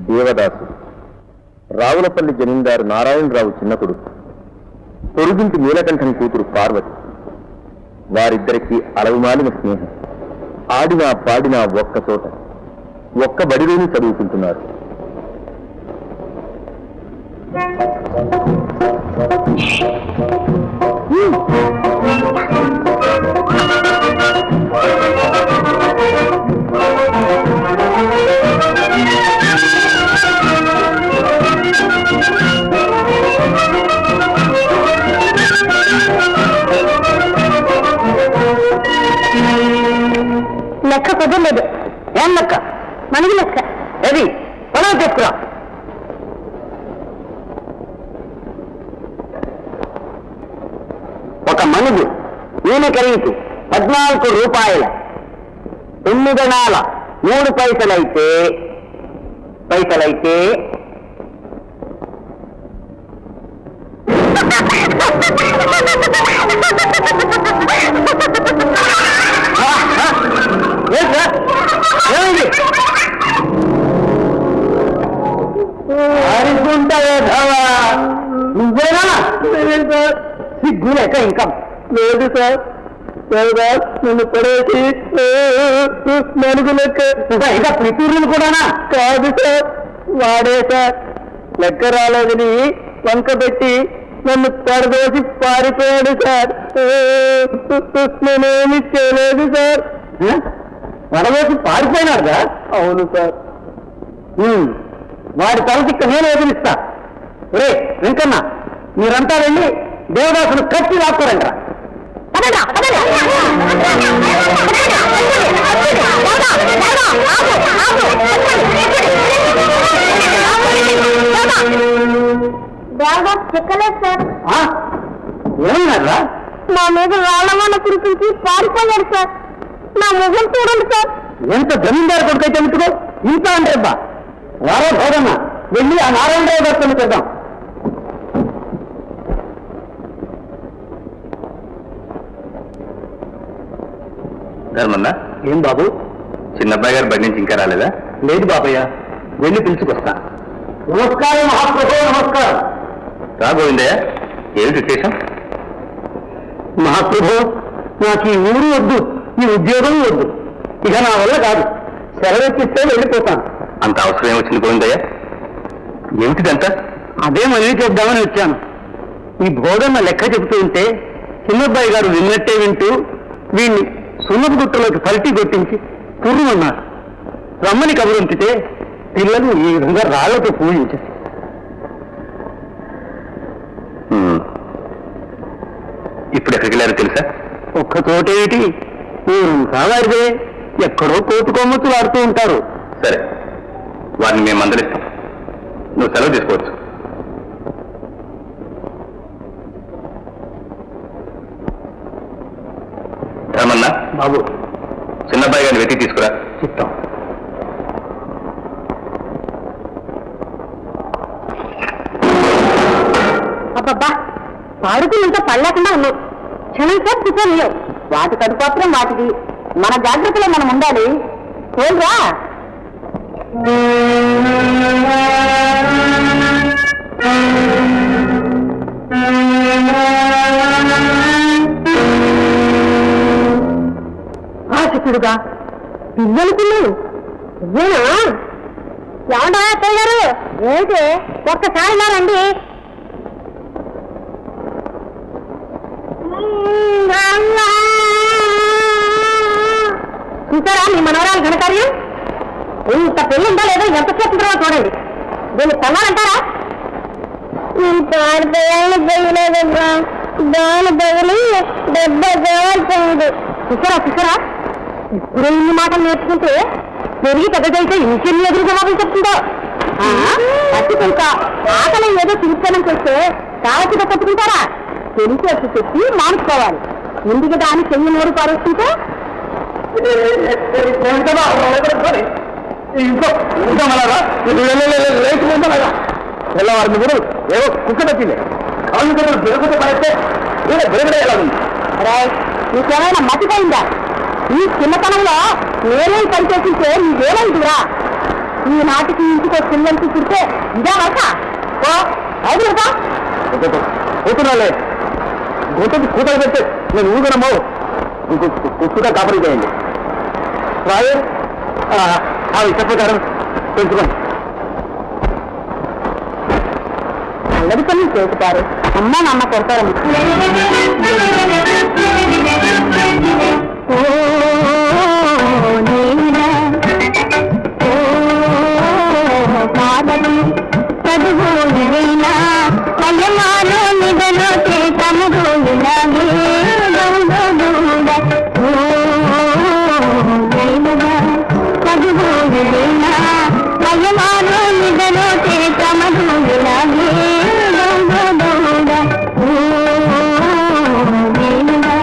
దేవదాసు రావులపల్లి జమీందారు నారాయణరావు చిన్న కొడుకు పొరుగింటి నీలకంఠం కూతురు పార్వతి వారిద్దరికీ అలవుమాలిన స్నేహం ఆడినా పాడినా ఒక్క చోట ఒక్క బడిలోని చదువుకుంటున్నారు లెక్క కుదరలేదు ఏం లెక్క మనకి లెక్క ఏది పొలం తీసుకురా ఒక మనుగు నూనె ఖరీదు పద్నాలుగు రూపాయల తొమ్మిదనాల మూడు పైసలైతే పైసలైతే ఆ, ఆ, ఏం సార్? ఏమైంది అనుకుంటావే ధావా నువ్వేనా సార్ సిగ్గు లేక ఇంకా లేదు సార్ లేదా నన్ను పడేసి నలుగు లెక్క ఇంకా పితూరులు కూడానా కాదు సార్ వాడే సార్ లెక్క రాలేదని వంక పెట్టి నన్ను పడదోసి పారిపోయాడు సార్ నేనేమి చేయలేదు సార్ పడదోసి పారిపోయినాడు సార్ అవును సార్ ఉమ్. వాడి తలకిక్క నేను ఎదిరిస్తా రే వెంకన్న మీరంతా వెళ్ళి దేవదాసును కట్టి లాక్కోరంట దేవదాస్ చెక్కలేదు సార్ ఏమన్నారా నా మీద రాళ్ళమన్న కురిపించి పారిపోయాడు సార్ నా ముఖం చూడండి సార్ ఎంత జమీందారు కొడుకైతే ఎందుకు ఇంత అంటే బా వారే భోదన్న వెళ్ళి ఆ నారాయణరావు దర్శనం చేద్దాం ధర్మన్న ఏం బాబు చిన్నబ్బాయి గారు బడి నుంచి ఇంకా రాలేదా లేదు బాబయ్య వెళ్ళి పిలుచుకొస్తా నమస్కారం మహాప్రభు నమస్కారం రా గోవిందయ్య ఏమిటి విశేషం మహాప్రభు నాకు ఈ ఊరు వద్దు ఈ ఉద్యోగం వద్దు ఇక నా వల్ల కాదు సెలవెక్కిస్తే వెళ్ళిపోతాను అంత అవసరం ఏమొచ్చింది గోవిందయ్య ఏమిటిదంతా అదే మనవి చేద్దామని వచ్చాను ఈ భోగన్న లెక్క చెబుతూ ఉంటే చిన్నబ్బాయి గారు విన్నట్టే వింటూ వీణ్ణి సున్నపు గుట్టలోకి పల్టీ కొట్టించి పుర్రుమన్నారు రమ్మని కబురంపితే పిల్లలు ఈ విధంగా రాళ్లతో పూజించారు ఉమ్. ఇప్పుడు ఎక్కడికి వెళ్ళారో తెలుసా ఒక్క చోటేమిటి ఊరంతా వారిదే ఎక్కడో కోటు కొమ్మతులు ఆడుతూ ఉంటారు సరే వారిని మేము మందలిస్తాం నువ్వు సెలవు తీసుకోవచ్చు ధర్మన్న బాబు చిన్నబ్బాయి గారిని వెతికి తీసుకురా చిత్తం అబ్బబ్బా పాడుకున్నంత పడలేకుండా ఉన్నావు క్షణం సేపు కూర్చోలేవు వాటి కడుపాత్రం వాటికి మన జాగ్రత్తలో మనం ఉండాలి తోలురా ఆశకుడుగా పిల్లలు పిల్లలు ఇదేనా ఏమంటా అత్తయ్య గారు ఏంటి ఒక్కసారి ఇలా రండి చూసారా మీ మనవరాలు ఘనకార్యం ఇంత పెళ్లి ఉందా లేదో ఎంత చేస్తుందో చూడండి దీన్ని కొన్నారంటారా పాడిపోయాలని పోయలేదమ్మా దాని బదులు డెబ్బై కావాల్సింది చూసారా చూసారా ఇప్పుడు ఇన్ని మాటలు నేర్చుకుంటే పెరిగి పెద్దదైతే ఇంకెన్ని ఎదురు జవాబులు చెప్తుందో పట్టుకుంట ఆకలి ఏదో తిరుగుతానని చేస్తే కావచ్చుగా పట్టుకుంటారా తెలిసి వచ్చి చెప్పి మానుకోవాలి ఎందుకు దాన్ని చెయ్యి నోరు పారేస్తుంటే ఇంకో ఇంకా మళ్ళా లేచిపోతారా తెల్లవారి కూడా ఏవో కుక్క తప్పింది కాళ్ళు కూడా దొరికితే పడితే వీళ్ళ దొరికడే ఎలా ఉంది రాయ్ నీకేమైనా మతిపోయిందా ఈ చిన్నతనంలో నేనేం పని చేసింటే నీకేమైందిరా ఈ నాటికి ఇంటికి ఒక పిల్లలకి పుడితే ఇదే వరక ఓ అవును కూతురాలే గొంతుకి కూతురు పెడితే నేను ఊగనమ్మో కుక్కుగా కాపరీ చేయండి రాయే ఆ ఇష్ట ప్రకారం పెంచుకోండి అల్లరి పనులు చేస్తారు అమ్మ నాన్న కొడతారు ఓ నీలా, ఓ పాదము, చదువు ఇదేనా, మల్లెమాలో నిదలో చేతముగు ఇలాగే దౌడదూడ. ఓ నీలుగా, చదువు ఇదేనా, మల్లెమాలో నిదలో చేతముగు ఇలాగే దౌడదూడ. ఓ నీలుగా.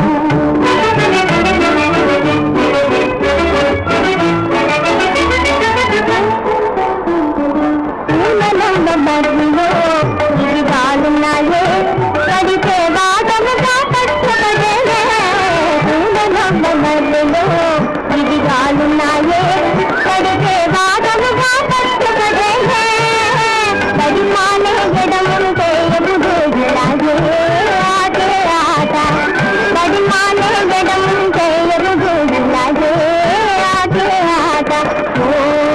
బడిలో ఇది బాగున్నాయే పడితే బాధముగా కష్టపడేలే బడిలో ఇది బాగున్నాయే పడితే బాధముగా కష్టపడేలే పడి మానే గడముంటే ఎదుగు ఇలాగే ఆటే ఆట పడి మానే గడముంటే ఎదుగు ఇలాగే ఆటే ఆట ఓ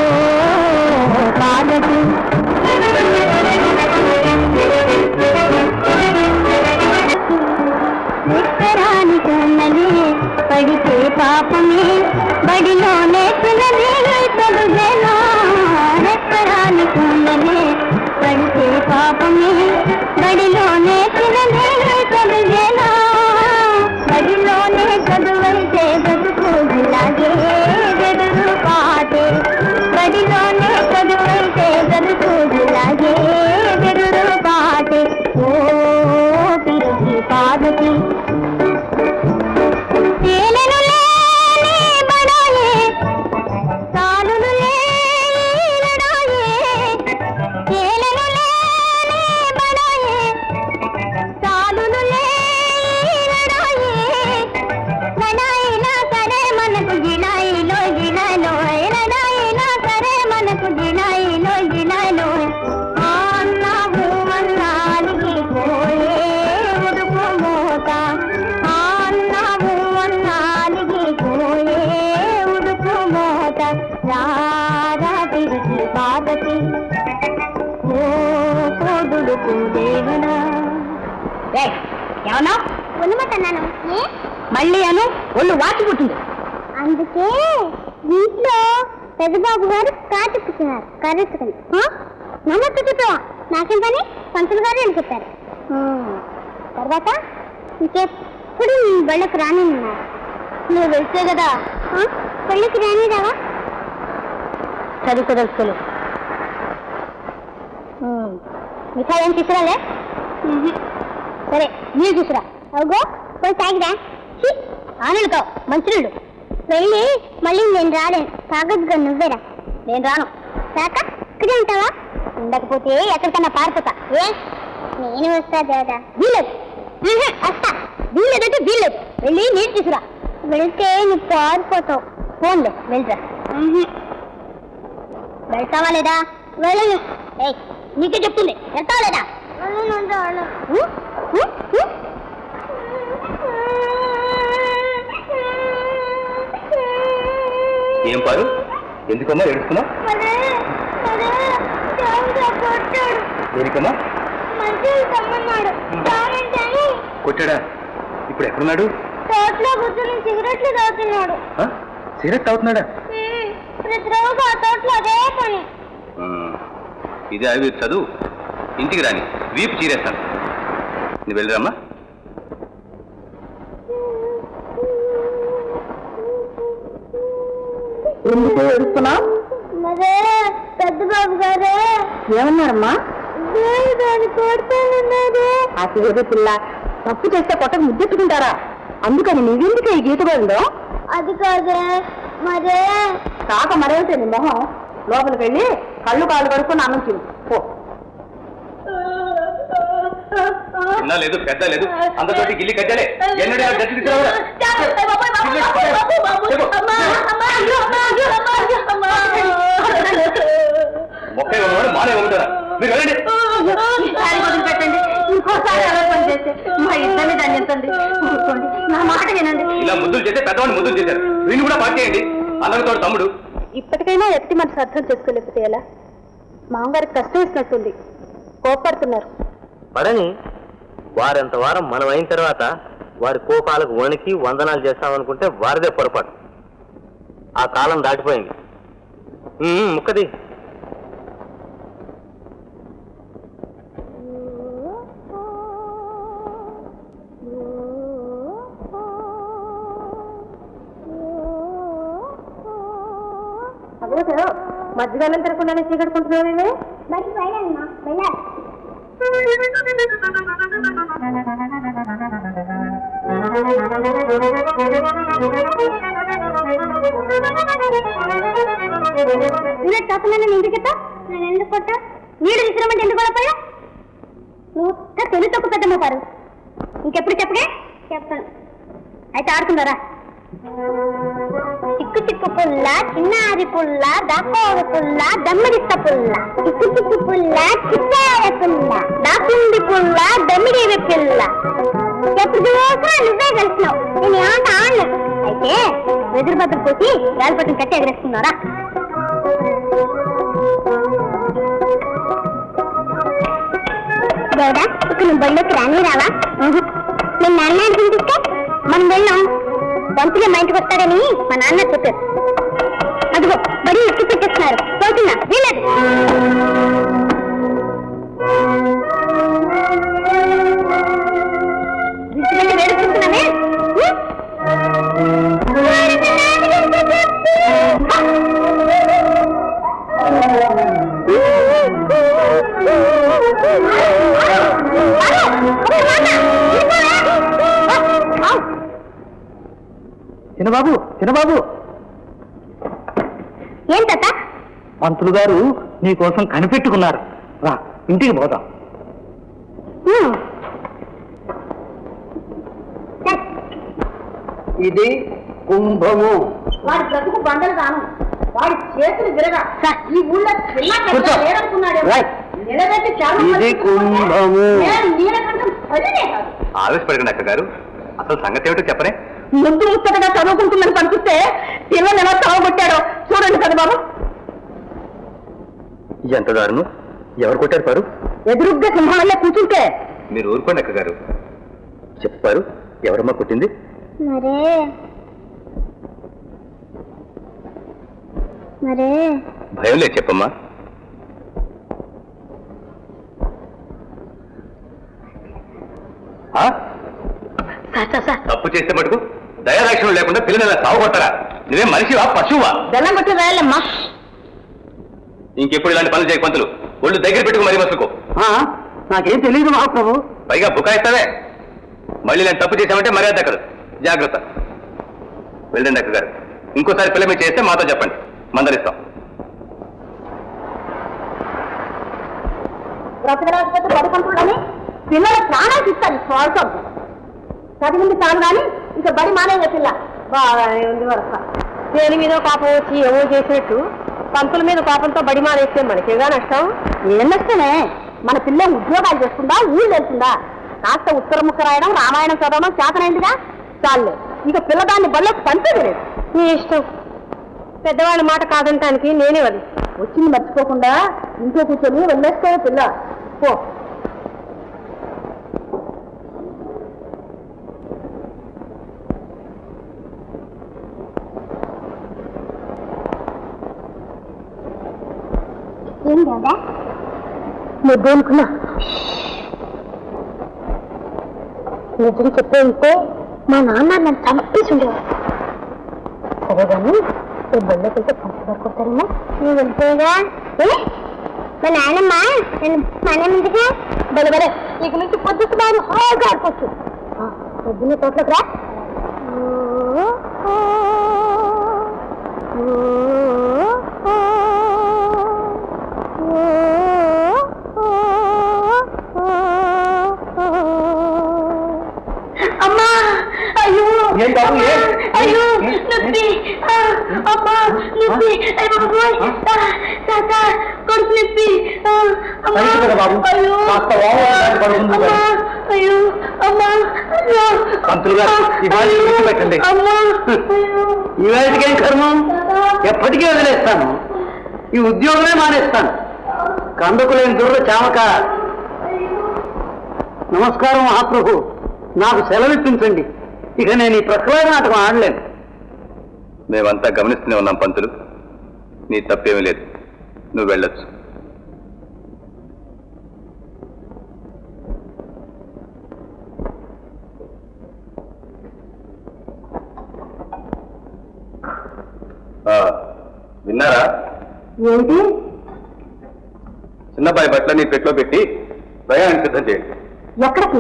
పాదకి ఉత్తరాని కన్నలే పడితే పాపమే బడిలోనే పిల్లలే చదువేనా రెక్కరాని కన్నలే పడితే పాపమే బడిలోనే పిల్లలే చదువేనా బడిలోనే చదువైతే బతుకు ఇలాగే వెదురు పాటే బడిలోనే చదువైతే బతుకు ఇలాగే వెదురు పాటే ఓ పిరికి పాదకి తేనెను లేని బడాయే తానును లేని లడాయే తేనెను లేని బడాయే తానును లేని లడాయే లడాయినా సరే మనకు జిలాయిలో జిలాయిలో లడాయినా సరే మనకు జిలాయిలో జిలాయిలో అన్నావు అన్నానికి పోయే ఉడుకు మోత అన్నావు అన్నానికి పోయే ఉడుకు మోత రారా తిరిగి పాదకి ఓ కోదుడుకు దేవుడా ఏమన్నా ఉన్నమతన్నాను ఏ మళ్ళీ అను ఒళ్ళు వాచి పుట్టింది అందుకే ఇంట్లో పెద్దబాబు గారు కాచుకున్నారు కరెక్టుకుని నమ్మకు చెప్పావా నాకేం పని పంతులు గారు అని చెప్పారు తర్వాత ఇంకెప్పుడు నీ బళ్ళకి రానున్నారు నువ్వు వెళ్తే కదా బళ్ళకి రానిరావా చదువుకోదలుచుకోలు మిఠాయి ఏం తీసుకురాలే సరే నీళ్ళు తీసుకురా అవుగో పోయి తాగిరా ఛీ, ఆనులతో మంచినీళ్ళు వెళ్ళి మళ్ళీ నేను రాలేను తాగొద్దుగా నువ్వేరా నేను రాను కాక ఇక్కడే ఉంటావా ఉండకపోతే ఎక్కడికన్నా పారిపోతా ఏ నేను వస్తా దేవదా వీలేదు ఉహు, వస్తా వీలేదంటే వీలేదు వెళ్ళి నీళ్ళు తీసుకురా వెళ్తే నువ్వు పారిపోతావు ఫోన్లే వెళ్ళరా ఉహు. వెళ్తావా లేదా వెళ్ళను ఏయ్ నీకే చెప్తుంది వెళ్తావా లేదా ఉ? ఉ? ఉ? ఏం పారు ఎందుకమ్మా ఏడుస్తున్నావు మరే, మరే, దేవుడు కొట్టాడు. దేనికమ్మా మంచిగా తమ్మన్నాడు. తాగండి అని కొట్టాడా ఇప్పుడు ఎక్కడున్నాడు తోటలో కూర్చొని సిగరెట్లు తాగుతున్నాడు ఆ? సిగరెట్ తాగుతున్నాడా ఉమ్, ప్రతిరోజు ఆ తోటలో అదే పని ఉమ్, ఇదే అవి చదువు ఇంటికి రాని వీపు చీరేస్తాను నువ్వు వెళ్ళిరమ్మా ఎందుకు ఏడుస్తున్నావు మరే పెద్ద బాబు గారే ఏమన్నారమ్మా దాన్ని కొడతానన్నారు ఆ సిగరెట్ పిల్ల తప్పు చేస్తే కొట్టకు ముద్దెట్టుకుంటారా అందుకని నీవెందుకు ఈ గీత గోవిందో అది కాదే మరే కాక మరేమిటే నీ మొహం లోపలికి వెళ్ళి కళ్ళు కాళ్ళు కడుక్కొని అన్నం తిను పో చిన్న లేదు పెద్ద లేదు అందరితోటి గిల్లి కట్టాలే ఎన్నడే ఆ గట్టి తీసుకురావరా? చెప్పు. మొక్క ఇవ్వమని మానే ఇవ్వమంటారా మీరు వెళ్ళండి ఈసారి వదిలిపెట్టండి ఇంకోసారి అలా పని చేస్తే మా ఇద్దరిని దండించండి ఊరుకోండి నా మాట వినండి ఇలా ముద్దులు చేస్తే పెద్దవాడిని ముద్దులు చేశారు వీళ్ళు కూడా పార్టీ చేయండి అందరితో తమ్ముడు ఇప్పటికైనా ఎత్తి మనసు అర్థం చేసుకోలేకపోతే ఎలా మామగారికి కష్టం ఇచ్చినట్టుంది కోపడుతున్నారు పడని వారంత వారం మనం అయిన తర్వాత వారి కోపాలకు వణికి వందనాలు చేస్తామనుకుంటే వారిదే పొరపాటు ఆ కాలం దాటిపోయింది ఉమ్, ముక్కది అదే మధ్యకాలం తిరగకుండానే చీకడుకుంటున్నావేమే బయటికి వెళ్ళాలమ్మా వెళ్ళాలి నువ్వే కాకుండా నేను ఎందుకు ఎత్తా? నేను ఎందుకు కొట్టా నీడు విసిరమంటే ఎందుకు కొడతాయా నువ్వు ఒక్క తొలి తొక్కు పెద్దమ్మ పారు ఇంకెప్పుడు చెప్పగే చెప్పను అయితే ఆడుకుందారా చిక్కు చిక్కు పుల్ల చిన్నారి పుల్ల దాకోరు పుల్ల దమ్మిడిస్త పుల్ల చిక్కు చిక్కు పుల్ల చిన్నారి పుల్ల దాకుంది పుల్ల దమ్మిడివి పిల్ల ఎప్పుడు చూసినా నువ్వే కలిసినావు నేను ఆట ఆడను అయితే వెదురు బద్దలు పోసి గాలిపట్టం కట్టి ఎగరేసుకున్నారా దేవుడా ఇక నువ్వు బళ్ళోకి రాని రావా నేను నాన్న అడిగిందిస్తే మనం వెళ్ళాం వంతులే మా ఇంటికి వస్తాడని మా నాన్న చెప్పారు అదిగో బడి ఎక్కి పెట్టేస్తున్నారు పోతున్నా వీలేదు విడిచిపెట్టి వేడుకుంటున్నామే చిన్నబాబు చిన్నబాబు ఏం తాత పంతులు గారు నీ కోసం కనిపెట్టుకున్నారు రా ఇంటికి పోదాం ఇది కుంభము వాడి బ్రతుకు బండలు కాను వాడి చేతులు విరగా ఈ ఊళ్ళో చిన్న పెద్ద కూర్చో. లేరనుకున్నాడేమో. రైట్. నిలబెట్టి చాలా ఇది మంది కుంభము. నేను నీలకంఠం పదినే కాదు ఆవేశపడకండి అక్క గారు అసలు సంగతి ఏమిటో చెప్పరే ముందు ముచ్చటగా చదువుకుంటుందని కనిపిస్తే పిల్లలు ఎలా చావగొట్టాడో చూడండి కదా బాబు ఎంత దారుణం ఎవరు కొట్టారు పారు ఎదురుగ్గా సింహాలే కూర్చుంటే మీరు ఊరుకోండి అక్క గారు చెప్పారు ఎవరమ్మా కొట్టింది మరే మరే భయం లేదు చెప్పమ్మా ఆ? సార్ సార్ సార్ తప్పు చేస్తే మటుకు దయాలక్షణం లేకుండా పిల్లలు ఇలా సాగుకొట్టారా నువ్వే మనిషివా పశువా బెల్లం కొట్టి రాయాలమ్మా ఇంకెప్పుడు ఇలాంటి పనులు చేయకు పంతులు ఒళ్ళు దగ్గర పెట్టుకు మరీ మసుకు ఆ, నాకేం తెలియదు మహాప్రభు పైగా బుకాయిస్తావే మళ్ళీ నేను తప్పు చేశామంటే మర్యాద దక్కదు జాగ్రత్త వెళ్ళండి అక్క గారు ఇంకోసారి పిల్ల మీరు చేస్తే మాతో చెప్పండి మందలిస్తాం బ్రతకరాకపోతే పడుకుంటున్నాని పిల్లల ప్రాణాలు ఇస్తాను స్వార్థం చదివింది చాలు కానీ ఇక బడి మానేయ పిల్ల బాగా ఉంది వరస దేని మీద కోపం వచ్చి ఏమో చేసినట్టు పంతుల మీద కోపంతో బడి మానేస్తే మనకేగా నష్టం ఏం నష్టమే మన పిల్ల ఉద్యోగాలు చేస్తుందా ఊళ్ళు వెళ్తుందా కాస్త ఉత్తర ముక్క రాయడం రామాయణం చదవడం చేతనైందిగా చాలే ఇక పిల్లదాన్ని బళ్ళకి పంపేది లేదు నీ ఇష్టం పెద్దవాళ్ళ మాట కాదంటానికి నేనే అది వచ్చింది మర్చిపోకుండా ఇంట్లో కూర్చొని వెళ్ళేస్తావు పిల్ల పో ఏం కదా నువ్వు అనుకున్నా నిజం చెప్పే ఉంటే మా నాన్న నన్ను చంపేసి ఉండేవాడు సరే కానీ ఈ బళ్ళకి వెళ్తే పంచదార కొడతారేమో నువ్వు వెళ్తేగా ఏ? మా నాన్నమ్మ నేను మన ముందుగా బలి బలే ఇక నుంచి పొద్దుకు బాగా హాయిగా ఆడుకోవచ్చు పొద్దున్న తోటలోకి రా అమ్మా అయ్యో ఏం బాబు, ఏం? అయ్యో ఏం? నొప్పి ఆ, అమ్మా నొప్పి అయ్య బాబోయ్ తాత కడుపు నొప్పి ఆ, అమ్మా పైకి పద బాబు. అయ్యో కాస్త ఓవర్ పడుతుంది అమ్మా అయ్యో అమ్మా అయ్యో పంతులు గారు, ఇవాళ విడిచిపెట్టండి. అమ్మా అయ్యో ఈ వేదికేం కర్మం ఎప్పటికీ వదిలేస్తాను ఈ ఉద్యోగమే మానేస్తాను కందుకులేని దుర్ర చామక నమస్కారం మహాప్రభు నాకు సెలవిప్పించండి ఇక నేను ఈ ప్రహ్లాద నాటకం ఆడలేను మేమంతా గమనిస్తూనే ఉన్నాం పంతులు నీ తప్పేమీ లేదు నువ్వు వెళ్ళొచ్చు ఆ, విన్నారా ఏంటి చిన్నబాయి బట్టలని పెట్లో పెట్టి ప్రయాణం సిద్ధం చేయండి ఎక్కడికి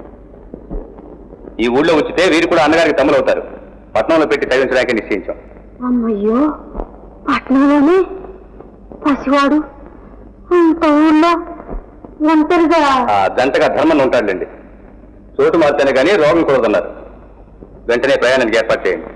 ఈ ఊళ్ళో ఉంచితే వీరు కూడా అన్నగారికి తమ్ములు అవుతారు పట్నంలో పెట్టి చదివించడానికి నిశ్చయించాం అమ్మయ్యో పట్నంలోనే పసివాడు అంత ఊళ్ళో ఒంటరిగా ఆ జంటగా ధర్మం ఉంటాడులేండి చోటు మారితేనే కానీ రోగం కూడదన్నారు వెంటనే ప్రయాణానికి ఏర్పాటు చేయండి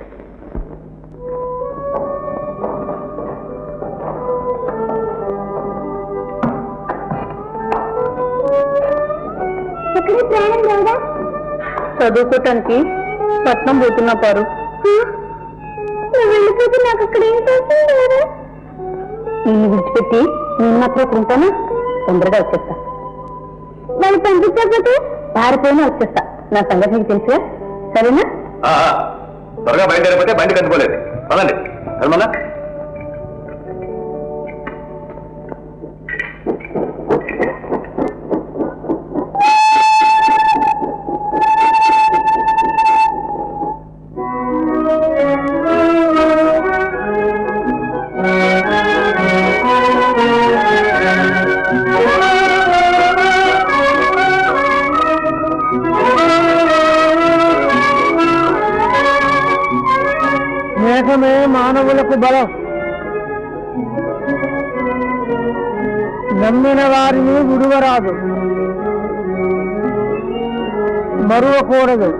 ఎక్కడికి ప్రయాణం లేదా చదువుకోటానికి పట్నం పోతున్నా పారు నువ్వు వెళ్ళిపోతే నాకు అక్కడ ఏం చేస్తుంది నిన్ను విడిచిపెట్టి నేను మాత్రం ఇక్కడ ఉంటానా తొందరగా వచ్చేస్తా వాళ్ళు పంపించకపోతే పారిపోయినా వచ్చేస్తా నా సంగతి నీకు తెలుసుగా సరేనా ఆ, ఆ, త్వరగా బయలుదేరకపోతే బండి కట్టుకోలేదు పదండి ధర్మన్నా మేఘమే మానవులకు బలం నమ్మిన వారిని విడువరాదు మరువకూడదు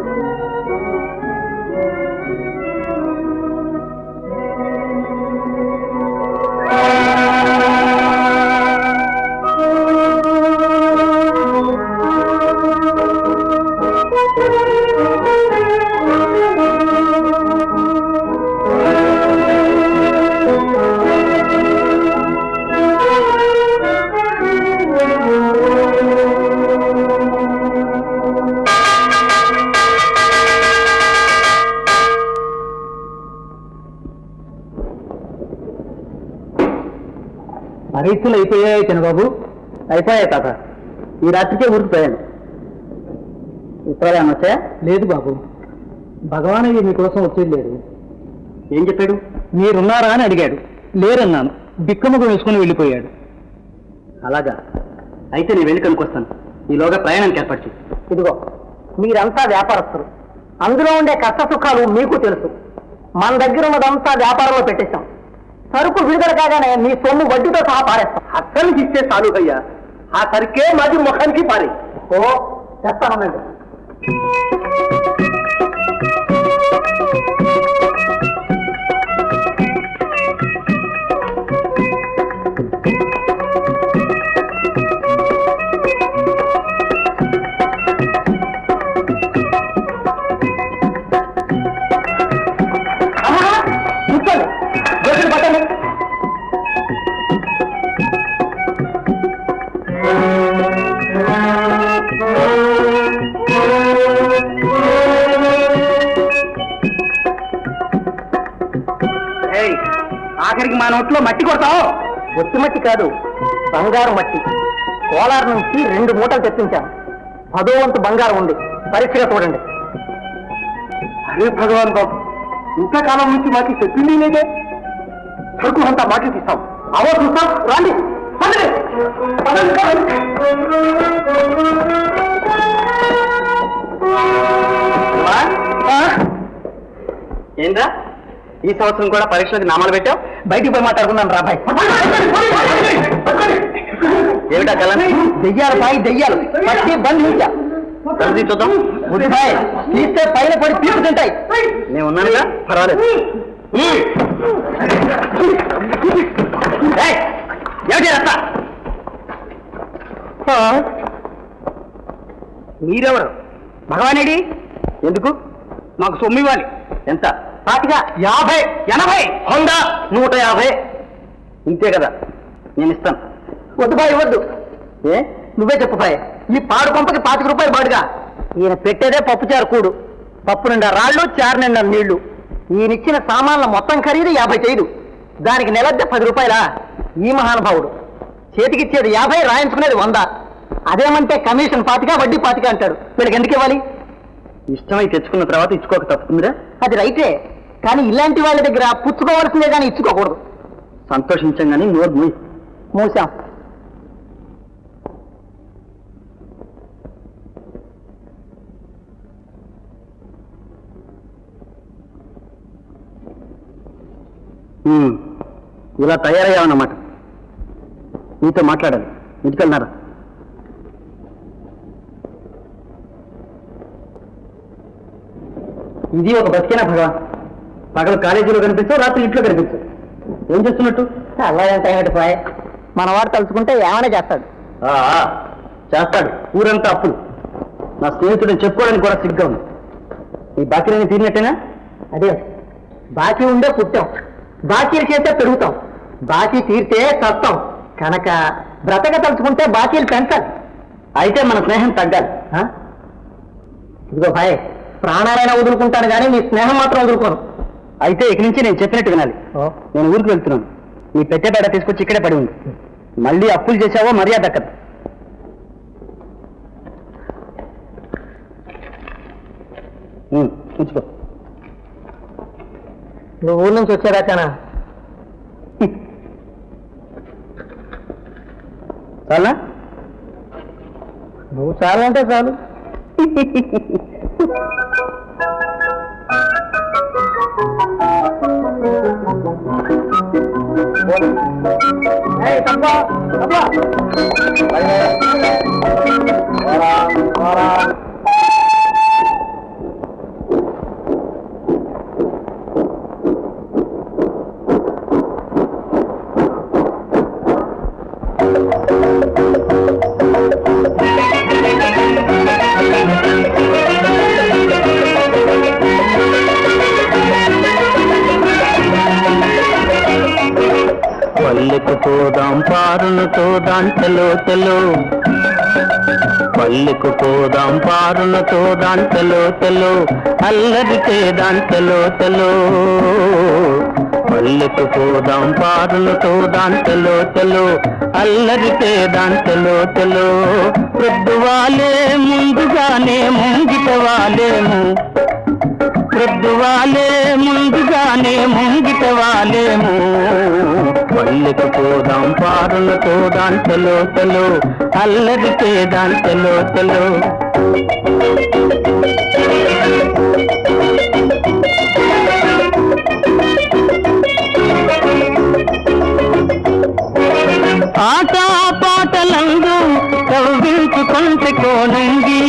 పరీక్షలు అయిపోయాయి చిన్నబాబు అయిపోయాయి తాత ఈ రాత్రికే ఊరికిపోయాను ఉత్తరాలు వచ్చా లేదు బాబు భగవానయ్య మీకోసం వచ్చేది లేదు ఏం చెప్పాడు మీరున్నారా అని అడిగాడు లేరన్నాను బిక్కముఖం వేసుకుని వెళ్ళిపోయాడు అలాగా అయితే నేను వెళ్ళి కనుకొస్తాను ఈలోగా ప్రయాణానికి ఏర్పాటు చేయి ఇదిగో మీరంతా వ్యాపారస్తులు అందులో ఉండే కష్ట సుఖాలు మీకు తెలుసు మన దగ్గర ఉన్నదంతా వ్యాపారంలో పెట్టేశాం సరుకు విడుదల కాగానే మీ సొమ్ము వడ్డీతో సహా పారేస్తాం అక్కడికి ఇస్తే చాలు అయ్యా ఆ సరికే మాది ముఖానికి పారే ఓ చేస్తానండి కూర్చోండి గోసులు పట్టండి ఏయ్, ఆఖరికి మా నోట్లో మట్టి కొడతావు ఒట్టి మట్టి కాదు బంగారు మట్టి కోలార్ నుంచి రెండు మూటలు తెప్పించాను పదో వంతు బంగారం ఉంది పరీక్షగా చూడండి అరే భగవాన్ బాబు ఇంతకాలం నుంచి మాకు చెప్పింది లేదే సరుకు అంతా మాటలు తీస్తాం అవో చూస్తాం రండి పదండి. పదండి, పదండి. అమ్మా, ఆ? ఏంద్రా ఈ సంవత్సరం కూడా పరీక్షలకు నామాలు పెట్టావు బయటికి పోయి మాట్లాడుకున్నాను రా బాయ్ ఏమిటా కల దెయ్యాలు బాయ్ దెయ్యాలు పట్టి బంధించా కలిసి చూద్దాం వద్దు బాయ్ తీస్తే పైన పడి పీకు తింటాయి నేను ఉన్నానుగా పర్వాలేదు ఏమిటి రస్తా మీరెవరు భగవానేడి ఎందుకు మాకు సొమ్ము ఇవ్వాలి ఎంత పాతిక యాభై ఎనభై వంద నూట యాభై ఇంతే కదా నేను ఇస్తాను వద్దు బాయ్ వద్దు ఏ నువ్వే చెప్పు బాయ్ ఈ పాడు పంపకి పాతిక రూపాయలు బాడుగా ఈయన పెట్టేదే పప్పు చారు కూడు పప్పు నిండా రాళ్ళు చారు నిండా నీళ్లు ఈయనిచ్చిన సామాన్ల మొత్తం ఖరీదు యాభై చేయదు దానికి నెలద్దే పది రూపాయలా ఈ మహానుభావుడు చేతికిచ్చేది యాభై రాయించుకునేది వంద అదేమంటే కమిషన్ పాతిక వడ్డీ పాతిక అంటాడు వీళ్ళకి ఎందుకు ఇవ్వాలి ఇష్టమై తెచ్చుకున్న తర్వాత ఇచ్చుకోక తప్పుతుందిరా అది రైటే కానీ ఇలాంటి వాళ్ళ దగ్గర పుచ్చుకోవాల్సిందే కానీ ఇచ్చుకోకూడదు సంతోషించాం కానీ నోరు మూయి మూసాం ఉమ్, ఇలా తయారయ్యావన్నమాట నీతో మాట్లాడాలి ఇంటికి వెళ్ళినారా ఇది ఒక బతికేనా భగవాన్ పగలు కాలేజీలో కనిపిస్తావు రాత్రి ఇంట్లో కనిపిస్తావు ఏం చేస్తున్నట్టు అలా ఎంత పోయ్ మన వాడు తలుచుకుంటే ఏమైనా చేస్తాడు చేస్తాడు ఊరంతా అప్పులు నా స్నేహితుడిని చెప్పుకోవడానికి కూడా సిగ్గా ఉంది ఈ బాకీలని తీరినట్టేనా అదే బాకీ ఉండే పుట్టాం బాకీలు చేస్తే పెరుగుతాం బాకీ తీరితే చస్తాం కనుక బ్రతక తలుచుకుంటే బాకీలు పెంచాలి అయితే మన స్నేహం తగ్గాలి ఆ? ఇదిగో భాయ్ ప్రాణాలైనా వదులుకుంటాను కానీ నీ స్నేహం మాత్రం వదులుకోను అయితే ఇక నుంచి నేను చెప్పినట్టు వినాలి నేను ఊరికి వెళ్తున్నాను నీ పెట్టే బేడ తీసుకొచ్చి ఇక్కడే పడి ఉంది మళ్ళీ అప్పులు చేసావో మర్యాద దక్కదు ఉమ్, ఉంచుకో నువ్వు ఊరు నుంచి వచ్చారాచానా చాలా నువ్వు చాలంటే చాలు ఏయ్, తప్పా, తప్పా. పోరా, పోరా. పల్లెకు పోదాం పారును తోదాం తెలో తెలో పల్లెకు పోదాం పారును తోదాం తెలో తెలో అల్లరి చేదాం తెలో తెలో పల్లెకు పోదాం పారును తోదాం తెలో తెలో అల్లరి చేదాం తెలో తెలో ప్రొద్దువాలే ముందుగానే ముంగిట వాలేము ప్రొద్దువాలే ముందుగానే ముంగిట వాలేము పల్లెకు పోదాం పారులు తోదాం తెలో తెలో అల్లరి చేదాం తెలో తెలో ఆట పాటలందు కవ్వించుకుంటే కోనంగి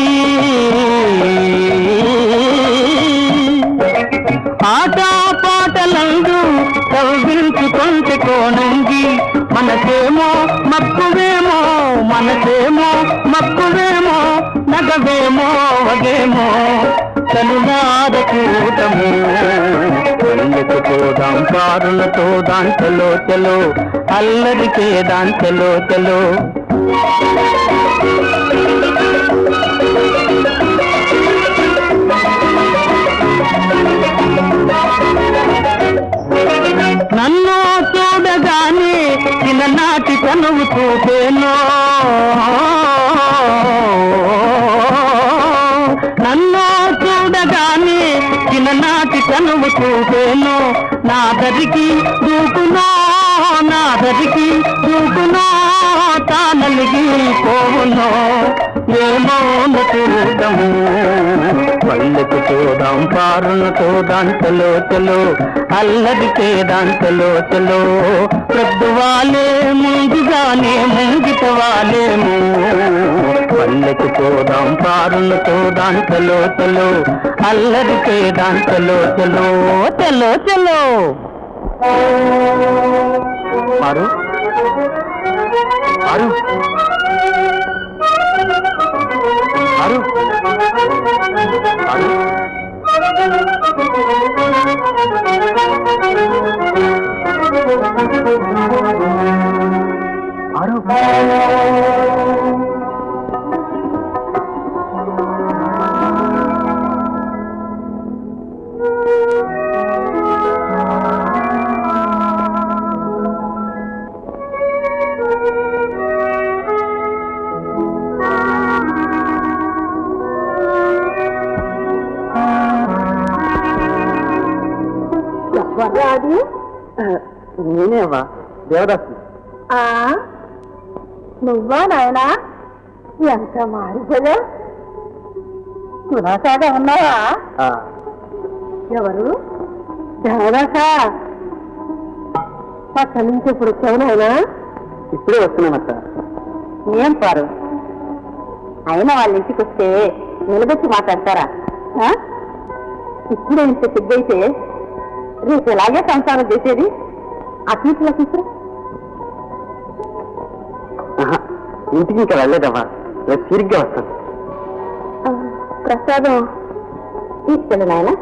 ఆట పాటలందు కవ్వించుకుంటే కోనంగి మనసేమో మక్కువేమో మనసేమో మక్కువేమో నగవేమో వగేమో కనునాద కూటము పల్లెకు పోదాం పారులతో దాంతలో తెలో అల్లరికే దాంతలో తెలో నన్ను చూడగానే చిన్ననాటి కనువు చూపేనో నన్ను చూడగానే చిన్ననాటి కనువు చూపేను నా దరికి దూకునో నా దరికి దూకునో తానలిగి పోవునో ఏమో చూడము పల్లెకు చూదాం పారును చూదాం తెలో తెలో అల్లరికే దాంతలో తెలో ప్రొద్దువాలే ముందుగానే ముంగిట వాలేము పల్లెకు పోదాం పారును చూదాం తెలో తెలో అల్లరికే దాంతలో తెలో తెలో తెలో మారు మారు మారు మారు మారు ఎవర్రాది నేనే అమ్మా దేవదాసు ఆ నువ్వా నాయనా ఎంత మారిపోయా కులాసాగా ఉన్నావా ఎవరు దేవదాసా పక్క నుంచి ఇప్పుడు వచ్చావు నాయనా ఇప్పుడే వస్తున్నానక్క ఏం పారు అయినా వాళ్ళ ఇంటికి వస్తే నిలబెట్టి మాట్లాడతారా ఆ? ఇప్పుడే ఇంత సిగ్గైతే రేపు ఎలాగే సంసారం చేసేది అట్లా తీసుకురా ఆహా, ఇంటికి ఇంకా వెళ్ళలేదమ్మా రేపు తిరిగ్గా వస్తాను ప్రసాదం తీసుకెళ్ళు నాయన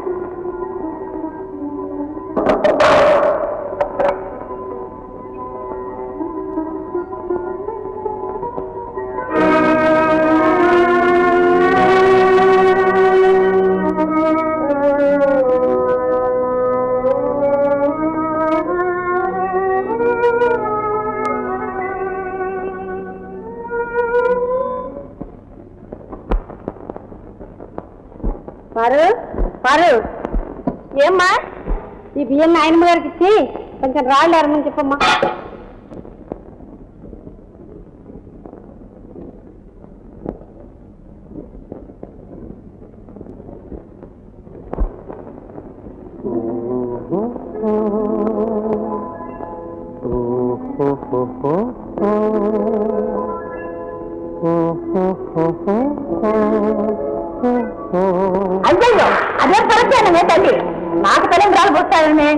పారు పారు ఏమ్మా ఈ బియ్యం నాయనమ్మ గారికి ఇచ్చి కొంచెం రాళ్ళు అరమని చెప్పమ్మా అయ్యయ్యో అదే పరిచయమే తల్లి నాకు తల్లి రాళ్ళు పోస్తాయనే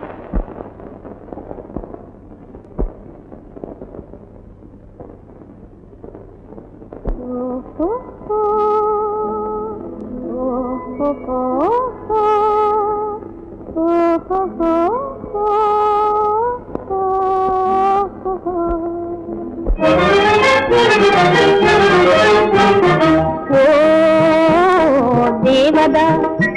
దేవదా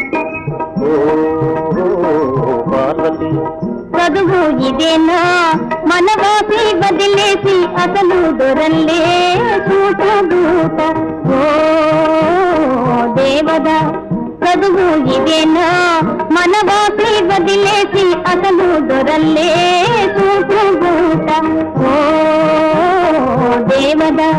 పార్వతి చదువు ఇదేనా మనవాసి వదిలేసి అసలు దొరల్లే చూటూట ఓ దేవదా చదువు ఇదేనా మనవాసి వదిలేసి అసలు దొరల్లే చూటూట ఓ దేవదా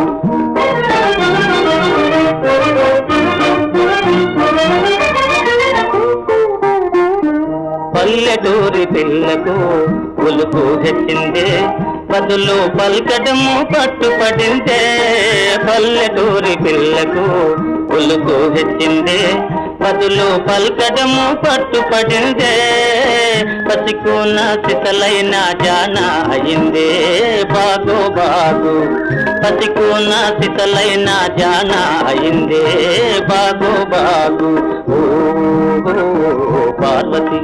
పల్లెటూరి పిల్లకు ఉలుపు హెచ్చిందే బదులు పల్కటము పట్టుపడిందే పల్లెటూరి పిల్లకు ఉలుపు హెచ్చిందే బదులు పల్కటము పట్టుపడిందే పసికున్న సితలైన జాన అయిందే బాగు బాగు పసికున్న సితలైన జాన అయిందే బాగు బాగు ఓ ఓ, పార్వతి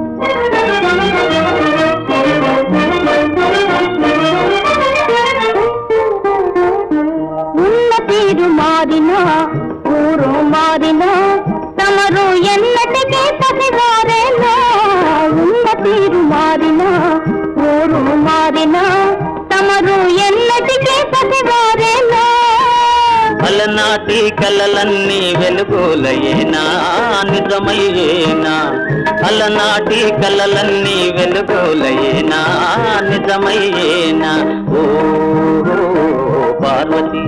ఉన్న తీరు మారినా ఊరు మారినా తమరు ఎన్నటికీ పసివారేనా ఉన్న తీరు మారినా ఊరు మారినా తమరు ఎన్నటికీ పసివారేనా అలనాటి కలలన్నీ వెలుగులయేనా నిజమయ్యేనా అలనాటి కలలన్నీ వెలుగులయేనా నిజమయ్యేనా ఓ పార్వతి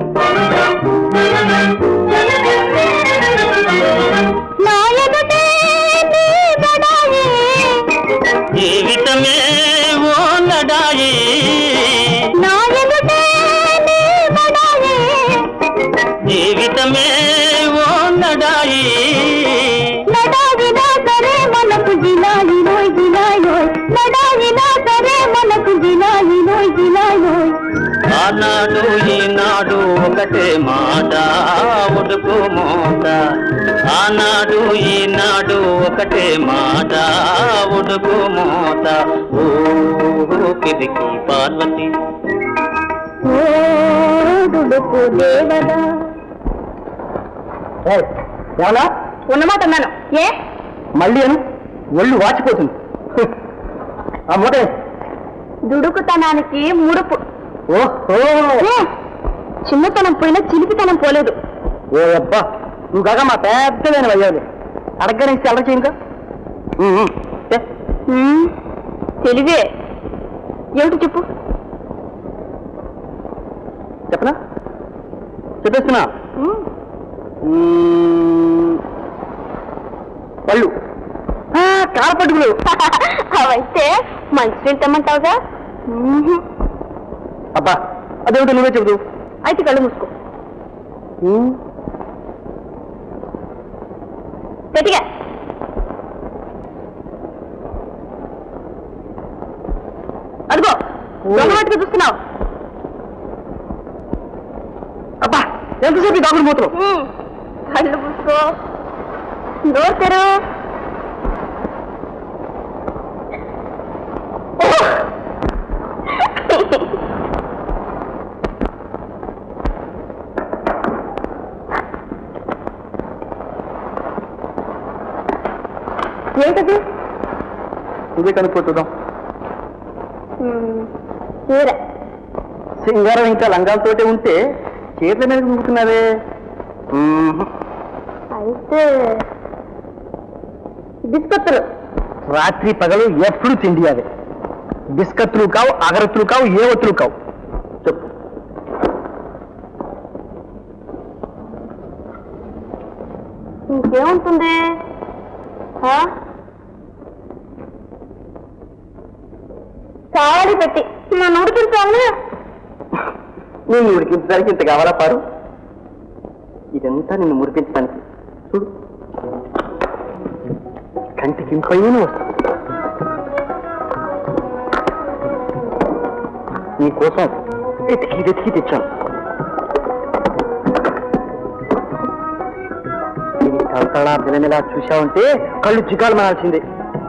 నా ఎదుటే నీ బడాయి జీవితమే ఓ లడాయి నా ఎదుటే నీ బడాయి జీవితమే ఓ లడాయి లడాయి నా సరే మనకు జిలాయి రోయ్ జిలాయి రోయ్ ఒకటే మాట ఉడుకు మోత ఆనాడు ఈనాడు ఒకటే మాట ఉడుకు మోత ఓ కిరికి పార్వతి ఓ దుడుకు దేవదా ఎలా ఉన్నమాట అన్నాను ఏ మళ్ళీ అను ఒళ్ళు వాచిపోతుంది ఆ మూట దుడుకుతనానికి ముడుపు ఓహో ఏ, చిన్నతనం పోయినా చిలిపితనం పోలేదు ఓ అబ్బా నువ్వు కాక మా పెద్దదైన వయ్యాలి అడగగా నుంచి అలర ఇంకా ఉమ్, తెలివే ఏమిటి చెప్పు చెప్పనా చెప్పేస్తున్నా ఉమ్, మ్మ్. పళ్ళు ఆ, కారపట్టుకులు అవైతే మంచినీళ్ళు తెమ్మంటావుగా ఉహు, అబ్బా అదేమిటో నువ్వే చెబుతూ అయితే కళ్ళు మూసుకో గట్టిగా అదిగో దొంగమట్టుకు చూస్తున్నావు అబ్బా ఎంతసేపు దాగుడు మూతలు ఉమ్, కళ్ళు మూసుకో నోరు తెరు ఏంటది నువ్వే కనుక్కో చూద్దాం ఉమ్, చీర సింగారం ఇంకా లంగాలతోటే ఉంటే చేతుల మీద దూకుతున్నావే అయితే బిస్కత్తులు రాత్రి పగలు ఎప్పుడు తిండి అదే బిస్కత్తులు కావు అగరత్తులు కావు ఏ ఒత్తులు కావు చెప్పు ఇంకేముంటుంది ఆ? కావాలి పెట్టి నన్ను ఉడికించాను నేను ఉడికించడానికి ఇంత కావాలా పారు ఇదంతా నిన్ను మురిపించడానికి చూడు కంటికి ఇంపైన వస్తుంది నీకోసం వెతికి వెతికి తెచ్చాను ఇది తలతళా బిలమిలా చూశావంటే కళ్ళు చికాలు మానాల్సిందే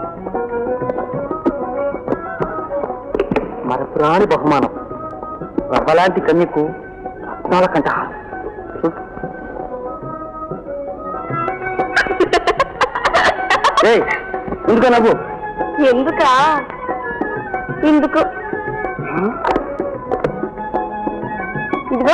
మరపురాని బహుమానం రవ్వలాంటి కన్యకు రత్నాల కంట చూడు ఏయ్, ఎందుకు నవ్వు ఎందుకా ఎందుకు ఇదిగో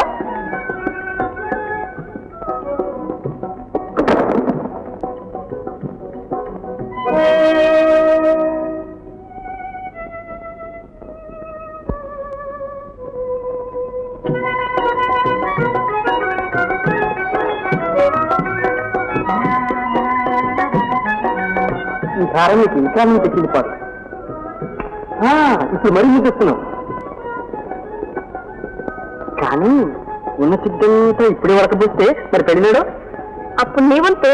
ఈ భారం నీకు ఇంకా నేను తెచ్చింది పాటు ఆ, ఇప్పుడు మరీ ముగిస్తున్నావు కానీ ఉన్న సిద్ధంతో ఇప్పుడే వరకపోతే మరి పెళ్ళాడు అప్పుడు నీ వంతు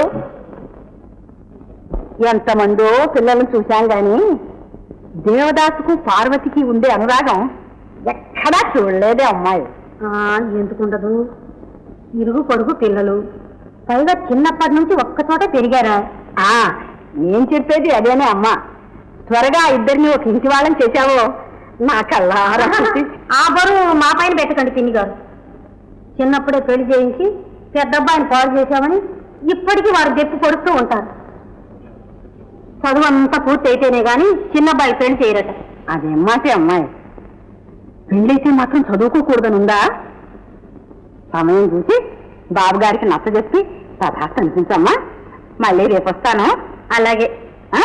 ఎంతమందో పిల్లలను చూశాం గాని దేవదాసుకు పార్వతికి ఉండే అనురాగం ఎక్కడా చూడలేదే అమ్మాయి ఎందుకుండదు ఇరుగు పొరుగు పిల్లలు పైగా చిన్నప్పటి నుంచి ఒక్కచోట పెరిగారా ఆ నేను చెప్పేది అదేనే అమ్మా త్వరగా ఆ ఇద్దరిని ఒక ఇంటి వాళ్ళని చేశావో నా కళ్ళారా చూసి ఆ బరువు మా పైన పెట్టకండి పిన్ని గారు చిన్నప్పుడే పెళ్లి చేయించి పెద్ద అబ్బాయిని పాడు చేశామని ఇప్పటికీ వారు దెప్పి కొడుతూ ఉంటారు చదువు అంతా పూర్తి అయితేనే గాని చిన్న అబ్బాయి పెళ్లి చేయరట అదేం మాటే అమ్మాయి పెళ్ళైతే మాత్రం చదువుకోకూడదని ఉందా సమయం చూసి బాబు గారికి నచ్చ చెప్పి తథాస్తు అనిపించమ్మా మళ్ళీ రేపు వస్తాను అలాగే ఆ?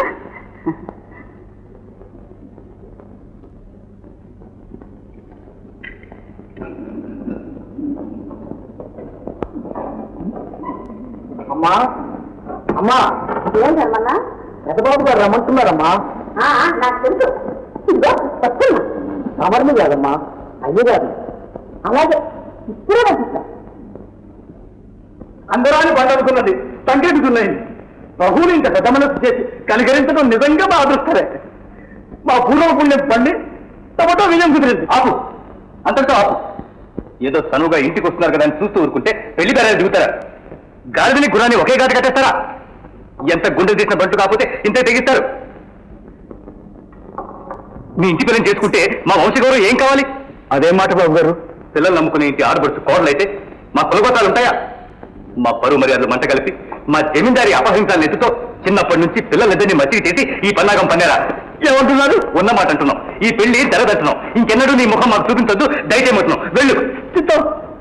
అమ్మా అమ్మా ఏంటమ్మన్నా పెద్దబాబు గారు రమ్మంటున్నారమ్మా ఆ, నాకు తెలుసు ఇదిగో వస్తున్నా ఎవరిని కాదమ్మా అయ్య కాదు అలాగే ఇప్పుడే పంపిస్తా అందరాని పండుకున్నది సంకెట్టుకున్నాయి బహువులు ఇంత పెద్ద మనసు చేసి కనికరించడం నిజంగా మా అదృష్టరే మా పూర్వ పుణ్యం పండి తమతో విజయం కుదిరింది ఆపు అంతటితో ఆపు ఏదో తనువుగా ఇంటికి వస్తున్నారు కదా అని చూస్తూ ఊరుకుంటే పెళ్లి బేరాలు దిగుతారా గాడిదని గుణాన్ని ఒకే గాడి కట్టేస్తారా ఎంత గుండె తీసిన బంటు కాకపోతే ఇంత తెగిస్తారు మీ ఇంటి పిల్లని చేసుకుంటే మా వంశగౌరవం ఏం కావాలి అదే మాట బాబు గారు పిల్లలు నమ్ముకునే ఇంటి ఆడబడుచు కోడలైతే మా కులగోతాలు ఉంటాయా మా పరువు మర్యాదలు మంట కలిపి మా జమీందారి అపహరించాలని ఎత్తుతో చిన్నప్పటి నుంచి పిల్లలిద్దరిని మచ్చికి చేసి ఈ పన్నాగం పన్నారా ఏమంటున్నారు ఉన్న మాట అంటున్నాం ఈ పెళ్లి జరగదంటున్నాం ఇంకెన్నడూ నీ ముఖం మాకు చూపించొద్దు దయచేయమంటున్నాం వెళ్ళు చిత్తం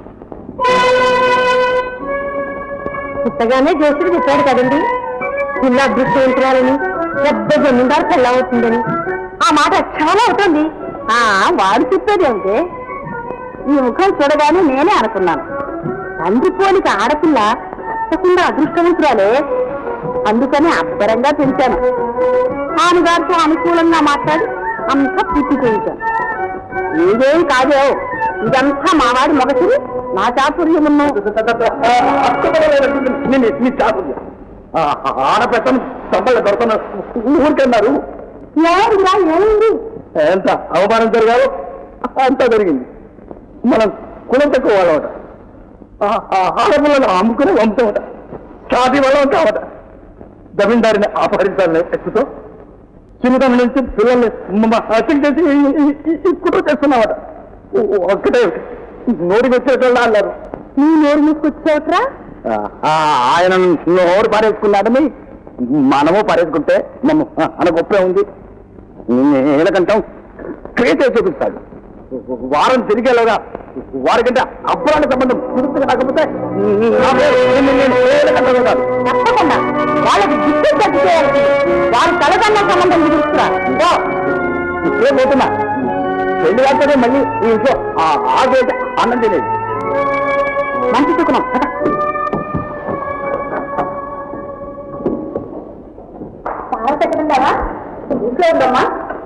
పుట్టగానే జోసుడు చెప్పాడు కదండి పిల్ల అదృష్టవంతురాలని పెద్ద జమీందారు పిల్ల అవుతుందని ఆ మాట చాలా అవుతుంది ఆ వాడు చెప్పేది అంటే ఈ ముఖం చూడగానే నేనే అనుకున్నాను తండ్రి పోలిక ఆడపిల్ల తప్పకుండా అదృష్టవంతురాలే అందుకని అబ్బరంగా పెంచాను ఆమెగారితో అనుకూలంగా మాట్లాడి అంతా పూర్తి చేయించాను ఇదేం కాదే ఇదంతా మావాడి మొగసిరి నా చాతుర్యమున్ను ఆడపెట్టను సబ్బళ్ళ దొరకన ఊరికన్నారు ఏమిరా ఏమైంది ఎంత అవమానం జరిగారో అంతా జరిగింది మనం కులం తక్కువ వాళ్ళమట ఆ- ఆ ఆడపిల్లలు అమ్ముకునే వంశమట చాటి వాళ్ళం కావట జమీందారిని అపహరించాలని ఎక్కుతో చిన్నతనం నుంచి పిల్లల్ని హత్య చేసి ఇప్పుడు చేస్తున్నామట ఒక్కటే నోటికి వచ్చేటోళ్ళు అన్నారు నీ నోరు మూసుకొచ్చావుట్రా ఆ, ఆయన నోరు పారేసుకున్నాడని మనము పారేసుకుంటే మనం అన గొప్పే ఉంది ఏలకంటాం క్రేతే చూపిస్తాడు వారం తిరిగేలాగా వారికంటే అప్పుడాల సంబంధం కుదురుతుంది కాకపోతే నా పేరు నేను- నేను ఏలకంటాను కాదు. తప్పకుండా వాళ్ళకి గిట్టు ఖర్చు చేయాల్సింది వారి తలకన్నా సంబంధం కుదురుస్తురా ఇదో ఇప్పుడే పోతున్నా పెళ్లి కాకపోతే మళ్ళీ ఈ ఇంట్లో ఆ ఆగేది అన్నం తినేది మంచి సుఖం చాలా పెట్టకుందావా ఇంట్లో ఉందమ్మా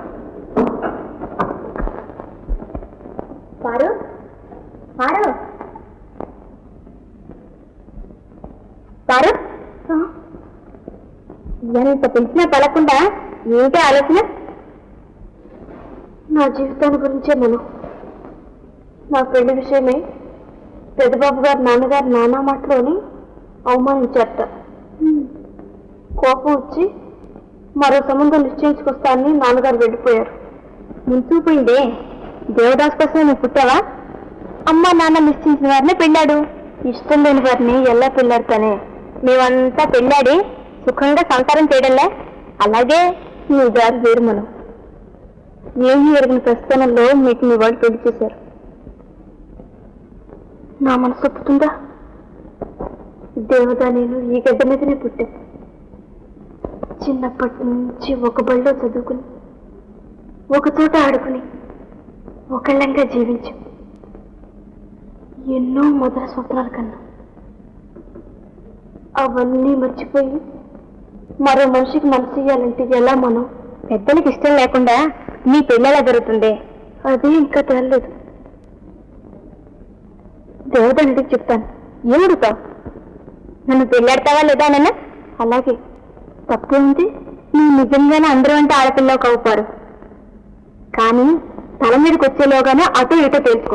పారు పారు పారు ఎంత పిలిచినా పలకుండా ఏంటి ఆలోచన నా జీవితాన్ని గురించే మనం నా పెళ్లి విషయమై పెద్దబాబు గారు నాన్నగారు నానా మాటలోని అవమానించారట కోపం వచ్చి మరో సంబంధం నిశ్చయించుకొస్తానని నాన్నగారు వెళ్ళిపోయారు ముంచుకుపోయిందే దేవదాస్ కోసం నువ్వు పుట్టావా అమ్మ నాన్న నిశ్చయించిన వారిని పెళ్ళాడు ఇష్టం లేని వారిని ఎలా పెళ్ళాడతానే మేమంతా పెళ్ళాడి సుఖంగా సంసారం చేయడంలే అలాగే నీ దారి వేరు మనం ఏమీ ఎరిగిన ప్రస్థానంలో మీకు మీ వాళ్ళు పెళ్లి చేశారు నా మనసు ఒప్పుతుందా దేవత నేను ఈ గడ్డ మీదనే పుట్టా చిన్నప్పటి నుంచి ఒక బడిలో చదువుకుని ఒక చోట ఆడుకుని ఒకళ్ళంగా జీవించాం ఎన్నో మొదల స్వప్నాల కన్నా అవన్నీ మర్చిపోయి మరో మనిషికి మనసు ఇయ్యాలంటే ఎలా మనం పెద్దలకి ఇష్టం లేకుండా నీ పెళ్ళెలా జరుగుతుంది అదే ఇంకా తేలలేదు దేవదండికి చెప్తాను ఏమడుగుతావు నన్ను పెళ్ళాడతావా లేదా నన్ను అలాగే తప్పు ఉంది నువ్వు నిజంగానే అందరూ అంటే ఆడపిల్ల కవుపారు కానీ తల మీదకి వచ్చేలోగానే అటు ఇటు తెలుసుకో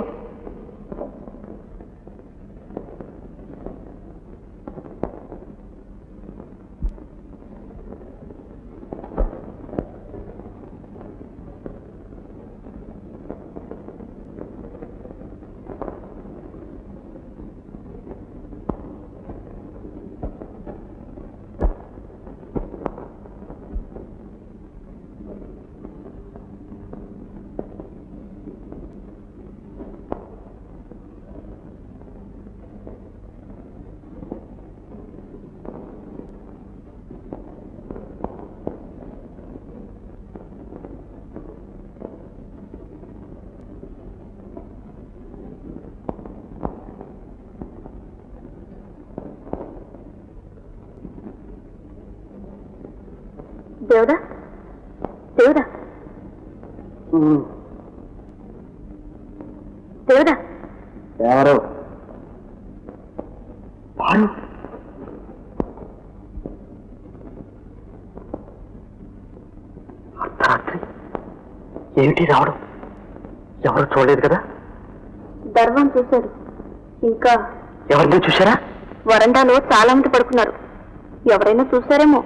దేవుడా దేవుడా దేవుడా ఎవరు వాడు అర్ధరాత్రి ఏమిటి రావడం ఎవరు చూడలేదు కదా దర్వం చూశారు ఇంకా ఎవరిని చూసారా వరండాలో చాలా మంది పడుకున్నారు ఎవరైనా చూసారేమో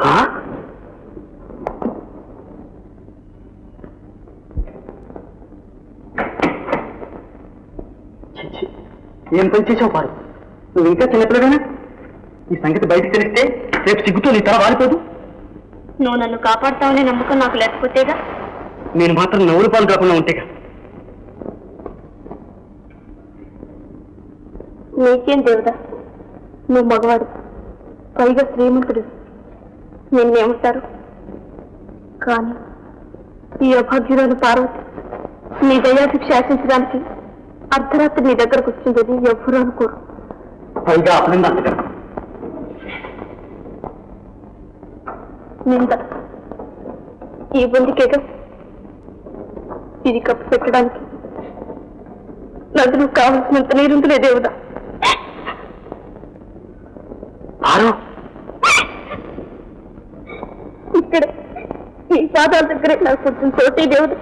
ఏం పని చేసావు పారు నువ్వు ఇంకా చిన్నపిల్లగానే ఈ సంగతి బయటకు తెలిస్తే రేపు సిగ్గుతో నీ తల వాలిపోదు నువ్వు నన్ను కాపాడుతావనే నమ్మకం నాకు లేకపోతేగా నేను మాత్రం నవ్వులు పాలు కాకుండా ఉంటేగా నీకేం దేవుడా నువ్వు మగవాడు పైగా శ్రీమంతుడు నిన్నేమంటారు కానీ ఈ అభాగ్యురాలు పార్వతి నీ దయాశిక్ష శాసించడానికి అర్ధరాత్రి నీ దగ్గరకు వచ్చిందని ఎవ్వరూ అనుకోరు పైగా అప్పుడు అంతగా నింద ఈ బొందికేగా ఇది కప్పు పెట్టడానికి నదులు కావలసినంత నీరుంటులే దేవుడా పారు ఇక్కడ ఈ పాదాల దగ్గరే నాకు కొంచెం చోటే దేవుడు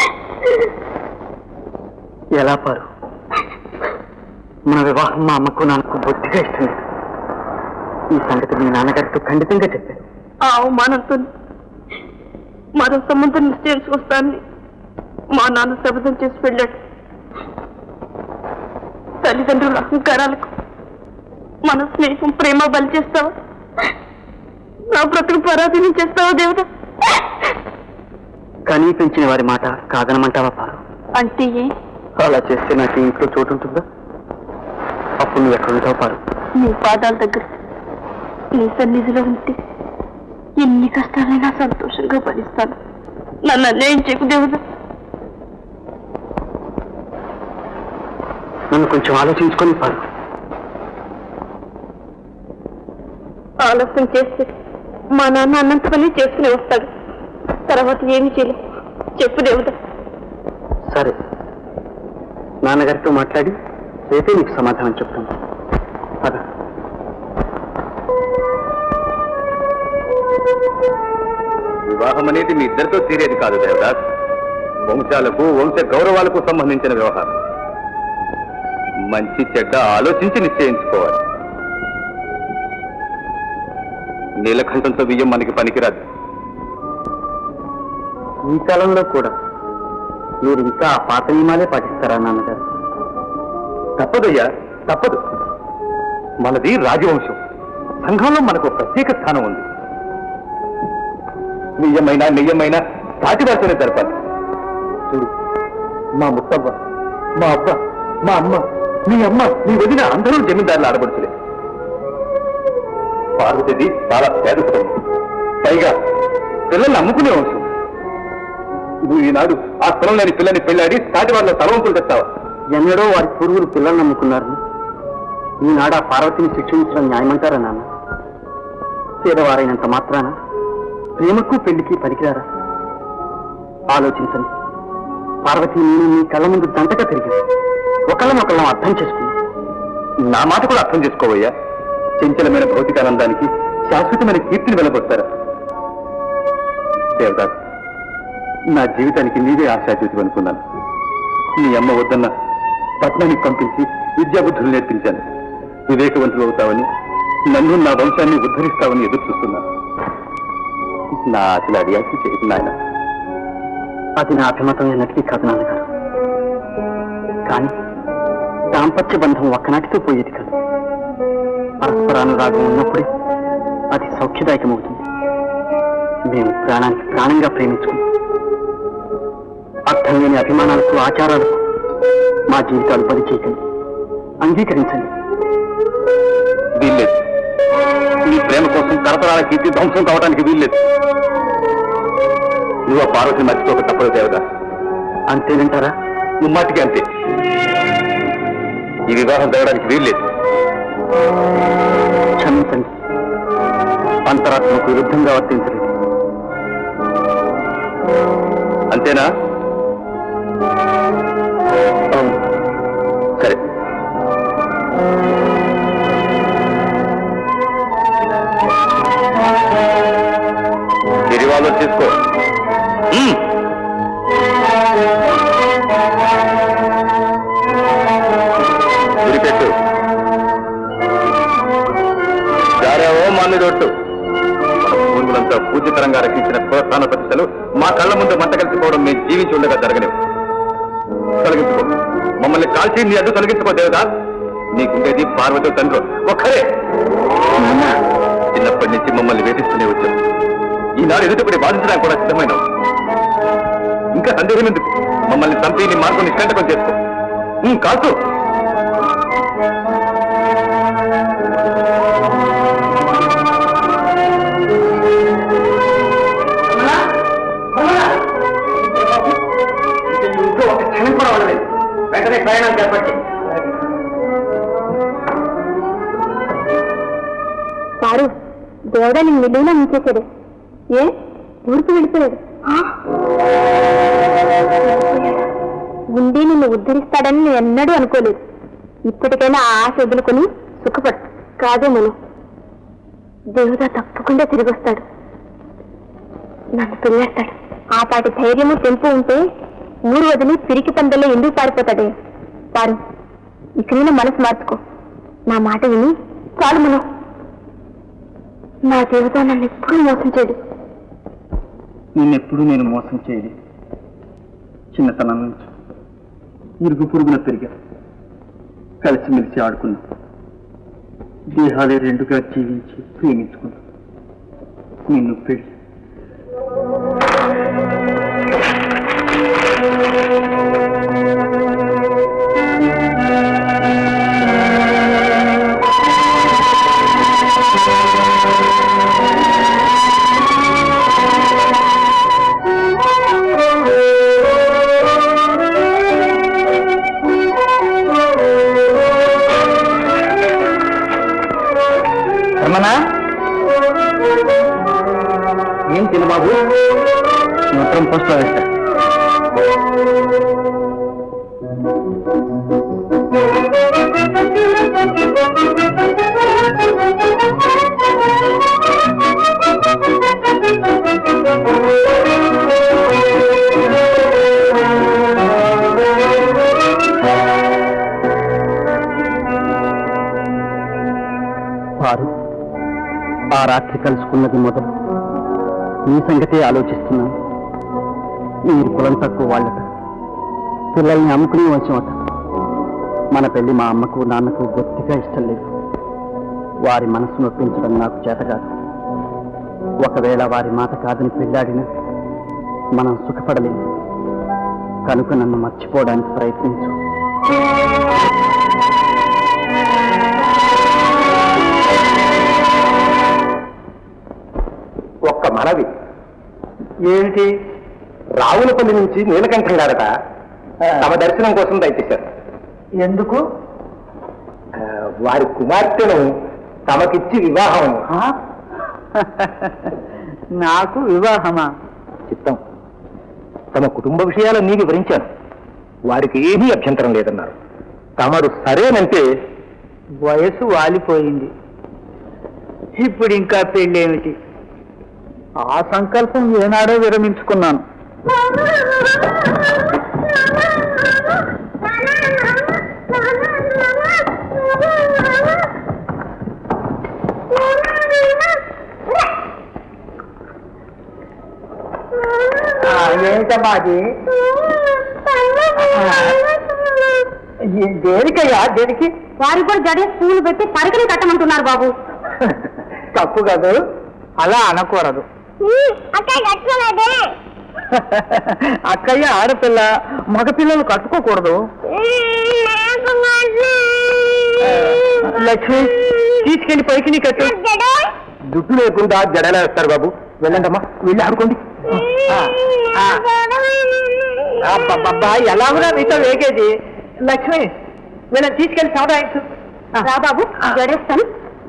ఎలా పారు మన వివాహం మా అమ్మకు నాకు బొత్తిగా ఇష్టం లేదు ఈ సంగతి మీ నాన్నగారితో ఖండితంగా చెప్పాను ఆ అవమానంతో మరో సంబంధం నిశ్చయించుకొస్తానని మా నాన్న శపథం చేసి వెళ్ళాడు తల్లిదండ్రుల అహంకారాలకు మన స్నేహం ప్రేమ బలి చేస్తావా నా బ్రతుకు పరాధీనం చేస్తావా దేవుడా కనీ పెంచిన వారి మాట కాదనమంటావా పారు అంటే ఏ అలా చేస్తే నాకు ఈ ఇంట్లో చోటు ఉంటుందా అప్పుడు నువ్వు ఎక్కడ ఉంటావు పారు నీ పాదాల దగ్గర నీ సన్నిధిలో ఉంటే ఎన్ని కష్టాలైనా సంతోషంగా భరిస్తాను నన్ను అన్యాయం చేయకు దేవుడా నన్ను కొంచెం ఆలోచించుకొని పారు ఆలస్యం చేస్తే మా నాన్న అన్నంత పని చేసుకుని వస్తాడు తర్వాత ఏమి చేయలే చెప్పు దేవుడా సరే నాన్నగారితో మాట్లాడి రేపే నీకు సమాధానం చెప్తాను పద వివాహం అనేది మీ ఇద్దరితో తీరేది కాదు దేవదాస్ వంశాలకు వంశ గౌరవాలకు సంబంధించిన వ్యవహారం మంచి చెడ్డ ఆలోచించి నిశ్చయించుకోవాలి నీలకంఠంతో బియ్యం మనకి పనికిరాదు ఈ కాలంలో కూడా మీరు ఇంకా ఆ పాత నియమాలే పాటిస్తారా నాన్నగారు తప్పదయ్యా తప్పదు మనది రాజవంశం సంఘంలో మనకు ఒక ప్రత్యేక స్థానం ఉంది నియ్యమైన నియ్యమైన సాటి వారితోనే జరపాలి చూడు మా ముత్తవ్వ మా అబ్బ మా అమ్మ మీ అమ్మ మీ వదిన అందరూ జమీందారులు ఆడబడుచులే పార్వతిది చాలా పేద కుటుంబం పైగా పిల్లల్ని అమ్ముకునే వంశం నువ్వు ఈనాడు ఆ స్థలం లేని పిల్లని పెళ్ళాడి సాటి వాళ్ళ తలవంపులు తెస్తావా ఎన్నడో వారి పూర్వులు పిల్లలు నమ్ముకున్నారు ఈనాడు ఆ పార్వతిని శిక్షించడం న్యాయమంటారా నాన్న పేదవారైనంత మాత్రాన ప్రేమకు పెళ్లికి పనికిరారా ఆలోచించండి పార్వతి నేను మీ కళ్ళ ముందు జంటగా తిరిగాను ఒకళ్ళనొకళ్ళం అర్థం చేసుకున్నాం నా మాట కూడా అర్థం చేసుకోవయ్యా చంచలమైన భౌతికానందానికి శాశ్వతమైన కీర్తిని వెలబొస్తారా దేవదాస్ నా జీవితానికి నీవే ఆశాజ్యోతి అనుకున్నాను నీ అమ్మ వద్దన్న పట్నానికి పంపించి విద్యాబుద్ధులు నేర్పించాను వివేకవంతులు అవుతావని నన్ను నా వంశాన్ని ఉద్ధరిస్తావని ఎదురు చూస్తున్నాను నా ఆశలు అడియాసి చేయకు నాయన అది నా అభిమతం ఎన్నటికీ కాదు నాన్నగారు కానీ దాంపత్య బంధం ఒక్కనాటితో పోయేది కాదు పరస్పరానురాగం ఉన్నప్పుడే అది సౌఖ్యదాయకమవుతుంది మేము ప్రాణానికి ప్రాణంగా ప్రేమించుకున్నాం అర్థం లేని అభిమానాలకు ఆచారాలకు మా జీవితాలు బలి చేయకండి అంగీకరించండి వీల్లేదు నీ ప్రేమ కోసం తరతరాల కీర్తి ధ్వంసం కావడానికి వీల్లేదు నువ్వు ఆ పార్వతిని మర్చిపోక తప్పదు దేవదాస్ అంతేనంటారా ముమ్మాటికి అంతే ఈ వివాహం జరగడానికి వీల్లేదు క్షమించండి అంతరాత్మకు విరుద్ధంగా వర్తించలేదు అంతేనా అవును సరే తిరివాళ్ళు తీసుకో ఉమ్. ఇంత పూజ్యతరంగా రక్షించిన పురస్థాన ప్రతిష్టలు మా కళ్ళ ముందు మంట కలిసిపోవడం మేము జీవించి ఉండగా జరగలేవు తొలగించుకో మమ్మల్ని కాల్చి నీ అడ్డు తొలగించుకో దేవదా నీకుండేది పార్వతి తండ్రి ఒక్కరే చిన్నప్పటి నుంచి మమ్మల్ని వేధిస్తూనే వచ్చావు ఈనాడు ఎదుటిపడి బాధించడానికి కూడా సిద్ధమైనావు ఇంకా సందేహం ఎందుకు మమ్మల్ని చంపి నీ మార్గం నిష్కంటకం చేసుకో ఉమ్, కాల్చు ఇంట్లో ఒక క్షణం కూడా ఉండలేదు వెంటనే ప్రయాణం చేపట్టి పారు దేవుడా నిన్ను నిలువునా ఉంచేశాడు ఏ ఊరికి వెళ్ళిపోయాడు ఉండి నిన్ను ఉద్ధరిస్తాడని నేను ఎన్నడూ అనుకోలేదు ఇప్పటికైనా ఆ ఆశ వదులుకొని సుఖపడు కాదే మనం దేవుడా తప్పకుండా తిరిగి వస్తాడు నన్ను పెళ్ళేస్తాడు ఆ పాటి ధైర్యము తెంపు ఉంటే ఊరు వదిలి పిరికి పందల్లో ఎందుకు పారిపోతాడే పారు ఇకనైనా మనసు మార్చుకో నా మాట విని చాలు మనం నా దేవత నన్ను ఎప్పుడూ మోసం చేయడు నిన్నెప్పుడు నేను మోసం చేయలేదు చిన్నతనం నుంచి ఇరుగు పురుగున పెరిగా కలిసిమెలిసి ఆడుకున్నా దేహాలే రెండుగా జీవించి ప్రేమించుకున్నా నిన్ను పెళ్లి రమణా ఏం తిన బాబు మొత్తం పోస్ట్లో వేస్తా వారు ఆ రాత్రి కలుసుకున్నది మొదలు ఈ సంగతే ఆలోచిస్తున్నాను మీరు కులం తక్కువ వాళ్ళట పిల్లల్ని అమ్ముకునే వంశమట మన పెళ్లి మా అమ్మకు నాన్నకు గట్టిగా ఇష్టం లేదు వారి మనసు నొప్పించడం నాకు చేత కాదు ఒకవేళ వారి మాట కాదని పెళ్ళాడినా మనం సుఖపడలేము కనుక నన్ను మర్చిపోవడానికి ప్రయత్నించు ఒక్క మనవి ఏమిటి రావులపల్లి నుంచి నీలకంఠం గారట తమ దర్శనం కోసం దయచేశారు ఎందుకు ఆ, వారి కుమార్తెను తమకిచ్చి వివాహం నాకు వివాహమా చిత్తం తమ కుటుంబ విషయాలన్నీ వివరించాను వారికి ఏమీ అభ్యంతరం లేదన్నారు తమరు సరేనంటే వయసు వాలిపోయింది ఇప్పుడు ఇంకా పెళ్ళేమిటి ఆ సంకల్పం ఏనాడో విరమించుకున్నాను ఏంటమ్మా అది దేనికయ్యా దేనికి వారికి కూడా జడే పూలు పెట్టి పరికలు కట్టమంటున్నారు బాబు తప్పు కాదు అలా అనకూడదు అక్క కట్టలేదే అక్కయ్య ఆడపిల్ల మగపిల్లలు కట్టుకోకూడదు లక్ష్మి తీసుకెళ్లి పైకి నీ కట్టు జుట్టు లేకుండా జడలా వేస్తారు బాబు వెళ్ళండమ్మా వెళ్ళి ఆడుకోండి అబ్బబ్బబ్బా ఎలా కూడా మీతో వేగేది లక్ష్మి వీళ్ళని తీసుకెళ్లి సౌదాయించు రా బాబు జడేస్తాను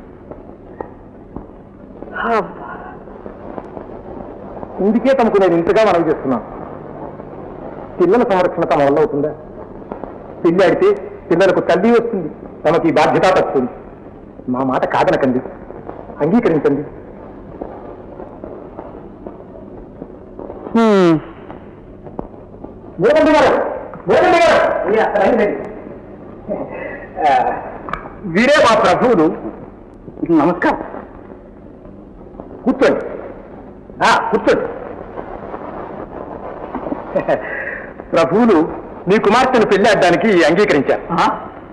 ఇందుకే తమకు నేను ఇంతగా మనవి చేస్తున్నాను పిల్లల సంరక్షణ తమ వల్ల అవుతుందా పిల్లి ఆడితే పిల్లలకు తల్లి వస్తుంది తమకి ఈ బాధ్యత తప్పుతుంది మా మాట కాదనకండి అంగీకరించండి మూడండి గారు మూడండి గారు మీరు అక్కడ రండి. ఆ, వీరే మా ప్రభువులు నమస్కారం కూర్చోండి కూర్చోండి ప్రభువులు మీ కుమార్తెను పెళ్లి ఆడడానికి అంగీకరించారు ఆ,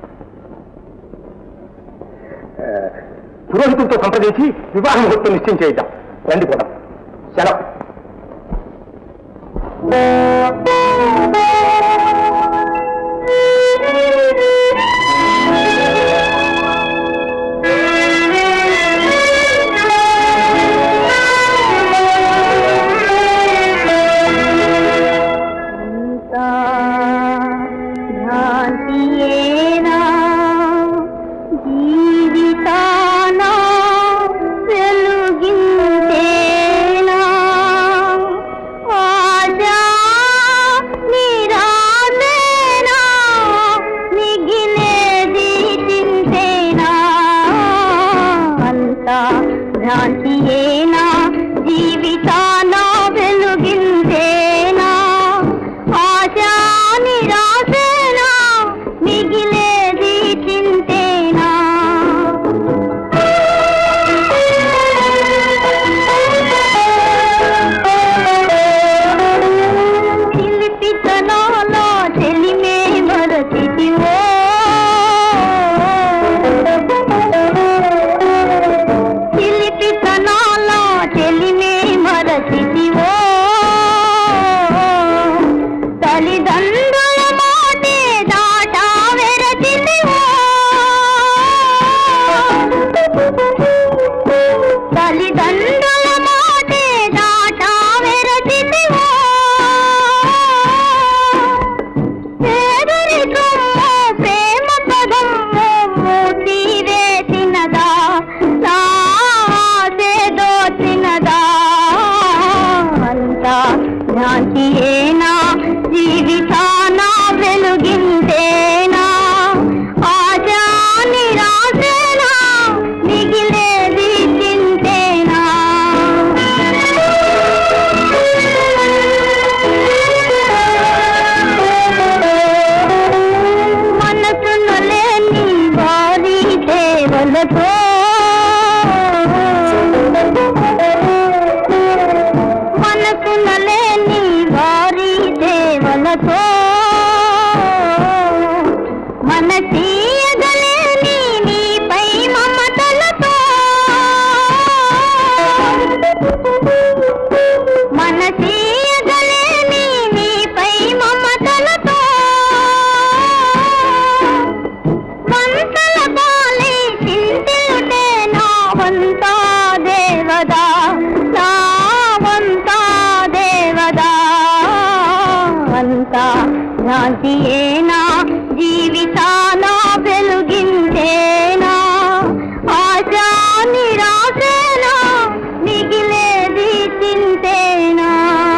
పురోహితులతో సంప్రదించి వివాహ ముహూర్తం నిశ్చయం చేద్దాం రండి కూడా సెలవు భ్రాంతియేనా జీవితాన వెలుగిందేనా ఆశా నిరాశేనా మిగిలేది చింతేనా అంతా భ్రాంతియేనా జీవితాన వెలుగిందేనా ఆశా నిరాశేనా మిగిలేది చింతేనా చిలిపితనాలో చెలిమే మరచితివో చిలిపితనాలో చెలిమే మరచితివో తల్లిదండ్రుల మాటే దాటా వెరచితివో తల్లిదండ్రుల మాటే దాటా వెరచితివో పేదరికము ప్రేమ పదము మూతి వేసినదా నాసేదో తినదా అంతా భ్రాంతియేనా జీవితాన వెలుగిందేనా ఆశా నిరాశేనా మిగిలేది చింతేనా మనసును లేని వారి దేవలతో మనసును లేని వారి దేవలతో మనసీయగలేని నీపై మమతలతో మనసీయగలేని నీపై మమతలతో వంతల బాలి చింతిలుటే నా వంతా దేవదా నా వంతా దేవదా అంతా భ్రాంతియేనా జీవితాన వెలుగిందేనా ఆశా నిరాశేనా మిగిలేది చింతేనా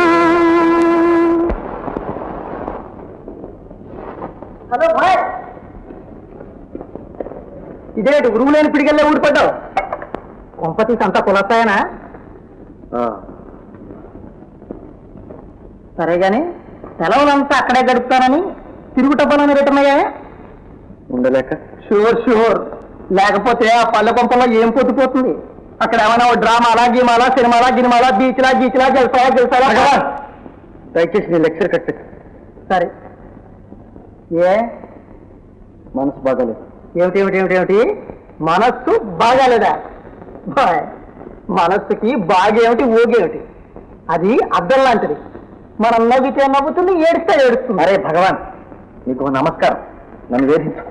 హలో భాయ్ ఇదేంటి ఉరువు లేని పిడిగల్లే ఊడిపడ్డావు కొంపతీసి అంతా కులస్తాయనా సరే గాని సెలవులంతా అక్కడే గడుపుతానని తిరుగుటబ్బలని రిటర్న్ అయ్యా ఉండలేక షూర్ షూర్ లేకపోతే ఆ పల్లె పంపలో ఏం పొద్దుపోతుంది అక్కడ ఏమైనా ఓ డ్రామాలా గీమాలా సినిమాలా గినిమాలా బీచ్లా గీచ్లా గెలుస్తావా గెలుస్తావా దయచేసి నీ లెక్చర్ కట్టు సరే ఏ మనసు బాగాలేదు ఏమిటి ఏమిటి ఏమిటి ఏమిటి మనస్సు బాగాలేదా బాయ్. మనస్సుకి బాగేమిటి ఊగేమిటి అది అద్దం లాంటిది మనం నవ్వితే నవ్వుతుంది ఏడిస్తే ఏడుస్తుంది అరే భగవాన్ నీకు ఒక నమస్కారం నన్ను వేధించు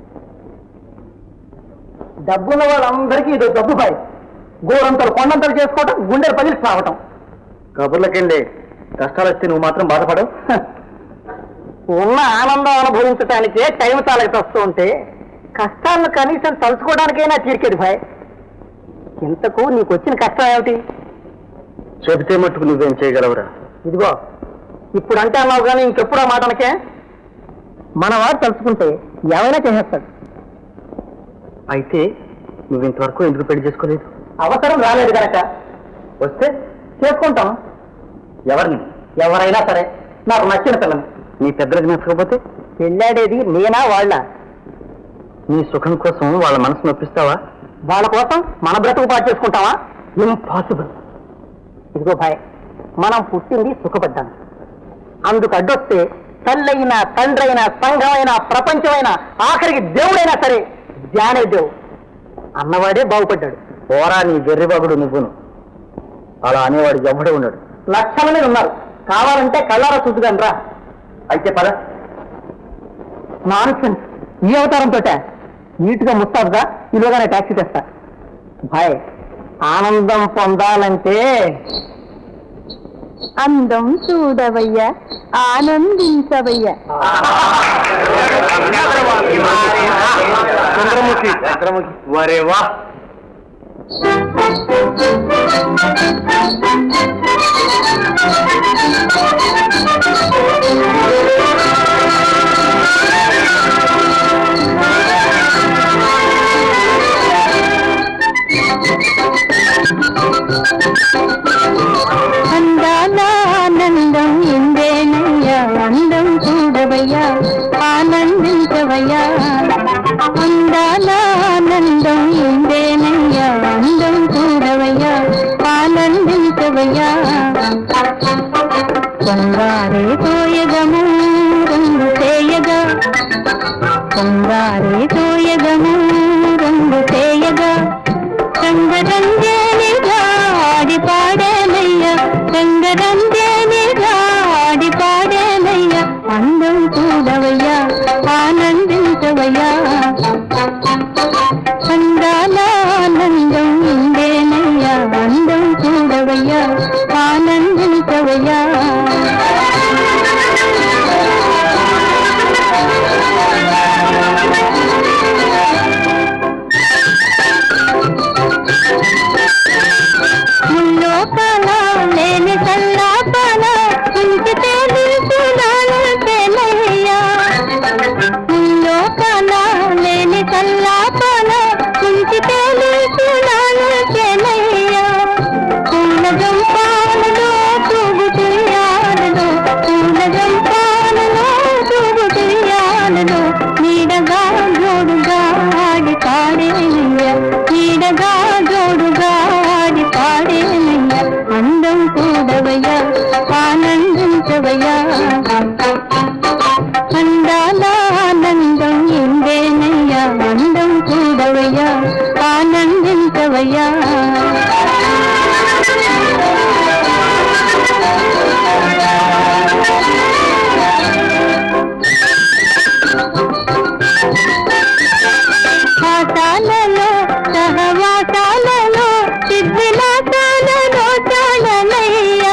డబ్బున్న వాళ్ళందరికీ ఇది డబ్బు బాయ్ గోరంతలు కొండంతలు చేసుకోవటం గుండెలు పగిలి రావటం కబుర్లకెళ్ళి కష్టాలు వస్తే నువ్వు మాత్రం బాధపడవు ఉన్న ఆనందం అనుభవించడానికే టైం చాలక వస్తూ ఉంటే కష్టాలను కనీసం తలుచుకోవడానికైనా తీరికేది భాయ్ ఇంతకు నీకు వచ్చిన కష్టం ఏమిటి చెబితే మట్టుకు నువ్వేం చేయగలవురా ఇదిగో ఇప్పుడు అంటే అన్నావు కానీ ఇంకెప్పుడు ఆ మాట అనకే మన వాడు తలుచుకుంటే ఏమైనా చేసేస్తాడు అయితే నువ్వు ఇంతవరకు ఎందుకు పెళ్లి చేసుకోలేదు అవసరం రాలేదు కనుక వస్తే చేసుకుంటాం ఎవరిని ఎవరైనా సరే నాకు నచ్చిన పిల్లని నీ పెద్దలకు నచ్చకపోతే పెళ్ళాడేది నేనా వాళ్ళ నీ సుఖం కోసం వాళ్ళ మనసు నొప్పిస్తావా వాళ్ళ కోసం మన బ్రతుకు పాటు చేసుకుంటావా ఇంపాసిబుల్ ఇదిగో భాయ్ మనం పుట్టింది సుఖపడ్డాను అందుకు అడ్డొస్తే తల్లైనా తండ్రైనా సంఘమైనా ప్రపంచమైనా ఆఖరికి దేవుడైనా సరే జానే దేవు అన్నవాడే బాగుపడ్డాడు పోరా నీ జర్రిబాగుడు నువ్వును అలా అనేవాడు ఎవడే ఉన్నాడు లక్షల మంది ఉన్నారు కావాలంటే కళ్ళారా చూసుగాను రా అయితే పద నాన్సెన్స్ ఈ అవతారంతో నీట్గా ముస్తాదుగా ఇలాగానే ట్యాక్సీ తెస్తా భాయ్ ఆనందం పొందాలంటే అందం చూడవయ్యా ఆనందించవయ్యా చంద్రముఖి చంద్రముఖి వరే వా అందాల ఆనందం ఇందేనయ్యా అందం చూడవయ్యా ఆనందించవయ్యా అందాల ఆనందం ఇందేనయ్యా అందం చూడవయ్యా ఆనందించవయ్యా కొంగారే తోయగము రంగు చేయగా కొంగారే తోయగము రంగు చేయగా రంగరంజనిగా ఆడి పాడేనయ్యా రంగరంజనిగా ఆడి పాడేనయ్యా అందం చూడవయ్యా ఆనందించవయ్యా అందాల ఆనందం ఇందేనయ్యా అందం చూడవయ్యా ఆనందించవయ్యా ముల్లోకాల లేని సల్లాపాల ఉంచితే నిలుచున్నాను తెలయ్యా ముల్లోకాల లేని సల్లాపాల ఉంచితే నిలుచున్నాను తెలయ్యా పూల గంపాలలో తూగుతుయ్యాలలో పూల గంపాలలో తూగుతుయ్యాలలో నీడగా జోడుగా ఆడి పాడేనయ్యా నీడగా జోడుగా ఆడి పాడేనయ్యా అందం చూడవయ్యా ఆనందించవయ్యా అందాల ఆనందం ఇందేనయ్యా అందం చూడవయ్యా ఆనందించవయ్యా ఆశాలలో సహవాసాలలో సిద్ధిలాసాలలో చాలనయ్యా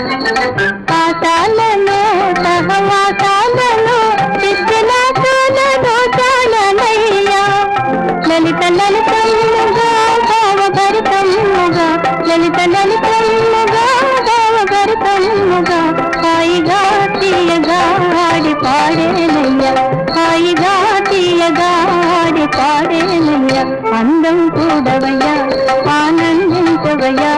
ఆశాలలో సహవాసాలలో సిద్ధిలాసాలలో చాలనయ్యా లలిత లలితముగా భావభరితముగా లలిత లలితముగా భావభరితముగా హాయిగా తీయగా ఆడి పాడేనయ్యా హాయిగా తీయగా ఆడి పాడేనయ్యా అందం చూడవయ్యా ఆనందించవయ్యా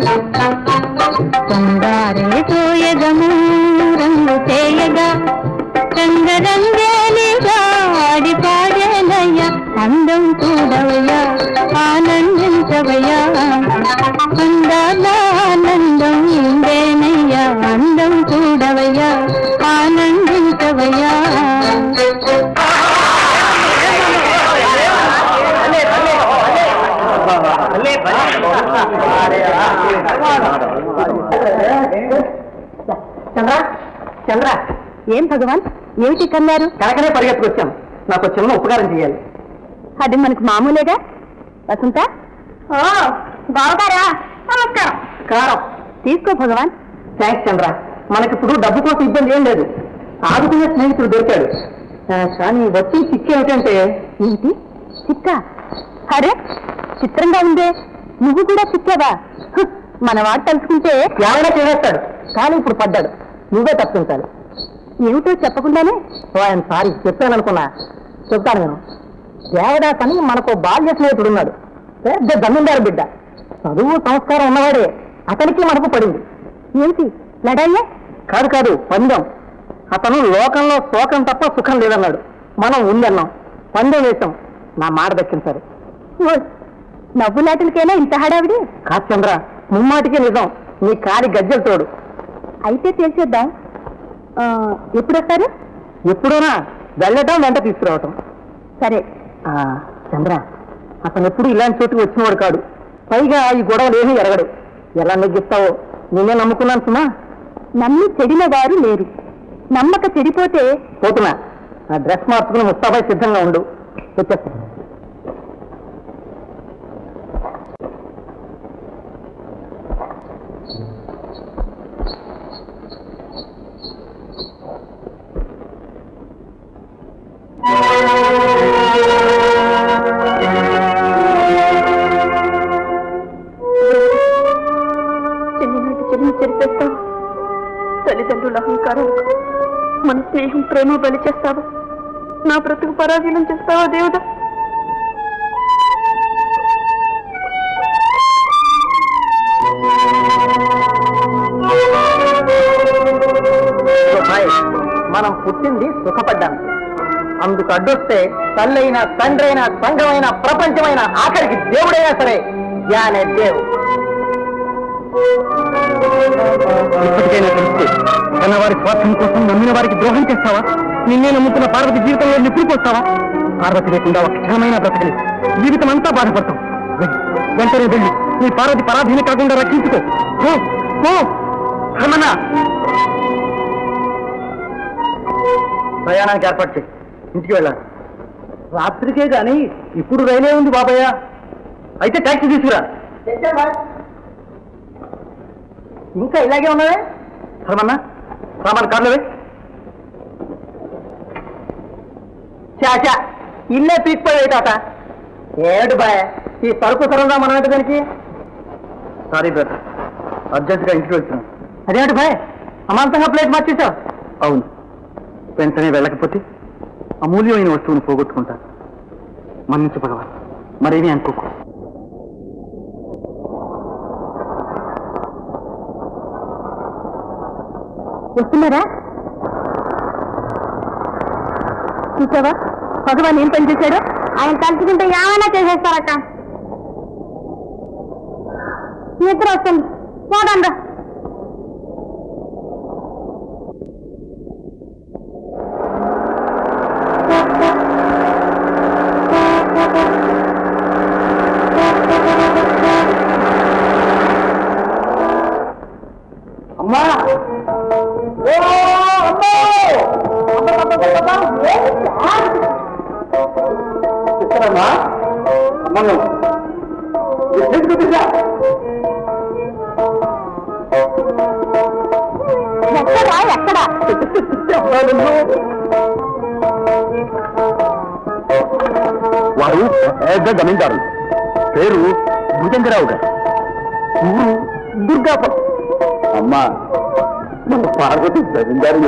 పొందారే తోయగము రంగు చేయగా రంగరంగేలిగా ఆడి పాడేనయ్యా అందం చూడవయ్యా ఆనందించవయ్యా అందాల ఆనందం ఇందేనయ్యా అందం చూడవయ్యా ఆనందించవయ్యా చంద్ర చంద్ర ఏం భగవాన్ ఏమిటి కన్నారు కనకనే పరిగెత్తుకొచ్చాం నాకు ఒక చిన్న ఉపకారం చేయాలి అది మనకు మామూలేగా వసంత ఓ బావగారా నమస్కారం కారం తీసుకో భగవాన్ థ్యాంక్స్ చంద్ర మనకిప్పుడు డబ్బు కోసం ఇబ్బంది ఏం లేదు ఆదుకునే స్నేహితుడు దొరికాడు ఆ, కానీ వచ్చి చిక్కు ఏమిటంటే ఏంటి చిక్క అరే చిత్రంగా ఉందే నువ్వు కూడా చిక్కావా హ్, మన వాడు తలుచుకుంటే ఏమైనా చేసేస్తాడు కానీ ఇప్పుడు పడ్డాడు నువ్వే తప్పించాలి ఏమిటో చెప్పకుండానే ఓ ఆయన సారీ చెప్పాను అనుకున్నా చెప్తాను నేను దేవదాస్ అని మనకు బాల్య స్నేహితుడు ఉన్నాడు పెద్ద జమీందారు బిడ్డ చదువు సంస్కారం ఉన్నవాడే అతనికి మనకు పడింది ఏమిటి లడాయ్యే కాదు కాదు పందెం అతను లోకంలో శోకం తప్ప సుఖం లేదన్నాడు మనం ఉందన్నాం పందెం వేశాం నా మాట దక్కించారు ఓ, నవ్వులాటలకైనా ఇంత హడావిడి కాదు చంద్ర ముమ్మాటికి నిజం నీ కాలి గజ్జలు తోడు అయితే తెలిసేద్దాం ఆ, ఎప్పుడు వస్తారు ఎప్పుడోనా వెళ్ళటం వెంట తీసుకురావటం సరే ఆ, చంద్ర అతను ఎప్పుడు ఇలాంటి చోటుకు వచ్చినవాడు కాడు పైగా ఈ గొడవలు ఏమీ ఎరగడు ఎలా నెగ్గిస్తావో నిన్నే నమ్ముకున్నాను సుమా నమ్మి చెడిన వారు లేరు నమ్మక చెడిపోతే పోతున్నా ఆ డ్రెస్ మార్చుకుని ముస్తాబై సిద్ధంగా ఉండు వచ్చేస్తా చిన్ననాటి చెల్లిని చెరిపేస్తావు తల్లిదండ్రుల అహంకారం మన స్నేహం ప్రేమ బలి చేస్తావా నా బ్రతుకు పరాధీనం చేస్తావా దేవుడా సుఖాయ్, మనం పుట్టింది సుఖపడ్డానికి అందుకు అడ్డొస్తే తల్లైన తండ్రైన సంఘమైన ప్రపంచమైన ఆఖరికి దేవుడైనా సరే జ్ఞానే దేవు ఇప్పటికైనా తెలిస్తే కన్నవారి స్వార్థం కోసం నమ్మిన వారికి ద్రోహం చేస్తావా నిన్నే నమ్ముతున్న పార్వతి జీవితంలో నిప్పుకొస్తావా పార్వతి లేకుండా ఒక క్షణమైన బ్రతకలి జీవితం అంతా బాధపడతాం వెళ్ళు, వెంటనే వెళ్ళి నీ పార్వతి పరాధీన కాకుండా రక్షించుకో పో, పో. రమణ ప్రయాణానికి ఏర్పాటు చేయి ఇంటికి వెళ్ళాలి రాత్రికే గాని ఇప్పుడు రైలే ఉంది బాబయ్య అయితే ట్యాక్సీ తీసుకురా ఇంకా ఇలాగే ఉన్నదే సరమన్నా సామాన్ కార్లవే చాచా ఇల్లే పీక్పోయాయి తాత ఏడు బాయ్ ఈ సరుకు సరంగా మనం ఏంటి దానికి సారీ బ్రదర్ అర్జెంట్గా ఇంటికి వెళ్తున్నాం అదేంటి బాయ్ అమాంతంగా ప్లేట్ మార్చేసావు అవును వెంటనే వెళ్ళకపోతే అమూల్యమైన వస్తువును పోగొట్టుకుంటా మన్నించు భగవాన్ మరేమీ అనుకోకు వస్తున్నారా చూసావా భగవాన్ ఏం పని చేశాడు ఆయన తలుచుకుంటే ఏమైనా చేసేస్తారట నిద్ర వస్తుంది పోదండా అమ్మా ఓ అమ్మో ఇస్తారమ్మా అమ్మను ఎక్కడికి చూపించా ఎక్కడా ఎక్కడా వారు పెద్ద జమీందారు పేరు భుజంగరావు గారు ఊరు దుర్గాపురం అమ్మా మన పార్వతి జమీందారు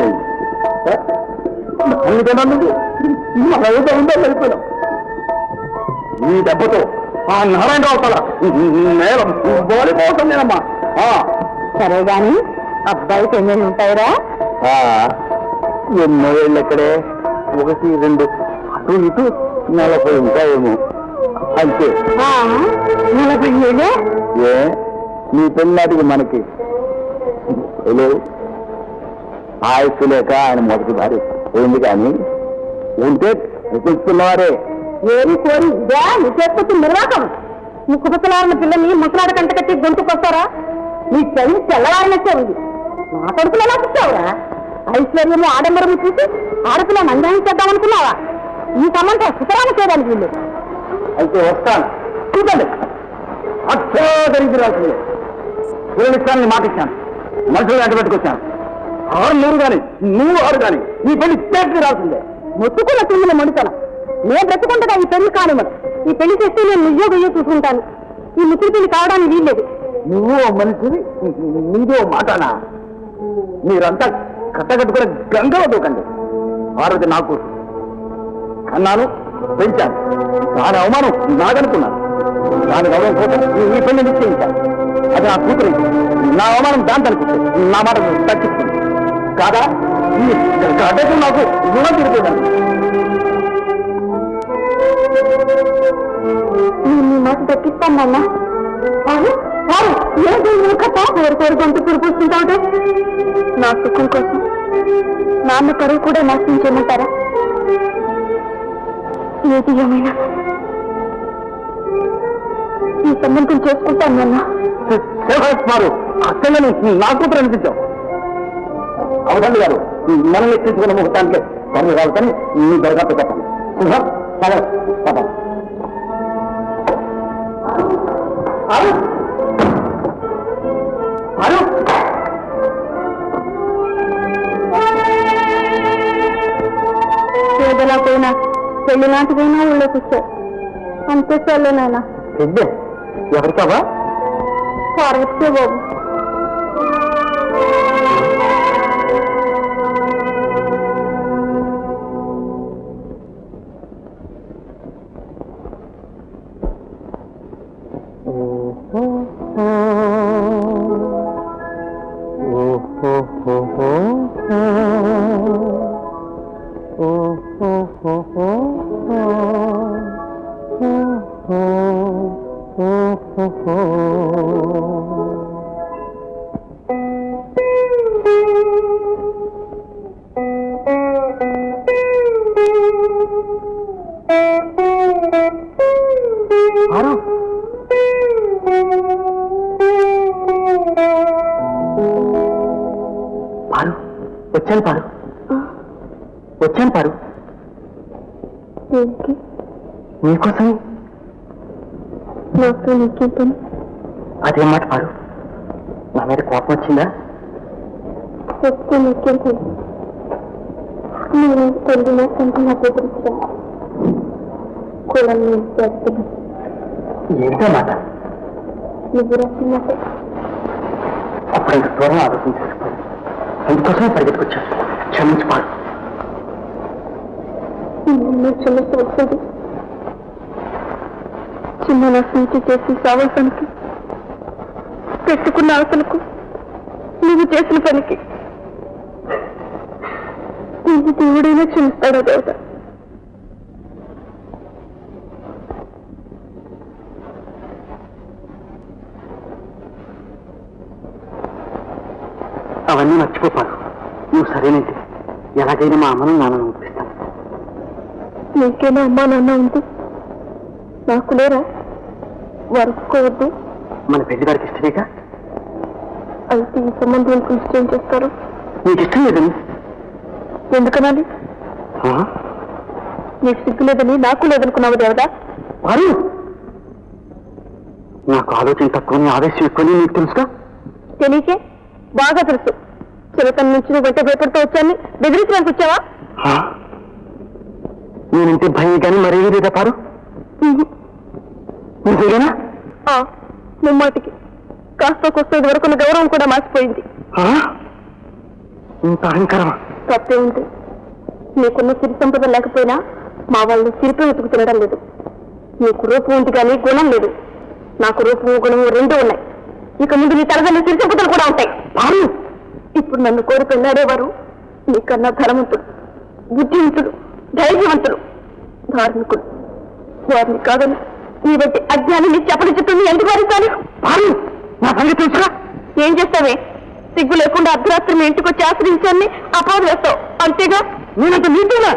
అయిపోయాం ఈ దెబ్బతో ఆ నారాయణరావు తల నేల బోలిపోతుందేనమ్మా సరే గాని అబ్బాయికి ఎన్ని ఉంటాయిరా ఎన్నో ఏళ్ళు ఎక్కడే ఒకటి రెండు అటు ఇటు నలభై ఉంటాయేమో అంతే నలభై ఏళ్ళు ఏ నీ పెళ్ళాటికి మనకి హలో ఆయుస్సు లేక ఆయన మొదటి భార్య ఏంది కానీ ఉంటే చూస్తున్నవారే ఏమి కోరి ఇదే నిచేస్తుంది నిర్వాహకం ముక్కుపచ్చలారిన పిల్లల్ని ముసలాడ కంట కట్టి గొంతుకొస్తారా నీ చలి తెల్లవారినట్టే ఉంది నా కొడుకులు ఎలా చూస్తావురా ఐశ్వర్యము ఆడంబరము చూసి ఆడపిల్ల మందాన్ని చేద్దామనుకున్నావా ఈ సంబంధం సుతరాన్ని చేయడానికి వీళ్ళు అయితే వస్తాను చూడండి అత్యాధరించి రాసింది పిల్లలిస్తానని మాట ఇచ్చాను మనుషులు వెంట పెట్టుకొచ్చాను ఆరు నూరు కానీ నువ్వు ఆరు కానీ నీ పెళ్లి చేతికి రాసిందే మొత్తుకున్న తిమ్మిన మొండితనం నేను బ్రతుకుంటగా ఈ పెళ్లి కానివ్వను ఈ పెళ్లి చేస్తే నేను నువ్వో గయ్యో చూసుకుంటాను ఈ ముసలి పెళ్లి కావడానికి వీల్లేదు నువ్వు ఓ మనిషివి నీదో మాటనా మీరంతా కట్టగట్టుకుని గంగలో దూకండి పార్వతి నాకు అన్నాను పెంచాను దాని అవమానం నాదనుకున్నాను దాని గౌరవం కోసం ఈ- ఈ పెళ్లి నిశ్చయించాను అది నా కూతురు నా అవమానం దాంతో అనుకుంటుంది నా మాట తగ్గిస్తుంది కాదా ఈ గడ్డకు నాకు రుణం తిరుగుతుందండి నేను నీ మాట దక్కిస్తాను నాన్న ఏదో మూర్ఖత పేరు పేరు గొంతు పురిపోస్తుంటావుటే నా సుఖం కోసం నాన్న పరువు కూడా నాశనం చేయమంటారా ఏది ఏమైనా ఈ సంబంధం చేసుకుంటాను నాన్న శివకుమారు అక్కడని నాకు ప్రకటించాం అవదండి గారు మనం ఎత్తించుకున్న ముహూర్తానికి పనులు కావాలని మీ దరఖాస్తు చెప్పండి శుభం సరే పదం అరు అరు పేదలా పోయినా పెళ్లి లాంటిదైనా ఊళ్ళోకి వచ్చాయి అంతే చాలే నాయన పెద్ద ఎవరికావా పార్వతికే బాబు అరు పారు వచ్చాను పారు వచ్చాను పారు దేనికి నీకోసం నాకు నీకేం పని అదేం మాట పారు నా మీద కోపం వచ్చిందా వస్తే నీకేం పని నేను పెళ్లి నాకంటే నాకు ఎదురుచ్చా కులం నేను చేస్తున్నాను ఏంటో మాట నువ్వు రాసినట్టే అప్పుడు ఇంత దూరం ఆలోచించేసుకోండి అందుకోసమే పరిగెత్తుకొచ్చాను క్షమించి పారు నిన్ను క్షమించి వచ్చింది చిన్న నా స్నేహితు చేసి సావాసానికి పెట్టుకున్న ఆశలకు నువ్వు చేసిన పనికి నీకు దేవుడైనా క్షమిస్తాడా దేవత అవన్నీ మర్చిపోపారు నువ్వు సరేనంటే ఎలాగైనా మా అమ్మను నాన్నను ఒప్పిస్తాను నీకేనా అమ్మా నాన్న ఉంది నాకు లేరా వరుసుకోవద్దు మన పెళ్లి వారికి ఇష్టమేగా అయితే ఈ సంబంధం ఎందుకు నిశ్చయం చేస్తారు నీకు ఇష్టం లేదని ఎందుకనాలి ఆ? నీకు సిగ్గు లేదని నాకు లేదనుకున్నావు దేవత వారు నాకు ఆలోచన తక్కువని ఆవేశం ఎక్కువని నీకు తెలుసుగా తెలియకే బాగా తెలుసు చిలకల నుంచి నువ్వు వెంట భయపడుతూ వచ్చాన్ని బెదిరించడానికి వచ్చావా ఆ? నేనంటే భయం కానీ మరేమీ లేదా పారు నిజమేనా ఆ, ముమ్మాటికి కాస్త కొస్త ఇది వరకున్న గౌరవం కూడా మార్చిపోయింది ఆ? ఇంత అహంకారమా తప్పే ఉంది నీకున్న సిరి సంపద లేకపోయినా మా వాళ్ళు సిరిపి వెతుకు తినడం లేదు నీకు రూపం ఉంది కానీ గుణం లేదు నాకు రూపము గుణము రెండు ఉన్నాయి ఇక ముందు నీ తరగని సిరి సంపదలు కూడా ఉంటాయి పారు ఇప్పుడు నన్ను కోరి పెళ్ళాడేవారు నీకన్నా ధనవంతుడు బుద్ధివంతుడు ధైర్యవంతుడు ధార్మికుడు వారిని కాదని నీ బట్టి అజ్ఞానాన్ని చెప్పని చెప్తుంది ఎందుకు భరిస్తాను పారు నా సంగతి తెలుసుగా ఏం చేస్తావే సిగ్గు లేకుండా అర్ధరాత్రి మీ ఇంటికి వచ్చి ఆశ్రయించాన్ని అపవాదం వేస్తావు అంతేగా నేనంత నీతోనా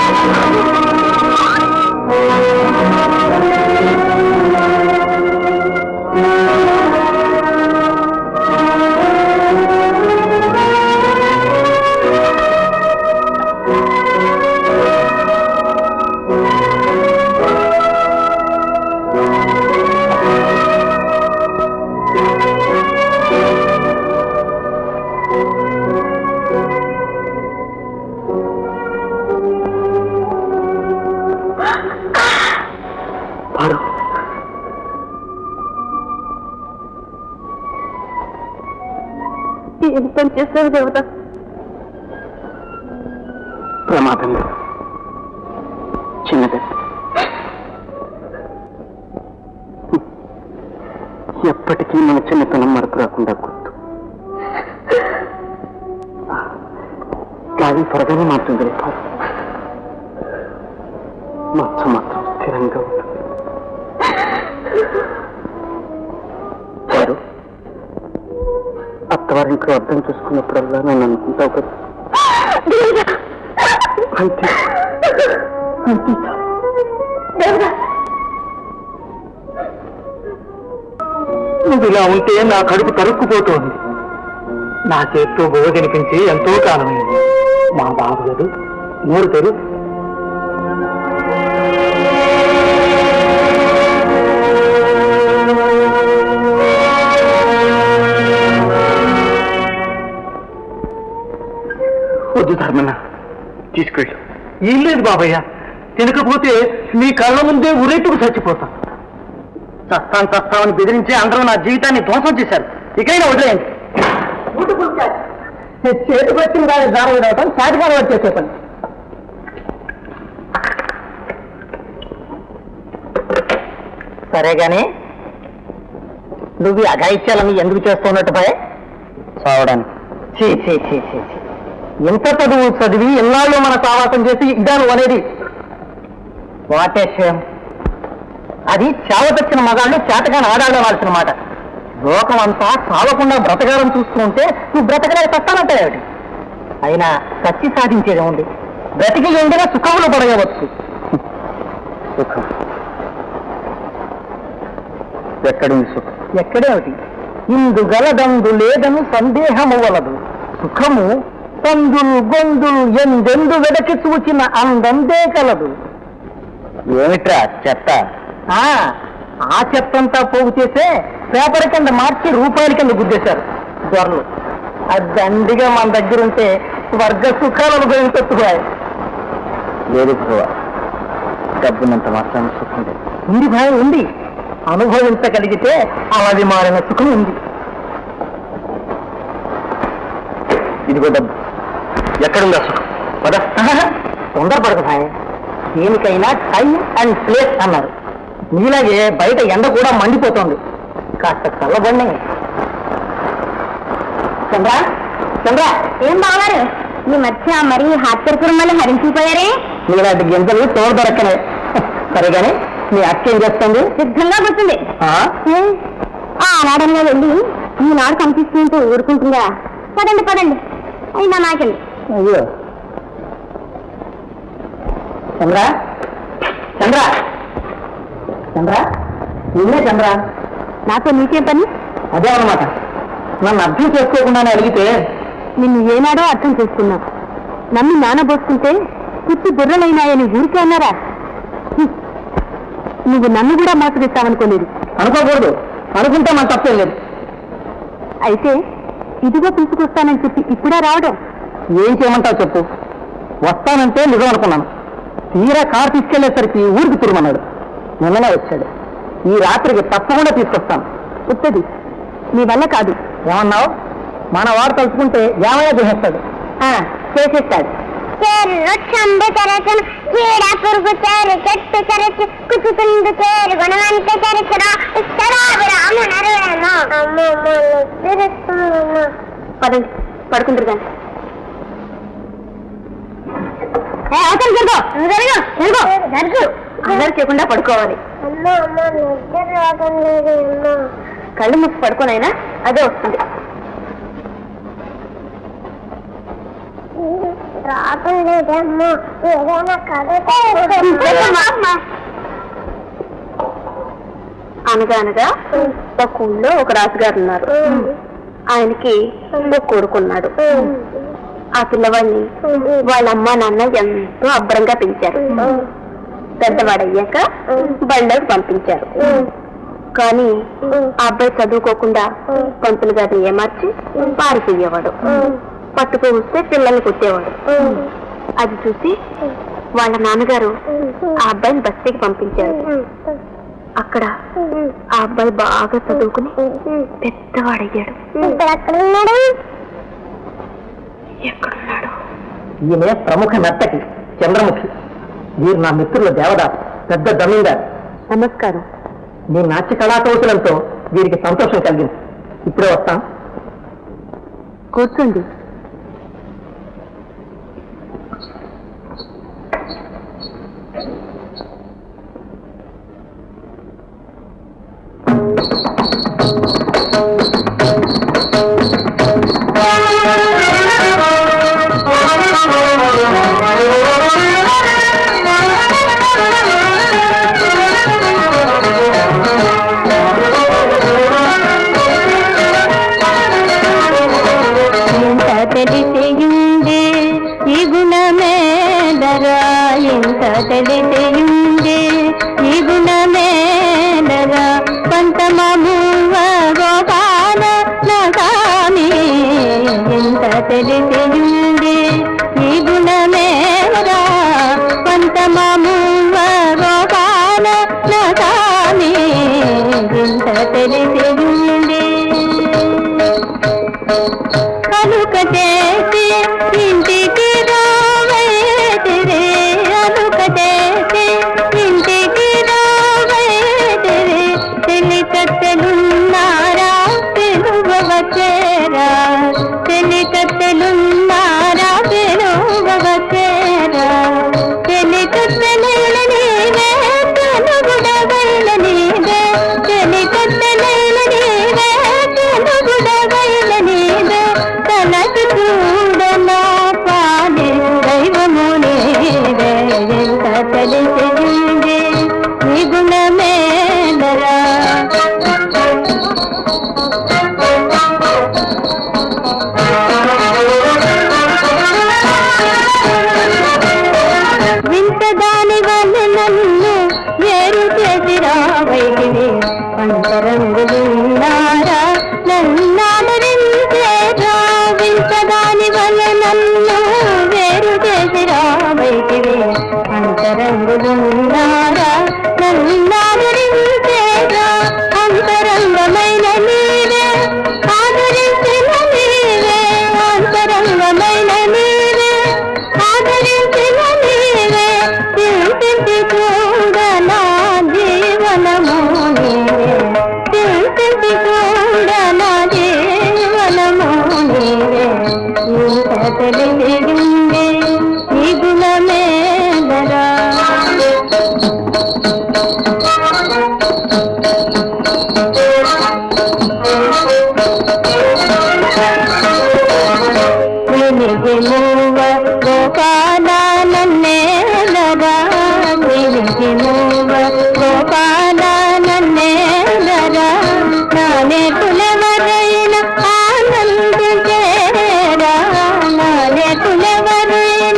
పారు ఏం పని చేస్తావు దేవత ప్రమాదం లేదు చిన్నది ఎప్పటికీ మన చిన్నతనం మరపు రాకుండా గుర్తు గాలి త్వరగానే మారుతుంది పారు మచ్చ మాత్రం స్థిరంగా ఉంటుంది పారు అత్తవారింట్లో అర్థం చూసుకున్నప్పుడల్లా నన్ను అనుకుంటావు కదా అంతే అంతే చాలు. నువ్వు ఇలా ఉంటే నా కడుపు తరుక్కుపోతోంది నా చేత్తో బోవ తినిపించి ఎంతో కాలమైంది మా బాబు గదు నోరు తెరు వద్దు ధర్మన్న తీసుకెళ్ళు ఏం లేదు బాబయ్య తినకపోతే మీ కళ్ళ ముందే ఉరేట్టుకు చచ్చిపోతా చస్తాను చస్తామని బెదిరించి అందరూ నా జీవితాన్ని ధ్వంసం చేశారు ఇకైనా వదిలేయండి చేతికి వచ్చిన దాన్ని దారం విడవటం చేతకాలం వచ్చేసే పని సరే గాని నువ్వు ఈ అఘాయిత్యాలని ఎందుకు చేస్తున్నట్టు భయ చావడానికి చీ చీ చీ చీ చీ. ఎంత చదువు చదివి ఎన్నాళ్ళు మన సావాసం చేసి ఇదాను అనేది వాటే షేమ్ అది చావతచ్చిన మగాళ్ళు చేతగాని ఆడాళ్ళు అనాల్సిన మాట లోకం అంతా చావకుండా బ్రతకాలని చూస్తూ ఉంటే నువ్వు బ్రతకలేక చస్తానంటావేమిటి అయినా సచ్చి సాధించేది ఉంది బ్రతికి ఉండగా సుఖంలో పడగవచ్చు సుఖం ఎక్కడుంది సుఖం ఎక్కడేమిటి ఇందు గలదందు లేదను సందేహము వలదు సుఖము పందులు గొందులు ఎందెందు వెదకి చూచిన అందందే కలదు ఏమిట్రా చెత్త ఆ చెత్తంతా పోగు చేసే పేపర్ కింద మార్చి రూపాయల కింద గుద్దేశారు దొరలు అది దండిగా మన దగ్గర ఉంటే వర్గ సుఖాలు అనుభవించొచ్చుకోవాలి లేదు డబ్బునంత మాత్రం సుఖం ఉంది భాయ్ ఉంది అనుభవించగలిగితే అలాది మారిన సుఖం ఉంది ఇదిగో డబ్బు ఎక్కడుందా సుఖం పద తొందరపడదు భాయ్ దేనికైనా టైం అండ్ ప్లేస్ అన్నారు నీలాగే బయట ఎండ కూడా మండిపోతుంది కాస్త చల్లబడి చంద్ర చంద్ర ఏం బాగారు ఈ మధ్య మరి హాస్పిటల్ మళ్ళీ హరించిపోయారే నీలాంటి గింజలు తోడు దొరకనే సరే కానీ మీ అక్క ఏం చేస్తుంది సిద్ధంగా కూర్చుంది ఆ? ఆనాడంగా వెళ్ళి ఈనాడు కనిపిస్తుంటే ఊరుకుంటుందా పదండి పదండి అయినా నాకండి అయ్యో చంద్ర చంద్ర చంద్ర నిన్నే చంద్ర నాతో నీకేం పని అదే అన్నమాట నన్ను అర్థం చేసుకోకుండానే అడిగితే నిన్ను ఏనాడో అర్థం చేసుకున్నా నమ్మి నానబోసుకుంటే పుట్టి బుర్రలైనాయని ఊరికే అన్నారా హ్మ్. నువ్వు నన్ను కూడా మోసగిస్తావనుకోలేదు అనుకోకూడదు అనుకుంటే మన తప్పేం లేదు అయితే ఇదిగో తీసుకొస్తానని చెప్పి ఇప్పుడే రావడం ఏం చేయమంటావు చెప్పు వస్తానంటే నిజం అనుకున్నాను తీరా కారు తీసుకెళ్లేసరికి ఊరికి తిరుమన్నాడు నిన్ననే వచ్చాడు ఈ రాత్రికి తప్పకుండా తీసుకొస్తాను ఉత్తది నీ వల్ల కాదు ఏమన్నావు మన వాడు తలుచుకుంటే ఏమైనా చేసేస్తాడు ఆ, చేసేస్తాడు చెర్రు చంబు చెరచను చీడ పురుగు చేరు చెట్టు చెరచు కుచుకుందు చేరు గుణవంత చెరచురా ఇస్తారా రామునరుడను అమ్మ పదండి పడుకుంటారు కానీ ఏ, అవతల జరుగు జరుగు జరుగు జరుగు అందరు చేయకుండా పడుకోవాలి అమ్మ అమ్మ నిద్ర రావడం లేదు అమ్మ కళ్ళు మూసి పడుకోనైనా అదే వస్తుంది రావడం లేదమ్మ ఏదైనా కథ అనగా అనగా ఒక ఊళ్ళో ఒక రాజుగారు ఉన్నారు ఆయనకి ఒక కొడుకున్నాడు ఆ పిల్లవాడిని వాళ్ళ అమ్మ నాన్న ఎంతో అబ్బరంగా పెంచారు పెద్దవాడయ్యాక బళ్ళకి పంపించారు కానీ ఆ అబ్బాయి చదువుకోకుండా పంతులు గారిని ఏమార్చి పారిపోయేవాడు పట్టుకు వస్తే పిల్లల్ని కొట్టేవాడు అది చూసి వాళ్ళ నాన్నగారు ఆ అబ్బాయిని బస్తీకి పంపించారు అక్కడ ఆ అబ్బాయి బాగా చదువుకుని పెద్దవాడయ్యాడు ఇప్పుడు ఎక్కడ ఉన్నాడు ఎక్కడున్నాడు ఈమె ప్రముఖ నర్తకి చంద్రముఖి వీరు నా మిత్రుల దేవదాస్ పెద్ద జమీందార్ నమస్కారం మీ నాట్య కళాకౌశలంతో వీరికి సంతోషం కలిగింది ఇప్పుడే వస్తాం కూర్చోండి తెలిసియుంది ఈ గుణమేనరా పంతమూవ గోపాల నగామి ఇంత తెలిసియుంది ఈ గుణమేనరా పంతమూవ గోపాల నగామి ఇంత తెలిసియుంది అలుక చేసి ఇంటికి రావైతిరి అలుక చేసి ఇంటికి రావైతిరి తెలికత్తెలున్నారా పిలువ వచ్చేరా తెలికత్తెలున్నారా పిలువ వచ్చేరా తెలికత్తెలైన నీవే తెలుగుడవైన నీవే తెలికత్తెలైన నీవే తెలుగుడవైన నీవే తనకు చూడనా పాలి దైవము నీవే ఎంత తెలిసింది నీ గుణమేనరా వింత దాని వల్ల నన్ను వేరు చేసి రావైతివి పంచరంగులున్నారా నన్నాదరించేరా వింత దాని వల్ల నన్ను వేరు చేసి రావైతివి పంచరంగులున్నారా నన్నాదరించేరా అంతరంగమైన నీవే ఆదరించిన నీవే అంతరంగమైన నీవే ఆదరించిన నీవే చింతించి చూడనా జీవనము నీవే చింతించి చూడనా జీవనము నీవే ఇంత తెలిసింది ఈ గుణమేదరా వినిగి మూవ గోపాల నన్నేలరా వినిగి మూవ గోపాల నన్నేలరా నానే కులవరైన ఆనందించేరా నానే కులవరైన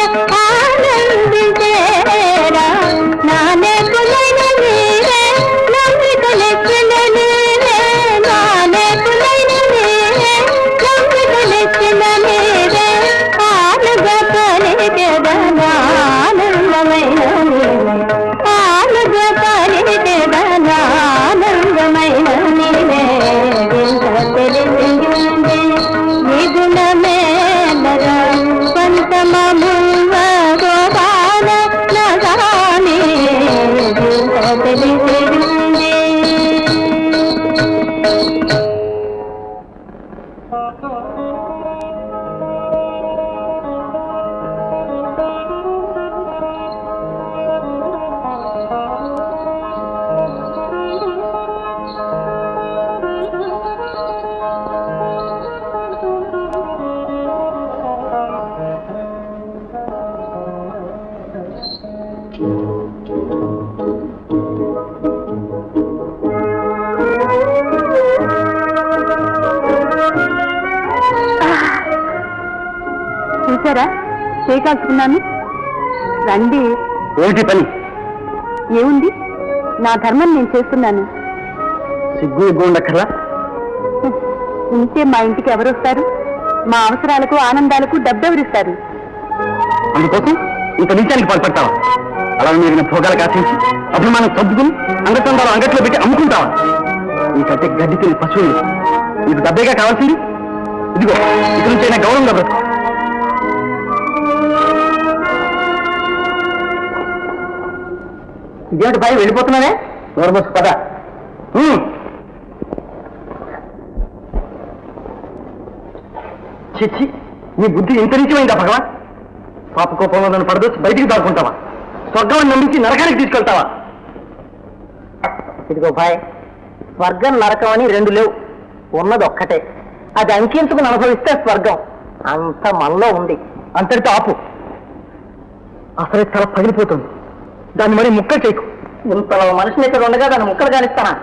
ఆనందించేరా నానే కులైన నీవే నమ్మికలెక్కిన నీవే నానే కులైన నీవే నమ్మికలెక్కిన నీవే ఆలుగా పలికెదనానందమైన నీవే ఆలుగా పలికెదనానందమైన నీవే ఎంత తెలిసింది నీ గుణమేనరా పంతమమువ గోపాల నగామి ఎంత తెలిసింది చూసారా చేయకాల్చుకున్నాను రండి ఏమిటి పని ఏముంది నా ధర్మం నేను చేస్తున్నాను సిగ్గు ఎగ్గు ఉండక్కర్లా ఉంటే మా ఇంటికి ఎవరు వస్తారు మా అవసరాలకు ఆనందాలకు డబ్బెవరిస్తారు అందుకోసం ఇంత నిత్యానికి పాల్పడతావా అలా మిగిలిన భోగాలకు ఆశించి అభిమానం సర్దుకుని అంగతందాలు అంగట్లో పెట్టి అమ్ముకుంటావా నీకంటే గడ్డి తిని పశువులు నీకు డబ్బేగా కావాల్సింది ఇదిగో ఇక నుంచి అయినా గౌరవంగా బ్రతుకు ఇదేమిటి పై వెళ్ళిపోతున్నానే నోరబోసు పద ఉమ్. చిచ్చి నీ బుద్ధి ఇంత నిత్యమైందా భగవాన్ పాప కోపంలో నన్ను పడదొచ్చి బయటికి దాక్కుంటావా స్వర్గం నమ్మించి నరకానికి తీసుకెళ్తావా ఇదిగో భాయ్ స్వర్గం నరకం అని రెండు లేవు ఉన్నది ఒక్కటే అది అంకించుకుని అనుభవిస్తే స్వర్గం అంత మనలో ఉంది అంతటితో ఆపు అసలే తల పగిలిపోతుంది దాన్ని మరి ముక్కలు చేయకు ఇంతలో మనిషిని ఇక్కడ ఉండగా దాన్ని ముక్కలు కానిస్తానా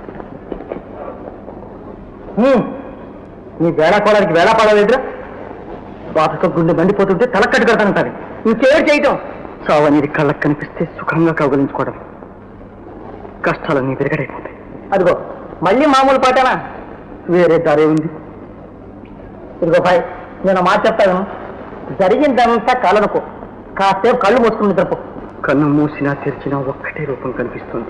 హ్మ్. నీ వేళా కోలానికి వేళా పాడలేదురా బాధతో గుండె మండిపోతుంటే తల కట్టు కడతానంటారు ఇంకేడు చేయటం చావు అనేది కళ్ళకు కనిపిస్తే సుఖంగా కౌగలించుకోవడం కష్టాలన్నీ విరగడైపోతాయి అదిగో మళ్ళీ మామూలు పాటనా వేరే దారే ఉంది ఇదిగో భాయ్ నేను మాట చెప్తాను జరిగిందంతా కలనుకో కాసేపు కళ్ళు మూసుకుని నిద్రపో కన్ను మూసినా తెరిచినా ఒక్కటే రూపం కనిపిస్తుంది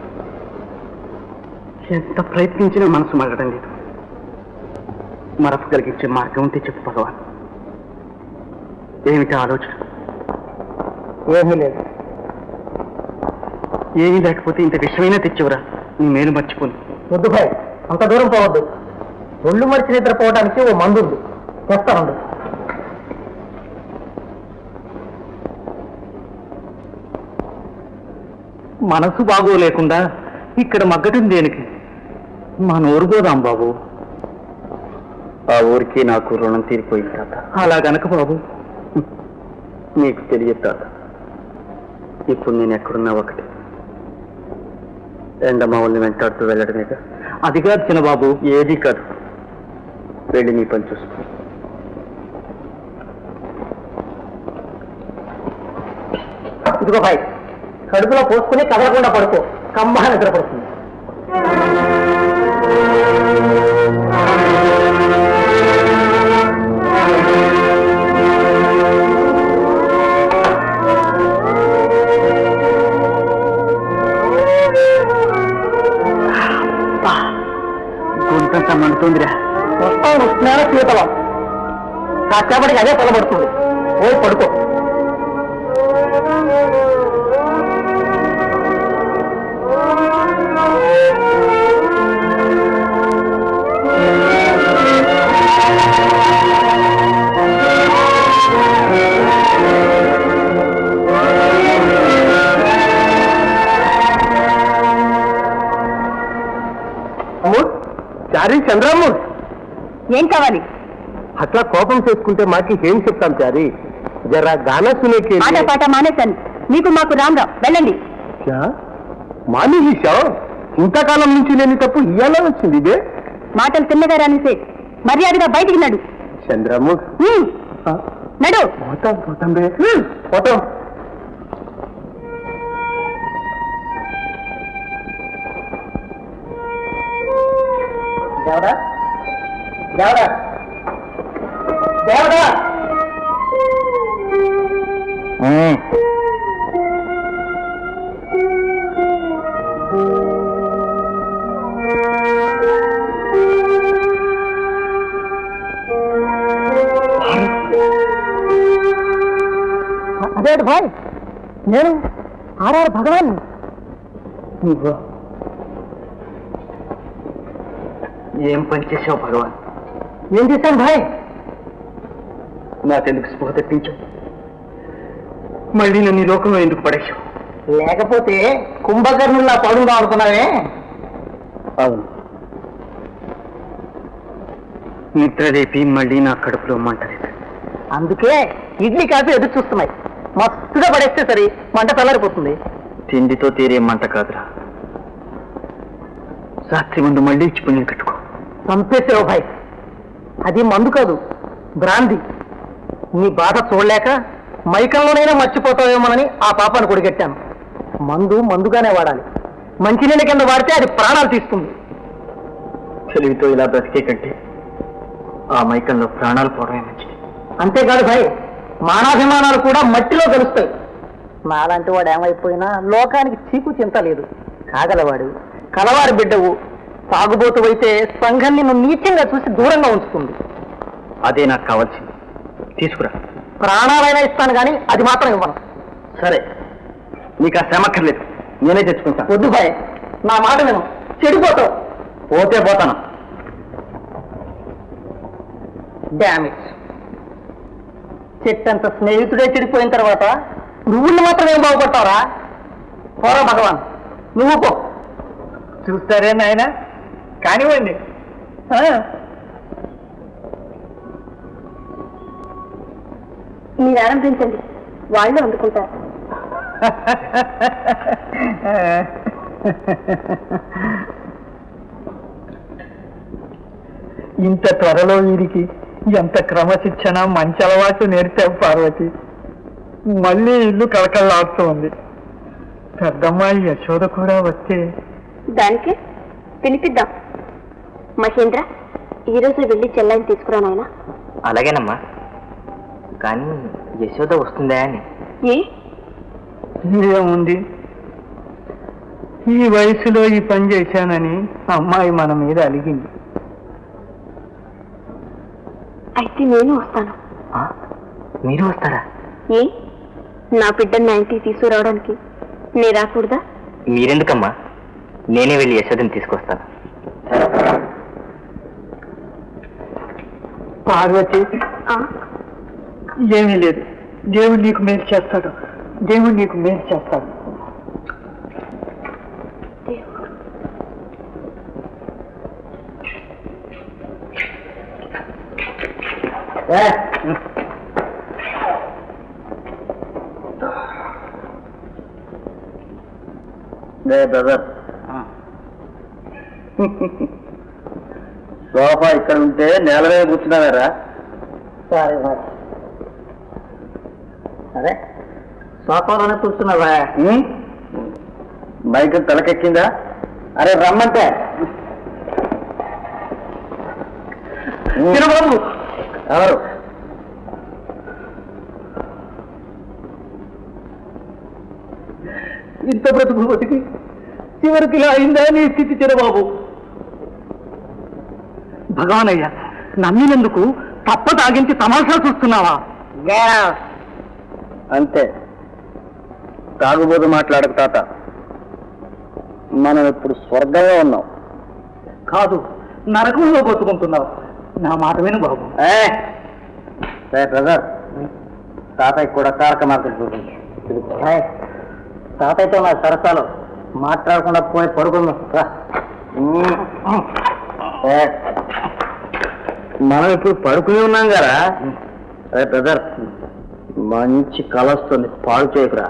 ఎంత ప్రయత్నించినా మనసు మరగడం లేదు మరపు కలిగించే మార్గం ఉంటే చెప్పు భగవాన్ ఏమిటి ఆలోచన ఏమీ లేదు ఏమీ లేకపోతే ఇంత విషమైనా తెచ్చివరా నీ మేలు మర్చిపోను వద్దు భాయ్ అంత దూరం పోవద్దు ఒళ్ళు మరిచి నిద్రపోవడానికి ఓ మందు ఉంది తెస్తానుండు మనసు బాగోలేకుండా ఇక్కడ మగ్గటం దేనికి మా నోరు పోదాం బాబు ఆ ఊరికి నాకు రుణం తీరిపోయింది తాత అలా గనక బాబు నీకు తెలియదు తాత ఇప్పుడు నేను ఎక్కడున్నా ఒకటి ఎండమావుల్ని వెంటాడుతూ వెళ్ళడమేగా అది కాదు చిన్న బాబు ఏది కాదు వెళ్ళి నీ పని చూసుకో ఇదిగో భాయ్ కడుపులో పోసుకుని కదలకుండా పడుకో కమ్మగా నిద్రపడుతుంది గుంతంతా మండుతుందిరా వస్తాను ఉష్ణాన శీతలం కాసేపటికి అదే పొలబడుతుంది పోయి పడుకో చారీ చంద్రమ్మ ఏం కావాలి అట్లా కోపం చేసుకుంటే మాకి ఏం చెప్తాం చారీ జరా గానా సునేకి ఆట పాట మానేశాను మీకు మాకు రామ్ రామ్ వెళ్ళండి మాని విషయం ఇంతకాలం నుంచి లేని తప్పు ఇయ్యాల వచ్చింది ఇదే మాటలు తిన్నగా రానిసే మర్యాదగా బయటికి నడు చంద్రమ్మ హ్మ్. నడు పోతాం పోతాం రే హ్మ్. పోతాం దేవడా దేవడా దేవడా అదేంటి భాయ్ నేను ఆడారు భగవాన్ నువ్వు ఏం పని చేసావు భగవాన్ ఏం చేశాను భాయ్ నాకెందుకు స్పృహ తెప్పించావు మళ్ళీ నన్ను ఈ లోకంలో ఎందుకు పడేశావు లేకపోతే కుంభకర్ణుల్లా పడుగా అనుకున్నావే అవును నిద్ర రేపి మళ్ళీ నా కడుపులో మంటలేదు అందుకే ఇడ్లీ కాఫీ ఎదురు చూస్తున్నాయి మస్తుగా పడేస్తే సరి మంట చల్లారిపోతుంది తిండితో తీరే మంట కాదురా రాత్రి ముందు మళ్ళీ ఇచ్చి పుణ్యం కట్టుకో చంపేసావు భాయ్ అది మందు కాదు బ్రాంది నీ బాధ చూడలేక మైకంలోనైనా మర్చిపోతావేమోనని ఆ పాపాన్ని కొడిగెట్టాను మందు మందుగానే వాడాలి మంచినీళ్ళ కింద వాడితే అది ప్రాణాలు తీస్తుంది తెలివితో ఇలా బ్రతికే కంటే ఆ మైకంలో ప్రాణాలు పోవడమే మంచిది అంతేకాదు భాయ్ మానాభిమానాలు కూడా మట్టిలో కలుస్తాయి నాలాంటి వాడు ఏమైపోయినా లోకానికి చీకు చింత లేదు కాగలవాడు కలవారి బిడ్డవు తాగుబోతు అయితే సంఘం నిన్ను నీచంగా చూసి దూరంగా ఉంచుతుంది అదే నాకు కావాల్సింది తీసుకురా ప్రాణాలైనా ఇస్తాను కానీ అది మాత్రం ఇవ్వను సరే నీకు ఆ శ్రమక్కర్లేదు నేనే తెచ్చుకుంటా వద్దు భాయ్ నా మాట నేను చెడిపోతావు పోతే పోతాను డ్యామేజ్ చెట్టంత స్నేహితుడే చెడిపోయిన తర్వాత నువ్వు మాత్రం ఏం బాగుపడతావురా పోరా భగవాన్ నువ్వు పో చూస్తారే నాయన కానివ్వండి ఆ. మీరు ఆరంభించండి వాళ్ళు అందుకుంటారు ఇంత త్వరలో వీరికి ఎంత క్రమశిక్షణ మంచి అలవాటు నేర్చావు పార్వతి మళ్ళీ ఇల్లు కలకల్లాడుతోంది పెద్దమ్మాయి యశోద కూడా వస్తే దానికి పిలిపిద్దాం మహేంద్ర ఈ రోజు వెళ్ళి చెల్లాయిని తీసుకురా నాయన అలాగేనమ్మా కానీ యశోద వస్తుందా అని ఏ ఏముంది ఈ వయసులో ఈ పని చేశానని అమ్మాయి మన మీద అలిగింది అయితే నేను వస్తాను ఆ, మీరు వస్తారా ఏ నా బిడ్డను నా ఇంటికి తీసుకురావడానికి నే రాకూడదా మీరెందుకమ్మా నేనే వెళ్ళి యశోదని తీసుకొస్తాను పార్వతి ఆ, ఏమీ లేదు దేవుడు నీకు మేలు చేస్తాడు దేవుడు నీకు మేలు చేస్తాడు బ్రదర్ సోఫా ఇక్కడ ఉంటే నేల మీద కూర్చున్నావారా సరే మరి సరే సోఫాలోనే కూర్చున్నావా మైక్ తలకెక్కిందా అరే రమ్మంటే చిరబాబు ఎవరు ఇంత బ్రతుకు బతికి చివరికి ఇలా అయిందా నీ స్థితి చిరబాబు భగవానయ్య నమ్మినందుకు తప్ప తాగించి తమాషా చూస్తున్నావా అంతే తాగుబోతు మాట్లాడకు తాత మనం ఇప్పుడు స్వర్గంలో ఉన్నాం కాదు నరకంలో బతుకుంటున్నావు నా మాట విను బాబు బ్రదర్ తాతయ్య కూడా కారక మార్కెట్ తాతయ్యతో నా సరసాలు మాట్లాడకుండా పోయి పడుకుందాం రా. మనం ఇప్పుడు పడుకుని ఉన్నాం కదా అదే బ్రదర్ మంచి కళ వస్తుంది పాడు చేయకురా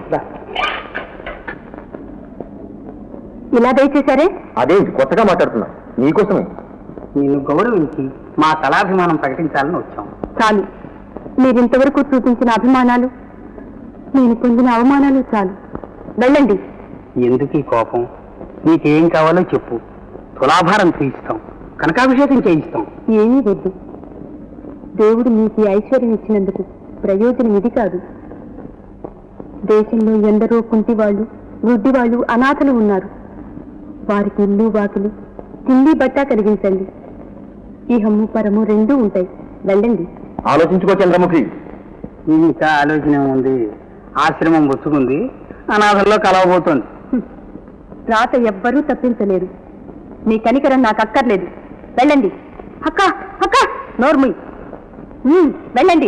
ఇలా దయచేశారే అదేంటి కొత్తగా మాట్లాడుతున్నా నీకోసమే నేను గౌరవించి మా కళాభిమానం ప్రకటించాలని వచ్చాం చాలు మీరింతవరకు చూపించిన అభిమానాలు నేను పొందిన అవమానాలు చాలు వెళ్ళండి ఎందుకు ఈ కోపం నీకేం కావాలో చెప్పు తులాభారం తీయిస్తాం కనకాభిషేకం చేయిస్తాం ఏమీ వద్దు దేవుడు మీకు ఈ ఐశ్వర్యం ఇచ్చినందుకు ప్రయోజనం ఇది కాదు దేశంలో ఎందరో కుంటి వాళ్ళు గుడ్డి వాళ్ళు అనాథలు ఉన్నారు వారికి ఇల్లు వాకిలు తిండి బట్ట కలిగించండి ఈ హమ్ము పరము రెండూ ఉంటాయి వెళ్ళండి ఆలోచించుకో చంద్రముఖి ఇంకా ఆలోచన ఉంది ఆశ్రమం వచ్చుకుంది అనాథల్లో కలవబోతోంది రాత ఎవ్వరూ తప్పించలేరు మీ కనికరం నాకు అక్కర్లేదు వెళ్ళండి అక్క అక్క నోర్ముయ్ ఉమ్, వెళ్ళండి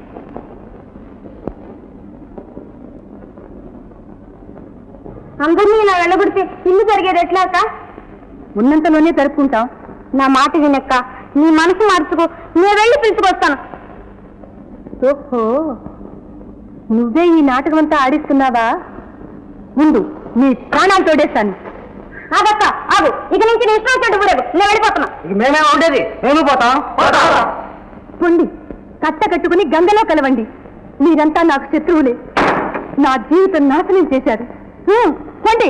అందరినీ ఇలా వెళ్ళగొడితే ఇల్లు జరిగేది ఎట్లా అక్క ఉన్నంతలోనే జరుపుకుంటాం నా మాట వినక్క నీ మనసు మార్చుకో నేను వెళ్ళి పిలుచుకొస్తాను ఓహో నువ్వే ఈ నాటకం అంతా ఆడిస్తున్నావా ముందు నీ ప్రాణాలు తోడేస్తాను ఆగక్క ఆగు ఇక నుంచి నీ ఇష్టం వచ్చినట్టు ఊరేగు నేను వెళ్ళిపోతున్నా ఇక మేమే ఉండేది మేము పోతాం పొండి కట్ట కట్టుకుని గంగలో కలవండి మీరంతా నాకు శత్రువులే నా జీవితం నాశనం చేశారు హ్మ్, పొండి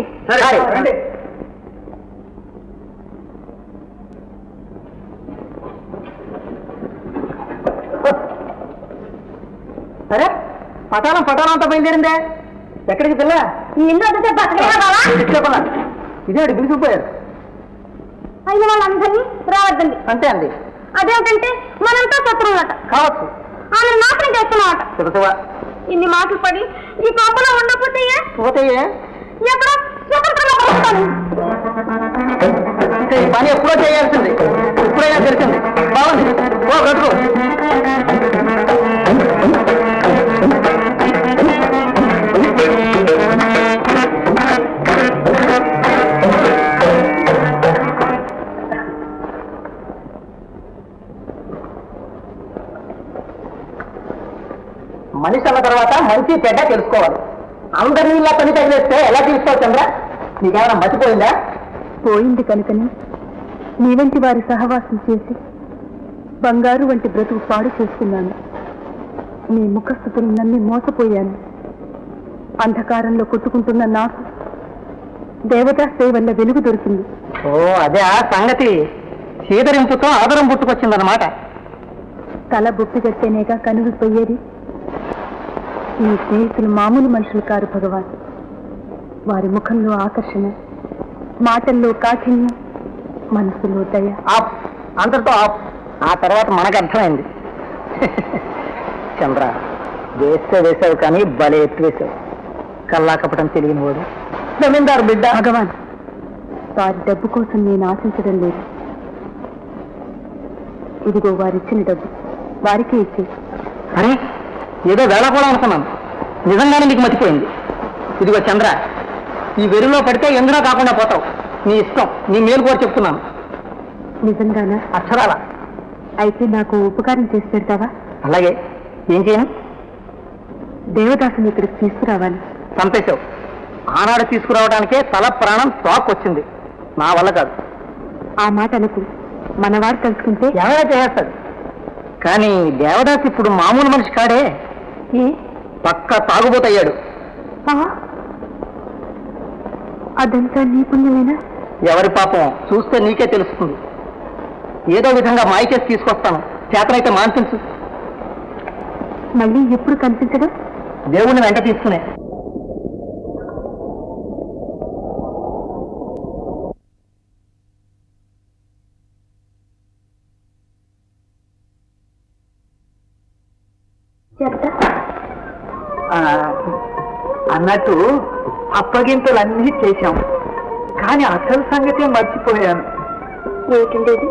సరే పటాలం పటాలం అంతా బయలుదేరిందే ఎక్కడికి పిల్ల ఈ ఇల్లు వదిలితే బతకలేరా బావా? చెప్పలా ఇదే పిలిచిపోయారు అయిన వాళ్ళందరినీ రావద్దండి అంతే అండి అదేమిటంటే మనంతా శత్రువులట కావచ్చు ఆమె నాశనం చేస్తున్నామట చెబుతావా ఇన్ని మాటలు పడి ఈ పంపలో ఉండకపోతే పోతాయే ఎక్కడ స్వతంత్రంగా బతుకుతాను ఇంకా ఈ పని ఎప్పుడో చేయాల్సింది ఇప్పుడైనా తెలిసింది బాగుంది ఓ బ్రతుకు మనిషి అన్న తర్వాత మంచి చెడ్డ తెలుసుకోవాలి అందరినీ ఇలా పని తగిలేస్తే ఎలా తీసుకోవచ్చు చంద్ర నీకేమైనా మర్చిపోయిందా పోయింది కనుకనే నీ వంటి వారి సహవాసం చేసి బంగారు వంటి బ్రతుకు పాడు చేస్తున్నాను నీ ముఖస్థుతులు నమ్మి మోసపోయాను అంధకారంలో కొట్టుకుంటున్న నాకు దేవతా సేవ వల్ల వెలుగు దొరికింది ఓ అదే ఆ సంగతి చీదరింపుతో ఆదరం పుట్టుకొచ్చిందన్నమాట తల బొప్పి కట్టేనేగా కనులు పోయేది నీ స్నేహితులు మామూలు మనుషులు కారు భగవాన్ వారి ముఖంలో ఆకర్షణ మాటల్లో కాఠిన్యం మనసులో దయ ఆఫ్ అంతటితో ఆఫ్ ఆ తర్వాత మనకు అర్థమైంది చంద్ర వేస్తే వేసావు కానీ భలే ఎత్తు వేసావు కల్లా కపటం తెలియని వాడు జమీందారు బిడ్డ భగవాన్ వారి డబ్బు కోసం నేను ఆశించడం లేదు ఇదిగో వారిచ్చిన డబ్బు వారికే ఇచ్చే అరే ఏదో వేళ కూడా అనుకున్నాను నిజంగానే నీకు మర్చిపోయింది ఇదిగో చంద్ర ఈ వెరులో పడితే ఎందులో కాకుండా పోతావు నీ ఇష్టం నీ మేలు కూడా చెప్తున్నాను నిజంగానా అక్షరాల అయితే నాకు ఉపకారం చేసి పెడతావా అలాగే ఏం చేయను దేవదాసుని ఇక్కడికి తీసుకురావాలి చంపేశావు ఆనాడు తీసుకురావడానికే తల ప్రాణం స్టాక్ వచ్చింది నా వల్ల కాదు ఆ మాట అనుకు మనవాడు తలుచుకుంటే ఎవరైనా చేస్తాడు కానీ దేవదాస్ ఇప్పుడు మామూలు మనిషి కాడే ఏ పక్క తాగుబోతయ్యాడు ఆ? అదంతా నీ పుణ్యమేనా ఎవరి పాపం చూస్తే నీకే తెలుస్తుంది ఏదో విధంగా మాయ చేసి తీసుకొస్తాను చేతనైతే మాన్పించు మళ్ళీ ఎప్పుడు కనిపించడం దేవుణ్ణి వెంట తీసుకునే చెప్తా అన్నట్టు అప్పగింతలన్నీ చేశాం కానీ అసలు సంగతి మర్చిపోయాను ఏమిటండేది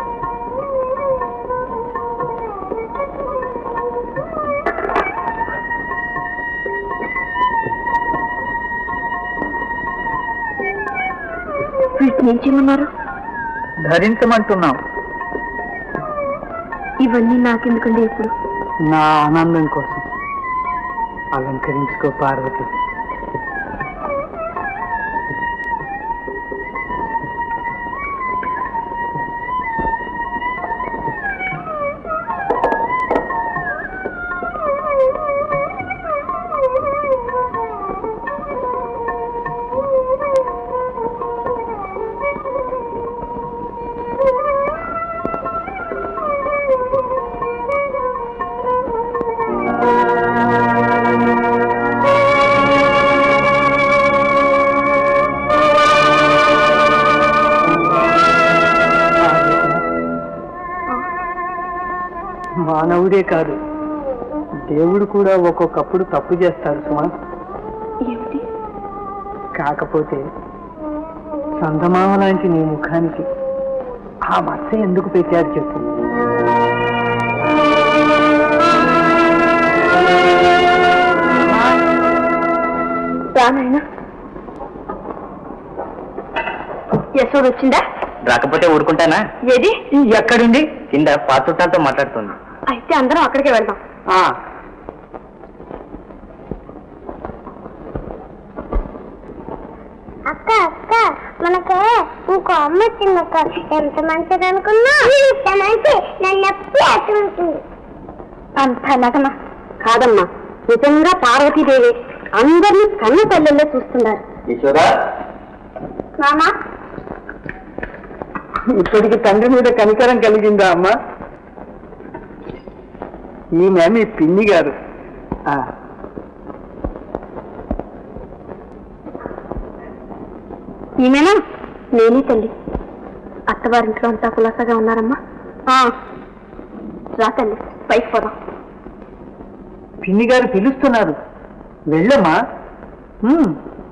వీటిని ఏం చేయమన్నారు ధరించమంటున్నాం ఇవన్నీ నాకెందుకండి ఇప్పుడు నా ఆనందం కోసం అలంకరించుకో పార్వతి మానవుడే కాదు దేవుడు కూడా ఒక్కొక్కప్పుడు తప్పు చేస్తాడు సుమా ఏమిటి కాకపోతే చందమామ లాంటి నీ ముఖానికి ఆ మచ్చ ఎందుకు పెట్టాడు చెప్పు రానాయన యశోద వచ్చిందా రాకపోతే ఊరుకుంటానా ఏది ఎక్కడుంది కింద పాత్రుటాలతో మాట్లాడుతుంది అయితే అందరం అక్కడికే వెళ్దాం ఆ, అక్క అక్క మనకు ఇంకో అమ్మ వచ్చిందక్క ఎంత మంచిది అనుకున్నా ఇంత మంచి నన్ను ఎప్పుడు అట్టుంటుంది అంత నటన కాదమ్మా నిజంగా పార్వతీదేవి అందరినీ కన్న తల్లిలో చూస్తున్నారు ఈశ్వరా మామా ఇప్పటికి తండ్రి మీద కనికరం కలిగిందా అమ్మా ఈమె మీ పిన్ని గారు ఆ, ఈమెనా నేనే తల్లి అత్తవారింట్లో అంతా కులాసగా ఉన్నారమ్మా ఆ, రా తల్లి పైకి పోదాం పిన్ని గారు పిలుస్తున్నారు వెళ్ళమ్మా ఉమ్.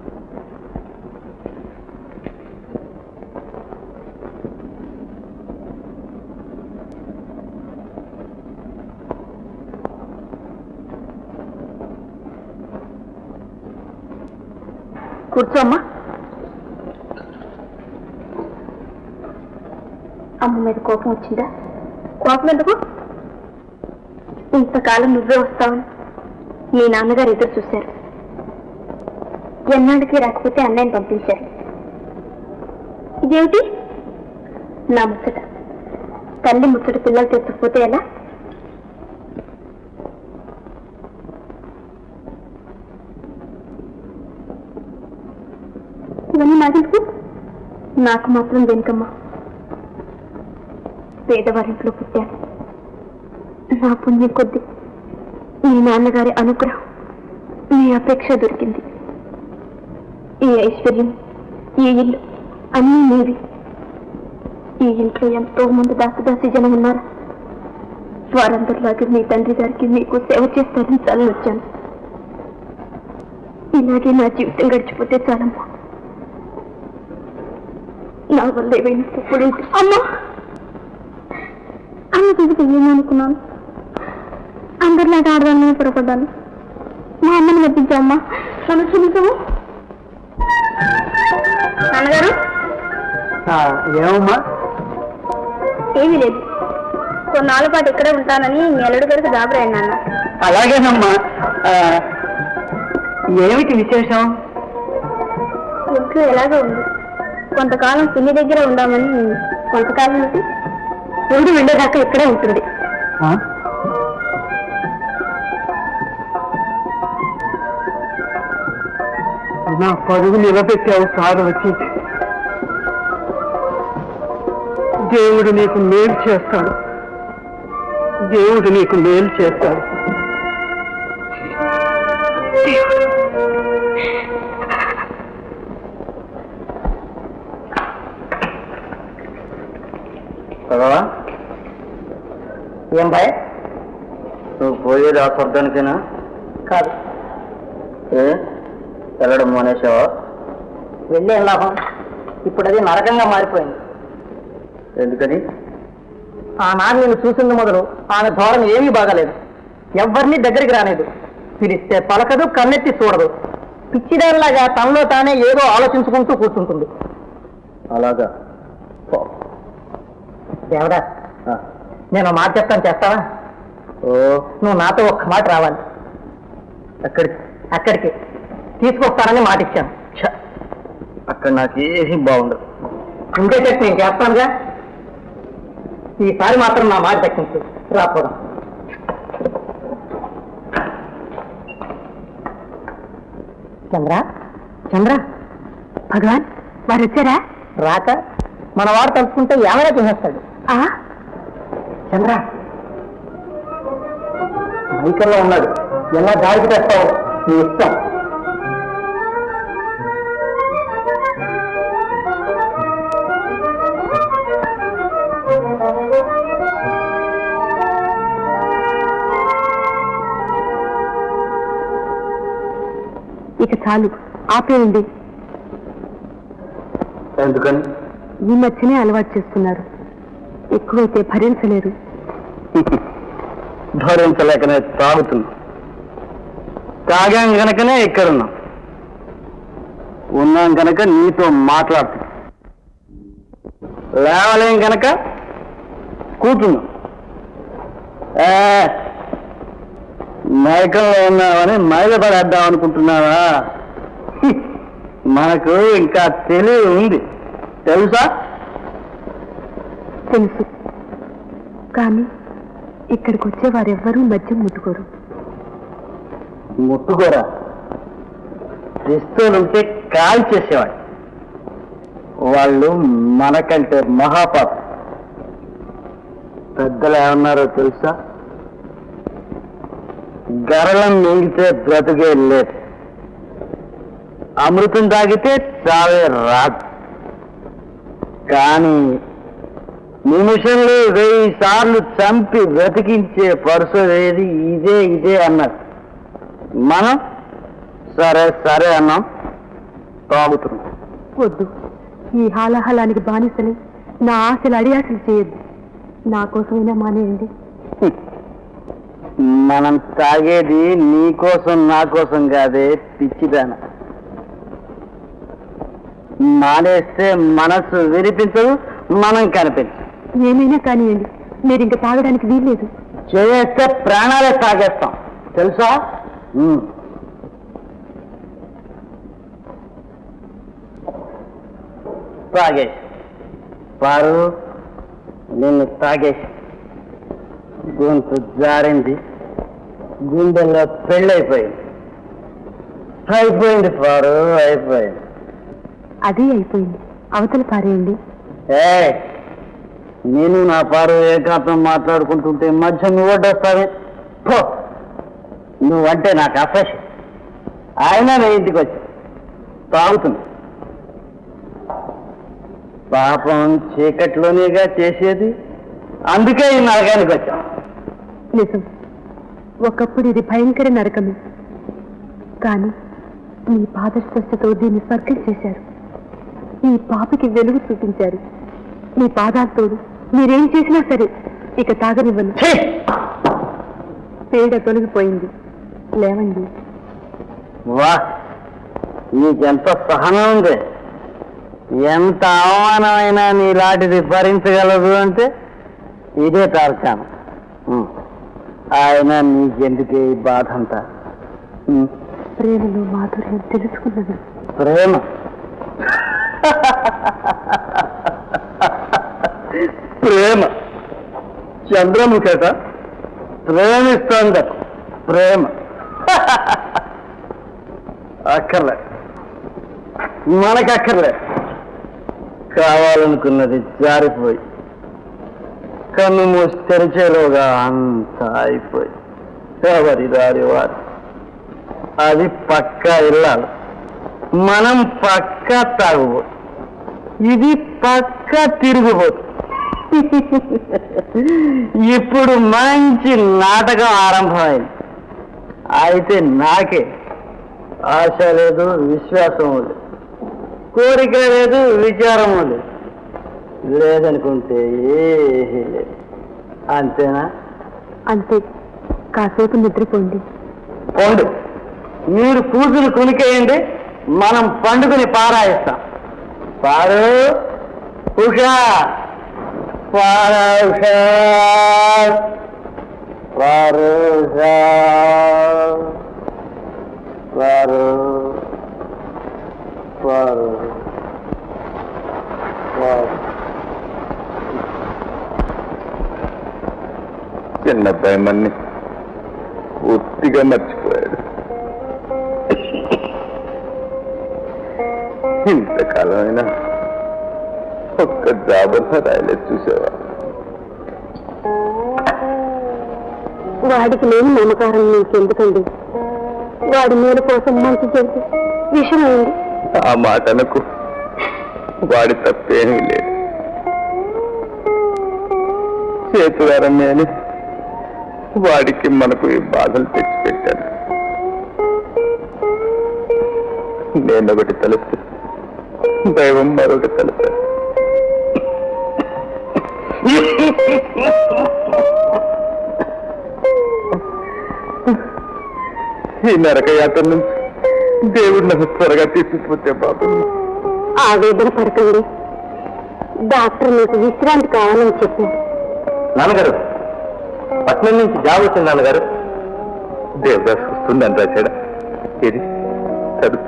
కూర్చోమ్మా అమ్మ మీద కోపం వచ్చిందా కోపం ఎందుకు ఇంతకాలం నువ్వే వస్తావని మీ నాన్నగారు ఎదురు చూశారు ఎన్నాడికి రాకపోతే అన్నయ్యని పంపించారు ఇదేమిటి నా ముచ్చట తల్లి ముచ్చట పిల్లలు తెచ్చకపోతే ఎలా నాకు మాత్రం దేనికమ్మా పేదవారింట్లో పుట్టాను నా పుణ్యం కొద్ది మీ నాన్నగారి అనుగ్రహం మీ అపేక్ష దొరికింది ఈ ఐశ్వర్యం ఈ ఇల్లు అన్నీ మీవి ఈ ఇంట్లో ఎంతో మంది దాసదాసి జనం ఉన్నారు వారందరిలాగే మీ తండ్రి గారికి మీకు సేవ చేస్తారని చాలని వచ్చాను ఇలాగే నా జీవితం గడిచిపోతే చాలమ్మా నా వల్ల ఏవైనా తప్పుడు అమ్మా అమ్మ చెబితే ఏమనుకున్నాను అందరిలాగా ఆడదాని మీద పొరపడ్డాను మా అమ్మని మెప్పించమ్మా నన్ను క్షమించము నాన్నగారు ఏమమ్మా ఏమీ లేదు కొన్నాళ్ళ పాటు ఇక్కడే ఉంటానని మీ అల్లుడు గారికి జాబరాయండి నాన్న అలాగేనమ్మా ఆ, ఏమిటి విశేషం ఇంట్లో ఎలాగో ఉంది కొంతకాలం పిన్ని దగ్గర ఉందామని కొంతకాలం అంటే రెండు వెళ్ళేదాకా ఇక్కడే ఉంటుంది ఆ? నా పరువు నిలబెట్టావు సారు వచ్చి దేవుడు నీకు మేలు చేస్తాడు దేవుడు నీకు మేలు చేస్తాడు చదవా ఏం భయ నువ్వు పోయేది ఆ స్వర్గానికేనా కాదు ఏ వెళ్ళడం మానేసావా వెళ్ళే లాభం ఇప్పుడు అది నరకంగా మారిపోయింది ఎందుకని ఆనాడు నేను చూసింది మొదలు ఆమె ధోరణి ఏమీ బాగాలేదు ఎవరిని దగ్గరికి రాలేదు పిలిస్తే పలకదు కన్నెత్తి చూడదు పిచ్చిదానిలాగా తనలో తానే ఏదో ఆలోచించుకుంటూ కూర్చుంటుంది అలాగా దేవదా ఆ. నేను ఒక మాట చెప్తాను చేస్తావా ఓ నువ్వు నాతో ఒక్క మాట రావాలి అక్కడికి అక్కడికి తీసుకొస్తానని మాట ఇచ్చాను ఛ, అక్కడ నాకు ఏమీ బాగుండదు ఉండే చెట్టు నేను చేస్తానుగా ఈసారి మాత్రం నా మాట దక్కించు రాపోదాం చంద్ర చంద్ర భగవాన్ వారు వచ్చారా రాక మన వాడు తలుచుకుంటే ఏమైనా చేసేస్తాడు ఆ చంద్ర మైకల్లో ఉన్నాడు ఎలా దారికి తెస్తావు నీ ఇష్టం ఇక చాలు ఆపేయండి ఎందుకని ఈ మధ్యనే అలవాటు చేస్తున్నారు ఎక్కువైతే భరించలేరు భరించలేకనే తాగుతున్నా తాగాం గనకనే ఇక్కడున్నాం ఉన్నాం గనక నీతో మాట్లాడుతున్నాం లేవలేం గనక కూర్చున్నాం ఏ, మైకంలో ఉన్నావని మైల పడేద్దాం అనుకుంటున్నావా హ్మ్. మనకు ఇంకా తెలివి ఉంది తెలుసా తెలుసు కానీ ఇక్కడికి వచ్చే వారెవ్వరూ మద్యం ముట్టుకోరు ముట్టుకోరా పిస్తోలుంటే కాల్ చేసేవాడు వాళ్ళు మనకంటే మహాపాప పెద్దలు ఏమన్నారో తెలుసా గరళం మింగితే బ్రతుకే లేదు అమృతం తాగితే చావే రాదు కానీ నిమిషంలో వెయ్యి సార్లు చంపి బ్రతికించే పరుసు ఏది ఇదే ఇదే అన్నారు మనం సరే సరే అన్నాం తాగుతున్నాం వద్దు ఈ హాలాహలానికి బానిసని నా ఆశలు అడియాసలు చేయొద్దు నా కోసమైనా మానేయండి మనం తాగేది నీ కోసం నా కోసం కాదే పిచ్చిదాన మానేస్తే మనసు వినిపించదు మనం కనిపించదు ఏమైనా కానివ్వండి మీరు ఇంకా తాగడానికి వీల్లేదు చేస్తే ప్రాణాలే తాగేస్తాం తెలుసా ఉమ్. తాగేసి పారు నిన్ను తాగేసి గొంతు జారింది గుండెల్లో పెళ్ళైపోయింది అయిపోయింది పారు అయిపోయింది అదే అయిపోయింది అవతల పారేయండి ఏ నేను నా పారు ఏకాంతం మాట్లాడుకుంటుంటే మధ్య నువ్వు వడ్డొస్తావే పో నువ్వంటే నాకు అసహ్యం ఆయన నా ఇంటికి వచ్చి తాగుతుంది పాపం చీకట్లోనేగా చేసేది అందుకే ఈ నరకానికి వచ్చాం నిజం ఒకప్పుడు ఇది భయంకర నరకమే కానీ మీ పాదస్పర్శతో దీన్ని స్వర్గం చేశారు ఈ పాపకి వెలుగు చూపించారు మీ పాదాలతోడు మీరేం చేసినా సరే ఇక తాగనివ్వను ఛీ! పీడ తొలగిపోయింది లేవండి వా నీకెంత సహనం ఉంది ఎంత అవమానమైనా నీలాంటిది భరించగలదు అంటే ఇదే తార్కాణం ఉం. ఆయన నీకెందుకే ఈ బాధ అంతా ఉం. ప్రేమలో మాధుర్యం తెలుసుకున్నది ప్రేమ ప్రేమ చంద్రముఖట ప్రేమిస్తోందట ప్రేమ అక్కర్లే మనకక్కర్లే కావాలనుకున్నది జారిపోయి కన్ను మూసి తెరిచేలోగా అంతా అయిపోయి ఎవరి దారి వారి అది పక్కా ఇల్లాలి మనం పక్కా తాగుబో ఇది పక్కా తిరుగుబోతు ఇప్పుడు మంచి నాటకం ఆరంభమైంది అయితే నాకే ఆశ లేదు విశ్వాసం లేదు కోరిక లేదు విచారం లేదు లేదనుకుంటే ఏమీ లేదు అంతేనా అంతే కాసేపు నిద్రపోండి పండు మీరు పూజలు కొనికేయండి మనం పండుగని పారాయిస్తాం పారు ఉషా పారు ఉషా పారు ఉషా పారు పారు పారు చిన్నబ్బాయి మన్ని పూర్తిగా మర్చిపోయాడు ఇంతకాలమైనా ఒక్క జాబర్స రాయలేదు చూసావా వాడికి లేని నమ్మకారం నీకెందుకండి వాడి మేలు కోసం మంచి చెడు విషమైంది ఆ మాట అనకు వాడి తప్పేమీ లేదు చేతులారమే అని వాడికి మనకు ఈ బాధలు తెచ్చిపెట్టాను నేనొకటి తలుస్తే దైవం మరొకటి తలుస్తాను ఈ నరకయాత్ర నుంచి దేవుడు నన్ను త్వరగా తీసుకుపోతే బాబు ఆవేదన పడకండి డాక్టర్ మీకు విశ్రాంతి కావాలని చెప్పారు నాన్నగారు పట్నం నుంచి జాబ్ వచ్చింది నాన్నగారు దేవదాస్ వస్తుందని రాశాడా ఇది చదువు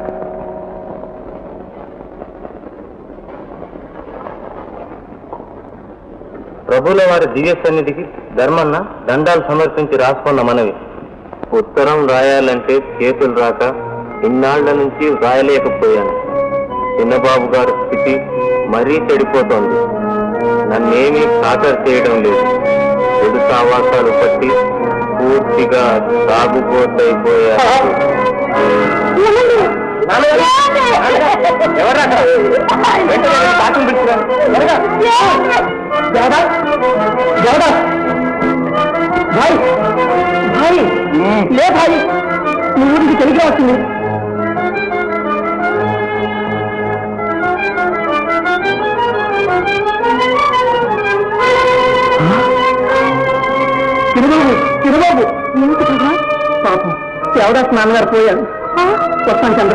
ప్రభుల వారి దివ్య సన్నిధికి ధర్మన్న దండాలు సమర్పించి రాసుకున్న మనవి ఉత్తరం రాయాలంటే చేతులు రాక ఇన్నాళ్ల నుంచి రాయలేకపోయాను చిన్నబాబు గారి స్థితి మరీ చెడిపోతోంది నన్నేమీ ఖాతరు చేయడం లేదు చెడు సావాసాలు పట్టి పూర్తిగా సాగుపోతైపోయా భాయ్ భాయ్ లే భాయ్ నీ ఊరికి తెలిగా వచ్చింది తిరుబాబు తిరుబాబు ఏమిటి ప్రభా పాపం దేవదాస్ నాన్నగారు పోయాడు వస్తాను చంద్ర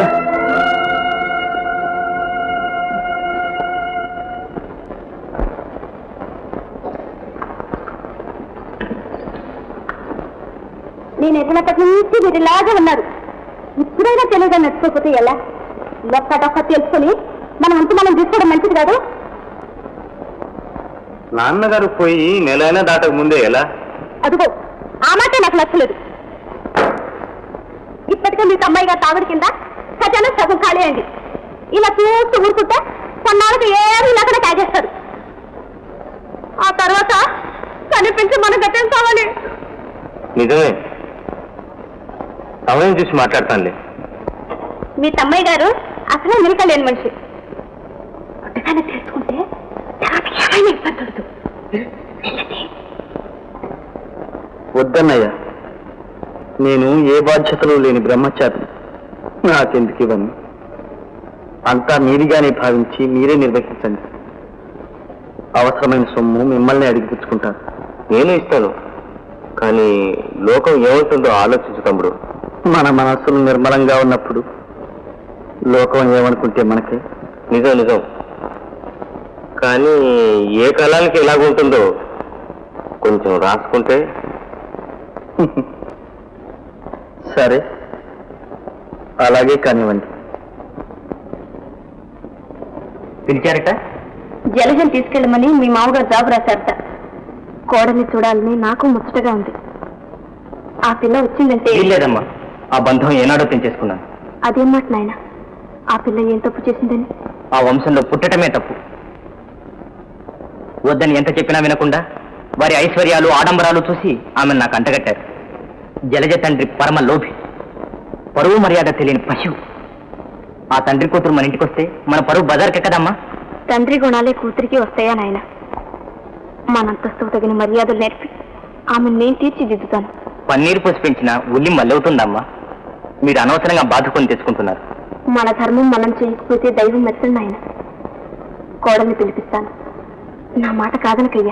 నేను ఎదిగినప్పటి నుంచి మీరు ఇలాగే ఉన్నారు ఇప్పుడైనా తెలియదు నడుచుకోకపోతే ఎలా ఒక్కటొక్క తెలుసుకొని మనం అంతా మనం తీసుకోవడం మంచిది కాదు నాన్నగారు పోయి నెల అయినా దాటక ముందే ఎలా అదిగో ఆ మాట నాకు నచ్చలేదు ఇప్పటికే మీకు అమ్మాయి గారు తాగుడు కింద ఖజానా సగం ఖాళీ అయింది ఇలా చూస్తూ ఊరుకుంటే కొన్నాళ్ళకి ఏమీ లేకుండా తాగేస్తాడు ఆ తర్వాత కనిపించి మన గట్టెం కావాలి నిజమే సమయం చూసి మాట్లాడతానులే మీ తమ్మయ్య గారు అసలే మిలక లేని మనిషి పుట్టగానే తెలుసుకుంటే తర్వాత ఏమైనా ఇబ్బంది ఉండదు వద్దన్నయ్య నేను ఏ బాధ్యతలు లేని బ్రహ్మచారి నాకెందుకు ఇవన్నీ అంతా మీదిగానే భావించి మీరే నిర్వహించండి అవసరమైన సొమ్ము మిమ్మల్ని అడిగి పుచ్చుకుంటాను నేను ఇస్తాను కానీ లోకం ఏమవుతుందో ఆలోచించు తమ్ముడు మన మనస్సులు నిర్మలంగా ఉన్నప్పుడు లోకం ఏమనుకుంటే మనకే నిజం నిజం కానీ ఏ కాలానికి ఎలాగుంటుందో కొంచెం రాసుకుంటే సరే అలాగే కానివ్వండి పిలిచారట జలజం తీసుకెళ్ళమని మీ మామగారు జాబు రాశారట కోడల్ని చూడాలని నాకు ముచ్చటగా ఉంది ఆ పిల్ల వచ్చిందంటే లేదమ్మా ఆ బంధం ఏనాడో పెంచేసుకున్నాను అదేం మాట నాయన ఆ పిల్ల ఏం తప్పు చేసిందని ఆ వంశంలో పుట్టటమే తప్పు వద్దని ఎంత చెప్పినా వినకుండా వారి ఐశ్వర్యాలు ఆడంబరాలు చూసి ఆమెను నాకు అంటగట్టారు జలజ తండ్రి పరమ లోభి పరువు మర్యాద తెలియని పశువు ఆ తండ్రి కూతురు మన ఇంటికి వస్తే మన పరువు బజార్కి కదమ్మా తండ్రి గుణాలే కూతురికి వస్తాయా నాయన మనంతస్తు తగిన మర్యాదలు నేర్పి ఆమె నేను తీర్చిదిద్దుతాను పన్నీరు పోసి పెంచిన ఉల్లి మల్లవుతుందమ్మా మీరు అనవసరంగా బాధకొని తెచ్చుకుంటున్నారు మన ధర్మం మనం చేయకపోతే దైవం మెచ్చండి ఆయన కోడల్ని పిలిపిస్తాను నా మాట కాదనకయ్యా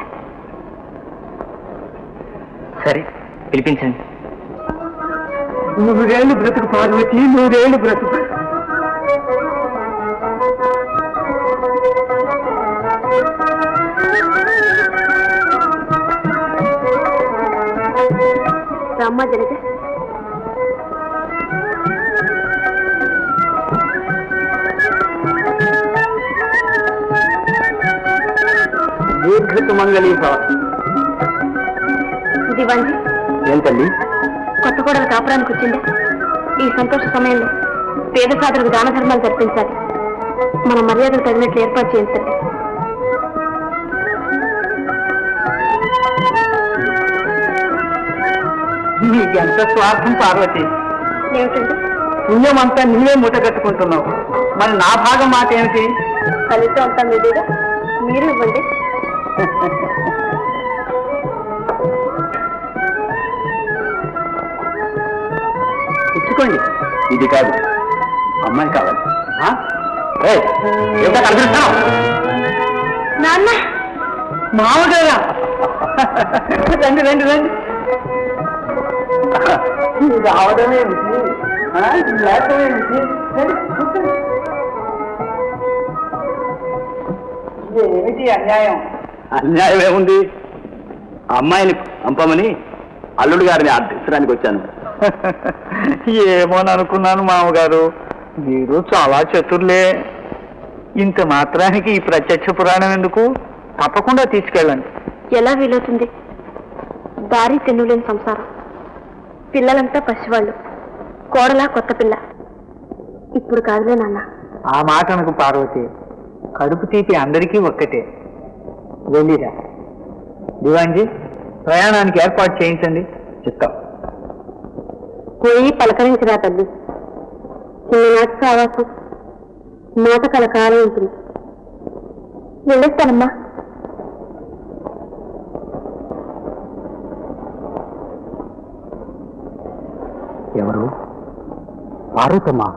సరే పిలిపించండి నూరేళ్ళు బ్రతుకు పార్వతి నూరేళ్ళు బ్రతుకు రమ్మ జలజ దీర్ఘ సుమంగళీ భవ దివాంజీ ఏంటండి కొత్త కోడలు కాపురానికి వచ్చిందా ఈ సంతోష సమయంలో పేద సాధులకు దాన ధర్మాలు జరిపించాలి మన మర్యాదలు తగినట్లు ఏర్పాటు చేయించండి నీకెంత స్వార్థం పార్వతి ఏమిటండి పుణ్యం అంతా నీవే మూట కట్టుకుంటున్నావు మరి నా భాగం మాట ఏమిటి ఫలితం అంతా మీదేగా మీరు ఇవ్వండి ఇచ్చుకోండి ఇది కాదు అమ్మాయి కావాలి ఆ? ఏయ్, ఏమిటో కనిపిస్తున్నావు? నాన్న మామగారా రండి రండి రండి ఇది రావడమే ఏమిటి? ఆ? ఇది లేకపోవడం ఏమిటి? రండి, కూర్చోండి. ఇది ఏమిటి అన్యాయం అన్యాయం ఏముంది అమ్మాయిని పంపమని అల్లుడు గారిని అర్థించడానికి వచ్చాను ఏమోననుకున్నాను మామగారు మీరు చాలా చతుర్లే ఇంత మాత్రానికి ఈ ప్రత్యక్ష పురాణం ఎందుకు తప్పకుండా తీసుకెళ్ళండి ఎలా వీలవుతుంది దారి తెన్నులేని సంసారం పిల్లలంతా పసివాళ్ళు కోడలా కొత్త పిల్ల ఇప్పుడు కాదులే నాన్న ఆ మాట అనకు పార్వతి కడుపు తీపి అందరికీ ఒక్కటే వెళ్ళిరా దివాంజీ ప్రయాణానికి ఏర్పాటు చేయించండి చిత్తం పోయి పలకరించిరా తల్లి చిన్ననాటి సావాసం మాట కలకాలం ఉంటుంది వెళ్ళొస్తానమ్మా ఎవరు పార్వతమ్మా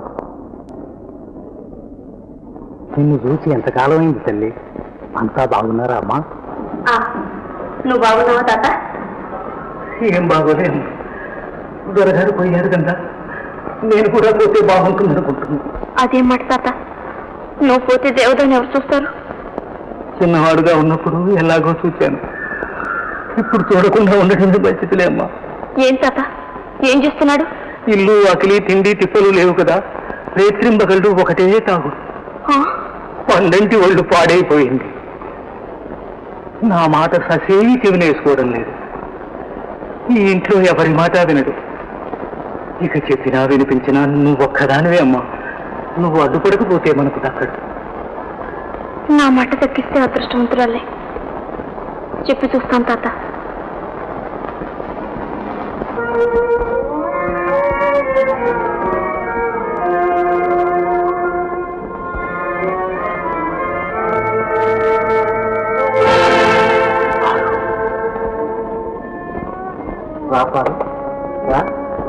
నిన్ను చూసి ఎంతకాలం అయింది తల్లి అంతా బాగున్నారా అమ్మా ఆ, నువ్వు బాగున్నావా తాత ఏం బాగోలేదు దొరగారు పోయారు కదా నేను కూడా పోతే బాగుంటుంది అనుకుంటున్నాను అదేం మాట తాత నువ్వు పోతే దేవతని ఎవరు చూస్తారు చిన్నవాడుగా ఉన్నప్పుడు ఎలాగో చూశాను ఇప్పుడు చూడకుండా ఉండటం మంచిదిలే అమ్మా ఏం తాత ఏం చేస్తున్నాడు ఇల్లు అకిలి తిండి తిప్పలు లేవు కదా రేత్రింబగళ్ళు ఒకటే తాగు ఆ, పండంటి ఒళ్ళు పాడైపోయింది నా మాట ససేవి చెవినేసుకోవడం లేదు ఈ ఇంట్లో ఎవరి మాట వినడు ఇక చెప్పినా వినిపించినా నువ్వు ఒక్కదానివే అమ్మా నువ్వు అడ్డుపడకపోతే మనకు దక్కడు నా మాట దక్కిస్తే అదృష్టవంతురాలే చెప్పి చూస్తాను తాత రాపారు రా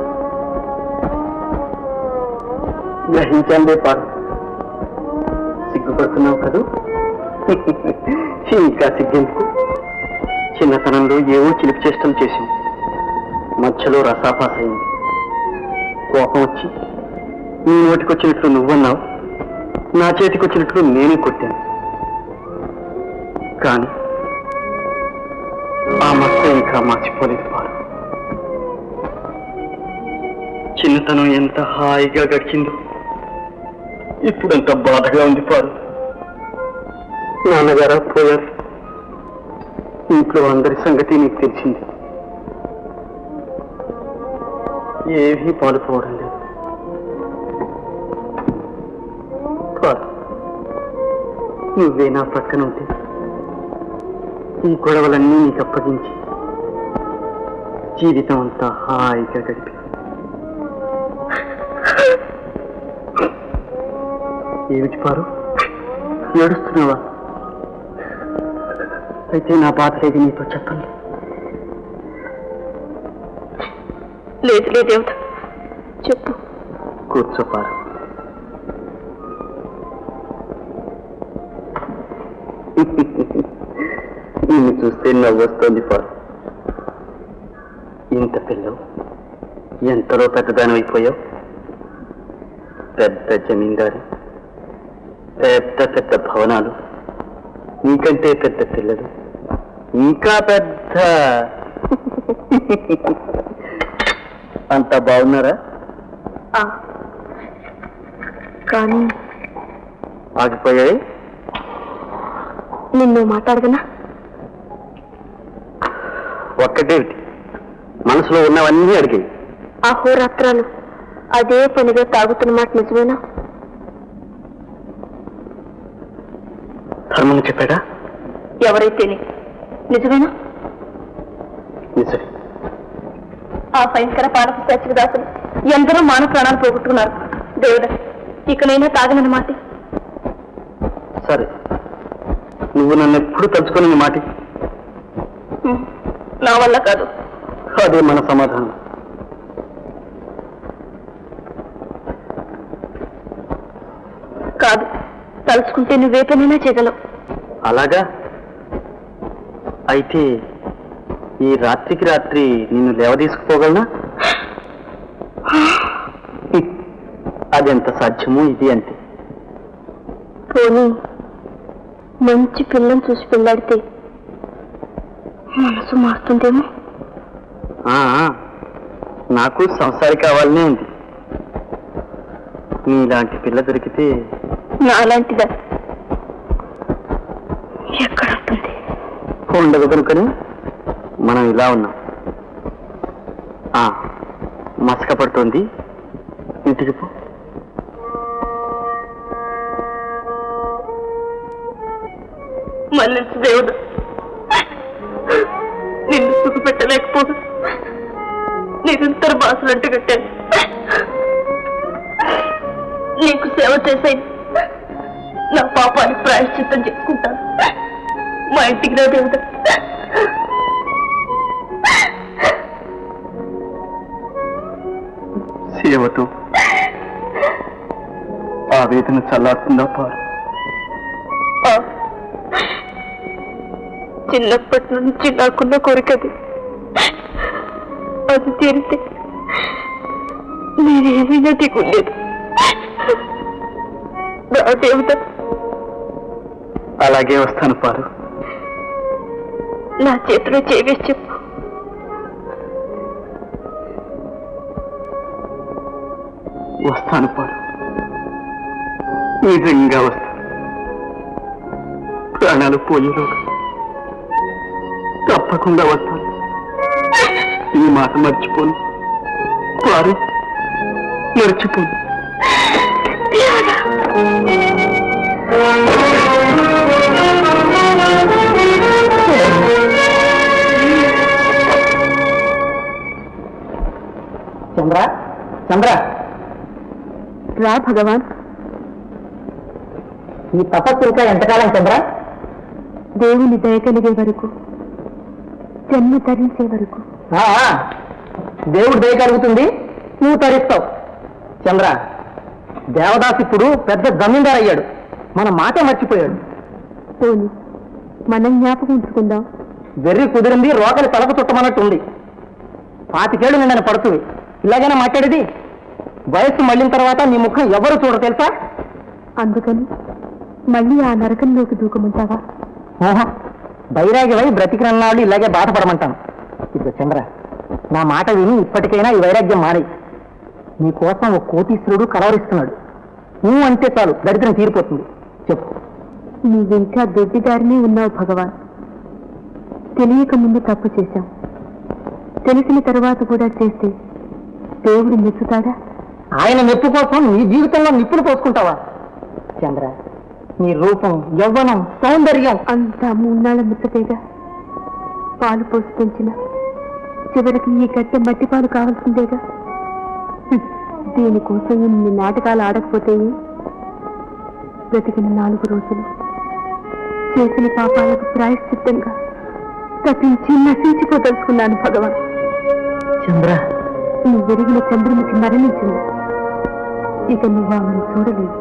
గ్రహించండి పారు సిగ్గుపడుతున్నావు కదూ ఇంకా సిగ్గెందుకు చిన్నతనంలో ఏవో చిలిపి చేష్టలు చేసింది మధ్యలో రసాపాస అయింది కోపం వచ్చి నీ నోటికొచ్చినట్లు నువ్వన్నావు నా చేతికొచ్చినట్లు నేను కొట్టాను కానీ ఆ మచ్చ ఇంకా మర్చిపోలేదు పారు చిన్నతనం ఎంత హాయిగా గడిచిందో ఇప్పుడంత బాధగా ఉంది పారు నాన్నగారా పోయారు ఇంట్లో అందరి సంగతి నీకు తెలిసింది ఏమీ పాలుపోవడం లేదు పారు నువ్వే నా పక్కన ఉంటే ఈ గొడవలన్నీ నీకు అప్పగించి జీవితం అంతా హాయిగా గడిపి ఏమిటి పారు ఏడుస్తున్నావా అయితే నా బాధ లేదు నీతో చెప్పండి లేదు లేదేవత చెప్పు కూర్చో పారు నిన్ను చూస్తే నవ్వు వస్తుంది పారు ఇంత పిల్లవు ఎంతలో పెద్దదానం అయిపోయావు పెద్ద జమీందారు పెద్ద పెద్ద భవనాలు నీకంటే పెద్ద పిల్లలు ఇంకా పెద్ద అంత బాగున్నారా ఆ. కానీ ఆగిపోయాయి నిన్ను మాట్లాడగనా ఒక్కటేమిటి మనసులో ఉన్నవన్నీ అడిగాయి అహోరాత్రాలు అదే పనిగా తాగుతున్న మాట నిజమేనా ధర్మం చెప్పాడా ఎవరైతేనే నిజమేనా నిజమే ఆ భయంకర పాలక సత్యదాసులు ఎందరో మాన ప్రాణాలు పోగొట్టుకున్నారు దేవుడా ఇకనైనా తాగనని మాట సరే నువ్వు నన్ను ఎప్పుడు తలుచుకొని నీ మాట నా వల్ల కాదు అదే మన సమాధానం కాదు తలుచుకుంటే నువ్వే పనైనా చేయగలవు అలాగా అయితే ఈ రాత్రికి రాత్రి నిన్ను లేవదీసుకుపోగలనా అదెంత సాధ్యమో ఇది అంతే పోనీ మంచి పిల్లని చూసి పెళ్ళాడితే మనసు మారుతుందేమో ఆ, ఆ, నాకు సంసారి కావాలనే ఉంది నీలాంటి పిల్ల దొరికితే నాలాంటిదా ఎక్కడ ఉంటుంది ఉండదు కనుకని మనం ఇలా ఉన్నాం ఆ, మసక పడుతోంది ఇంటికి పో మన్నించు దేవుడు నిన్ను సుఖ పెట్టలేకపోదు నిరంతర బాసులంటూ కట్టాను నీకు సేవ చేసేది నా పాపాన్ని ప్రాయశ్చిత్తం చేసుకుంటాను మా ఇంటికి రా దేవుడు సేవతో ఆ వేదన చల్లారుతుందా పారు ఆ, చిన్నప్పటి నుంచి నాకున్న కోరికది అది తీరితే నేనేమైనా దిగుండేది నా దేవత అలాగే వస్తాను పారు నా చేతిలో చేవేసి చెప్పు వస్తాను పారు నిజంగా వస్తాను ప్రాణాలు పోయేలోగా తప్పకుండా వస్తాను ఈ మాట మర్చిపోను పారు మర్చిపోను చంద్ర చంద్ర రా భగవాన్ ఈ తపస్సు ఇంకా ఎంతకాలం చంద్ర దేవుని దయ కలిగే వరకు జన్మ ధరించే వరకు ఆ, ఆ, దేవుడు దయ కలుగుతుంది నువ్వు తరిస్తావు చంద్ర దేవదాస్ ఇప్పుడు పెద్ద జమీందార్ అయ్యాడు మన మాట మర్చిపోయాడు పోని మనం జ్ఞాపకం ఉంచుకుందాం వెర్రి కుదిరింది రోకలి తలకు చుట్టమన్నట్టు ఉంది పాతికేళ్ళు నిన్న పడుతుంది ఇలాగైనా మాట్లాడేది వయస్సు మళ్ళిన తర్వాత నీ ముఖం ఎవరు చూడ తెలుసా అందుకని మళ్ళీ ఆ నరకంలోకి దూకమంటావా ఓహో వైరాగ్యమై బ్రతికినన్నాళ్ళు ఇలాగే బాధపడమంటాను ఇదిగో చంద్ర నా మాట విని ఇప్పటికైనా ఈ వైరాగ్యం మారి నీ కోసం ఒక కోటీశ్వరుడు కలవరిస్తున్నాడు నువ్వు అంటే చాలు దరిద్రం తీరిపోతుంది చెప్పు నీవింకా దొడ్డిదారినే ఉన్నావు భగవాన్ తెలియక ముందు తప్పు చేశాం తెలిసిన తరువాత కూడా చేస్తే దేవుడు మెచ్చుతాడా ఆయన మెప్పు కోసం నీ జీవితంలో నిప్పులు పోసుకుంటావా చంద్ర నీ రూపం యవ్వనం సౌందర్యం అంతా మూన్నాళ్ళ ముచ్చటేగా పాలు పోసి పెంచిన చివరికి ఈ గట్టె మట్టి పాలు కావాల్సిందేగా హ్మ్. దీనికోసం ఇన్ని నాటకాలు ఆడకపోతే ఏం? బ్రతికిన నాలుగు రోజులు చేసిన పాపాలకు ప్రాయశ్చిత్తంగా తప్పించి నశించిపోదలుచుకున్నాను భగవాన్ చంద్ర నువ్వు వెరిగిన చంద్రునికి మరణించింది ఇక నువ్వు ఆమెను చూడలేదు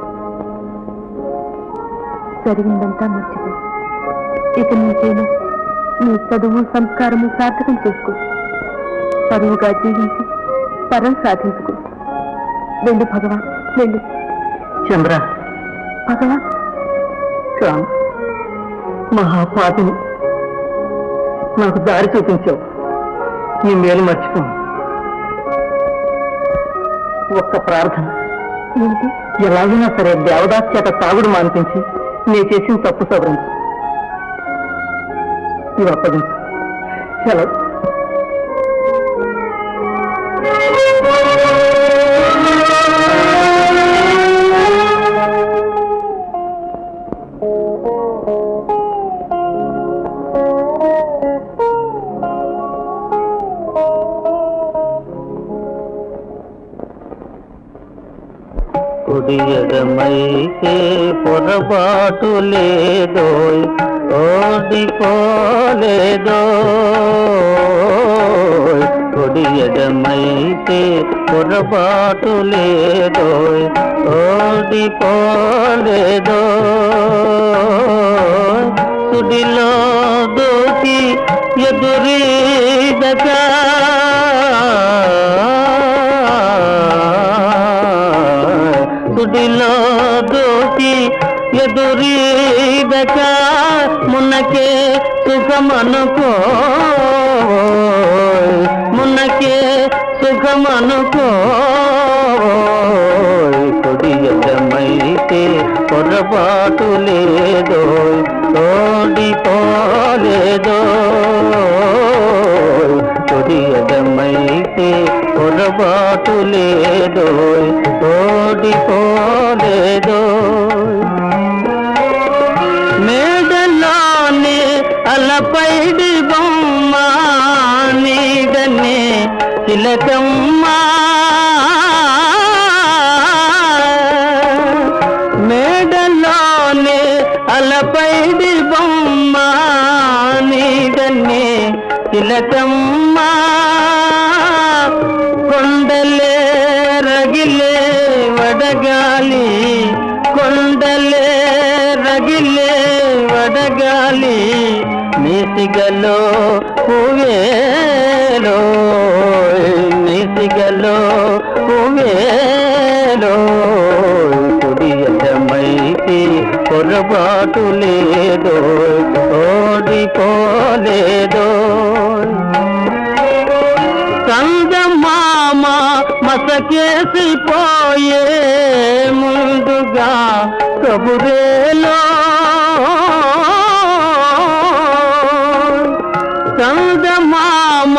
జరిగిందంతా మర్చిపో ఇక నీకేను నీ చదువు సంస్కారము సార్థకం చేసుకో పరువుగా జీవించి పరం సాధించుకో వెళ్ళు భగవాన్ వెళ్ళు చంద్ర భగవాన్ రామ్ మహాపాపిని నాకు దారి చూపించావు నీ మేలు మర్చిపోను ఒక్క ప్రార్థన ఏంటి ఎలాగైనా సరే దేవదాస్ చేత తాగుడు మానిపించి నీ చేసిన తప్పు సవరించు ఇవి అప్పగించు సెలవు కుడియడమైతే పొరపాటు లేదో ఓడిపోలేదో కుడియడమైతే పొరపాటు లేదో ఓడిపోలేదో సుడిలో దూకి ఎదురీదగా సుడిలో దూకి ఎదురీదక మున్నకే సుఖమనుకో మున్నకే సుఖమనుకో కొడియమైతే పొరపాటు లేదో ఓడిపోలేదో కొడియమైతే పొరపాటు లేదో ఓడిపోలేదో మేడలోనే అలపైడి బొమ్మ నీడనే తిలకమ్మా మేడలోనే అలపైడి బొమ్మ నీడనే తిలకమ్మా కొండలే రగిలే వడగాలి కొండలే రగిలే వడగాలి నీసిగలో పువేలో నీసిగలో పువేలో కుడియమైతే పొరపాటు లేదో ఓడిపోలేదో సందమామ మసకేసిపోయే ముందుగా కబురేలో సందమామ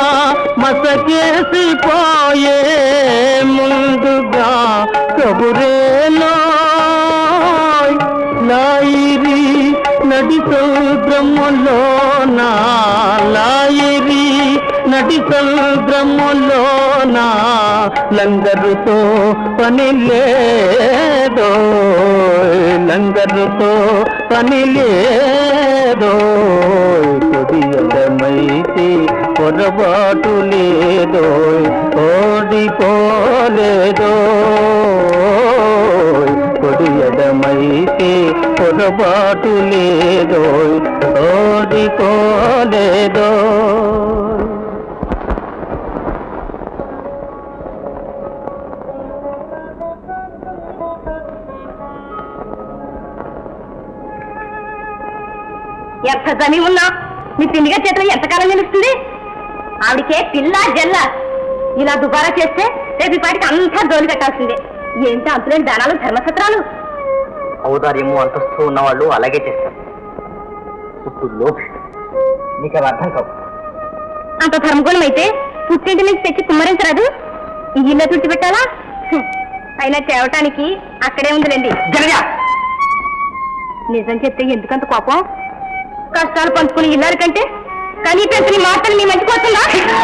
మసకేసిపోయే ముందుగా కబురేలో లాయిరి నడి సముద్రములో నా లాయిరి నడి సముద్రములోన లంగరుతో పని లేదో లంగరుతో పని లేదో కొడియడమైతే పొరపాటు లేదో ఓడిపోలేదో కొడియడమైతే పొరపాటు లేదో ఓడిపోలేదో ఎంత జమి ఉన్నా నీ పిండిగా చేతిలో ఎంతకాలం నిలుస్తుంది ఆవిడకే పిల్ల జల్ల ఇలా దుబారా చేస్తే రేపు ఈ పాటికి అంతా జోలి కట్టాల్సిందే ఏంటి అంతులేని దానాలు ధర్మసత్రాలు ఔదార్యము అంతస్తు ఉన్నవాళ్ళు అలాగే చేస్తారు ఇప్పుడు లోభి నీకు అవి అర్థం కావు అంత ధర్మగుణం అయితే పుట్టింటి నుంచి తెచ్చి కుమ్మరించరాదు ఈ ఇల్లు తుడిచిపెట్టాలా హ్మ్. అయినా తేవటానికి అక్కడే ఉందిలేండి జరగా నిజం చెప్తే ఎందుకంత కోపం కష్టాలు పంచుకుని ఇల్లారు కంటే కానీ పెంచని మాటలు మీ మంచికి వస్తుందా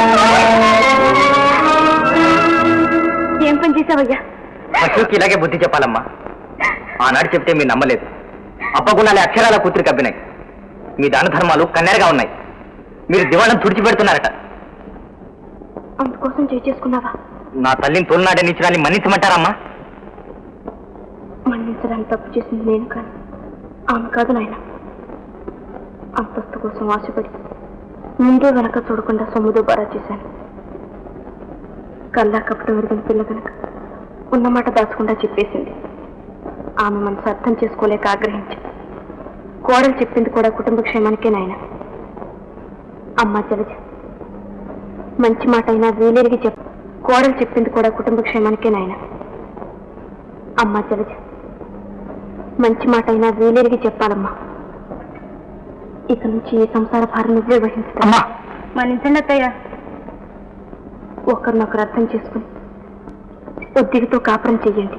ఏం పని చేసావయ్యా పశువుకి ఇలాగే బుద్ధి చెప్పాలమ్మా ఆనాడు చెప్తే మీరు నమ్మలేదు అప్పగుణాలే అక్షరాల కూతురు కబ్బినాయి మీ దాన ధర్మాలు కన్నెరగా ఉన్నాయి మీరు దివాణం తుడిచిపెడుతున్నారట అందుకోసం చేసుకున్నావా నా తల్లిని తోలునాడే నిచ్చడాన్ని మన్నించమంటారమ్మా మన్నించడానికి తప్పు చేసింది నేను కాదు ఆమె కాదు నాయన అంతస్తు కోసం ఆశపడి ముందు వెనక చూడకుండా సొమ్ముదు బారా చేశాను కల్లా కపటం ఎరిగిన పిల్ల కనుక ఉన్నమాట దాచకుండా చెప్పేసింది ఆమె మనసు అర్థం చేసుకోలేక ఆగ్రహించి కోడలు చెప్పింది కూడా కుటుంబ క్షేమానికే నాయన అమ్మా జలజ మంచి మాట అయినా వీలెరిగి చెప్ప కోడలు చెప్పింది కూడా కుటుంబ క్షేమానికే నాయన అమ్మా జలజ మంచి మాట అయినా వీలెరిగి చెప్పాలమ్మా ఇక నుంచి ఈ సంసార భారం నువ్వే వహించుతా అమ్మా మన్నించండి అత్తయ్య ఒకరినొకరు అర్థం చేసుకుని ఉద్దిగితో కాపురం చెయ్యండి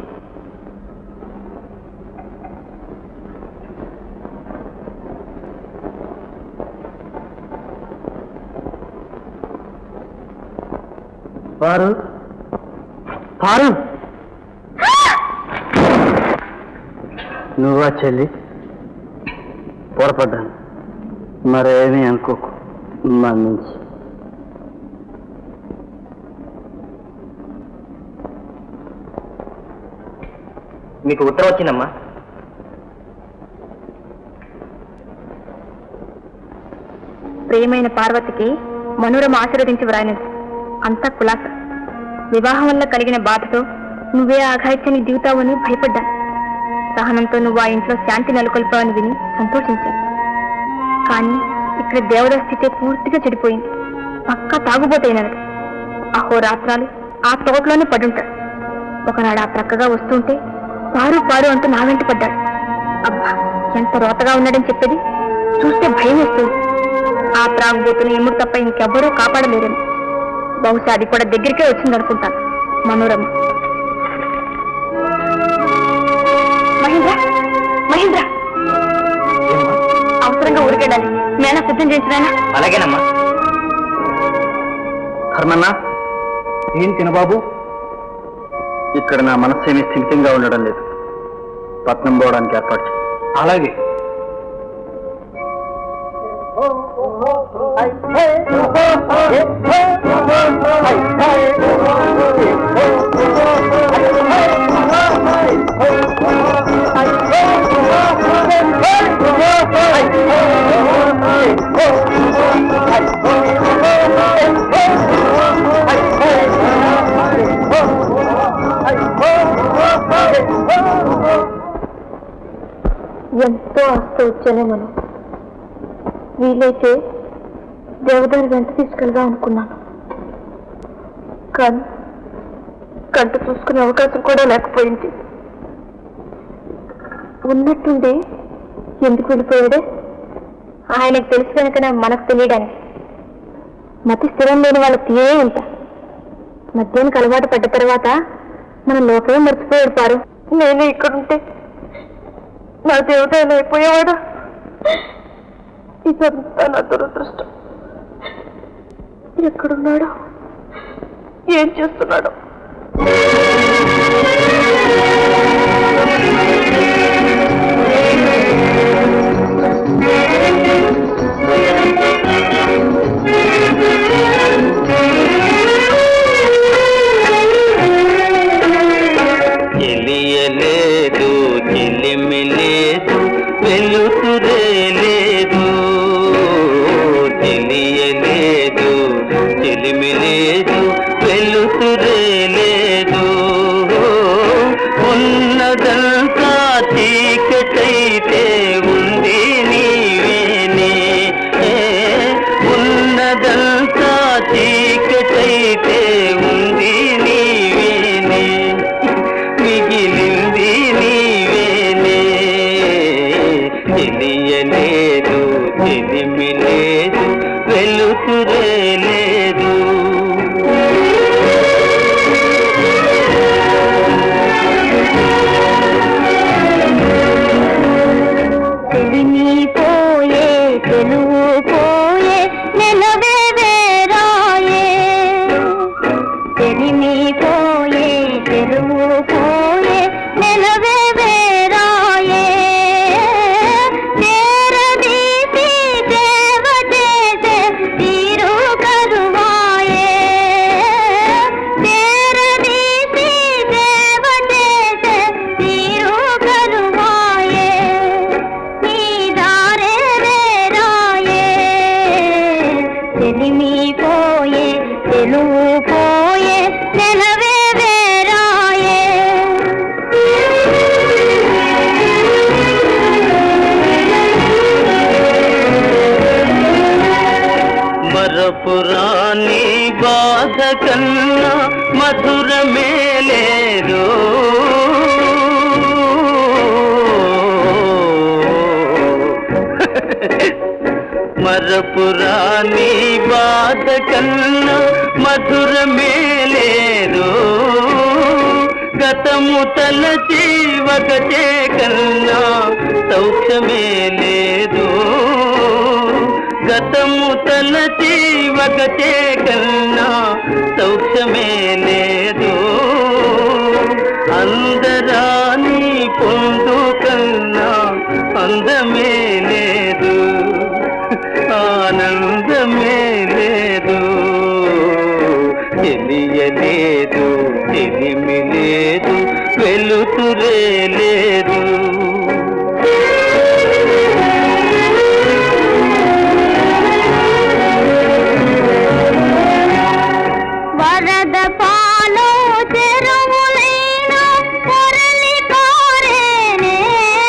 పారు పారు నువ్వా చెల్లి పొరపడ్డాను మరేమీ అనుకోకు మన్నించి మీకు ఉత్తరం వచ్చిందమ్మా ప్రియమైన పార్వతికి మనోరమ ఆశీర్వదించి వ్రాయినది అంతా కులాస వివాహం వల్ల కలిగిన బాధతో నువ్వే ఆఘాయిత్యాన్ని దిగుతావని భయపడ్డాను సహనంతో నువ్వు ఆ ఇంట్లో శాంతి నెలకొల్పావని విని సంతోషించాను కానీ ఇక్కడ దేవత స్థితి పూర్తిగా చెడిపోయింది పక్కా తాగుబోతైనది అహోరాత్రాలు ఆ తోటలోనే పడుంటాడు ఒకనాడు ఆ ప్రక్కగా వస్తుంటే పారు పారు అంటూ నా వెంట పడ్డాడు అబ్బా ఎంత రోతగా ఉన్నాడని చెప్పేది చూస్తే భయం వేస్తుంది ఆ త్రాగుబోతుని ఎముడు తప్ప ఇంకెవ్వరూ కాపాడలేరేమో బహుశా అది కూడా దగ్గరికే వచ్చిందనుకుంటాను మనోరమ మహేంద్ర మహేంద్ర అవసరంగా ఊరికెళ్ళాలి మేనా సిద్ధం చేసినానా అలాగేనమ్మా హర్మన్నా ఏం తినబాబు ఇక్కడ నా మనస్సు ఏమీ స్థిమితంగా ఉండడం లేదు పట్నం పోవడానికి ఏర్పాటు చేయి. అలాగే ఎంతో ఆస్తి వచ్చానే మనం వీలైతే దేవదారి వెంట తీసుకెళ్దాం అనుకున్నాను కానీ కంట చూసుకునే అవకాశం కూడా లేకపోయింది ఉన్నట్టుండి ఎందుకు వెళ్ళిపోయాడే ఆయనకు తెలుసు కనుక మనకు తెలియడానికి మతి స్థిరం లేని వాళ్ళ తీయే ఇంత మద్యానికి అలవాటు పడ్డ తర్వాత మన లోకమే మర్చిపోయాడు పారు నేను ఇక్కడుంటే నా దేవత ఇలా అయిపోయేవాడా ఇదంతా నా దురదృష్టం ఎక్కడున్నాడో ఏం చేస్తున్నాడో చెలియలేదు చెలిమి లేదు వెలుతురే లేదు తెలియలేదు చెలిమి లేదు వెలుతురే లేదు ఉన్నదంతా చీకటైతే ఉంది నీవేనే ఉన్నదంతా చీకటైతే ఉంది నీవేనే మిగిలింది నీవేనే తెలియలేదు తెలిమి లేదు వెలుతురే లేదు తెలిమి పోయే తెలుగు పోయే నెలవే వేరాయే తెలిమి పోయే తెలుగు పోయే నెలవే వేరాయే చేరదీసి దేవ చేసే తీరు కరువాయే చేరదీసి దేవ చేసే తీరు కరువాయే నీదారే వేరాయే తెలిమి పోయే తెలుగు పోయే నెలవే వేరాయే మరపురాని బాధ కన్నా మధురమే లేదు మరపురాని బాధ కన్నా మధురమే లేదు గతము తలచి ఒకటే కన్నా సౌఖ్యమే లేదు గతము తలచి ఒకటే కన్నా సౌఖ్యమే లేదు అందరాని పొందు కన్నా అందమే లేదు ఆనందమే లేదు తెలియలేదు తెలిమి లేదు వెలుతురే లేదు వరద పాలో చెరువులైన పొరలి పారేనే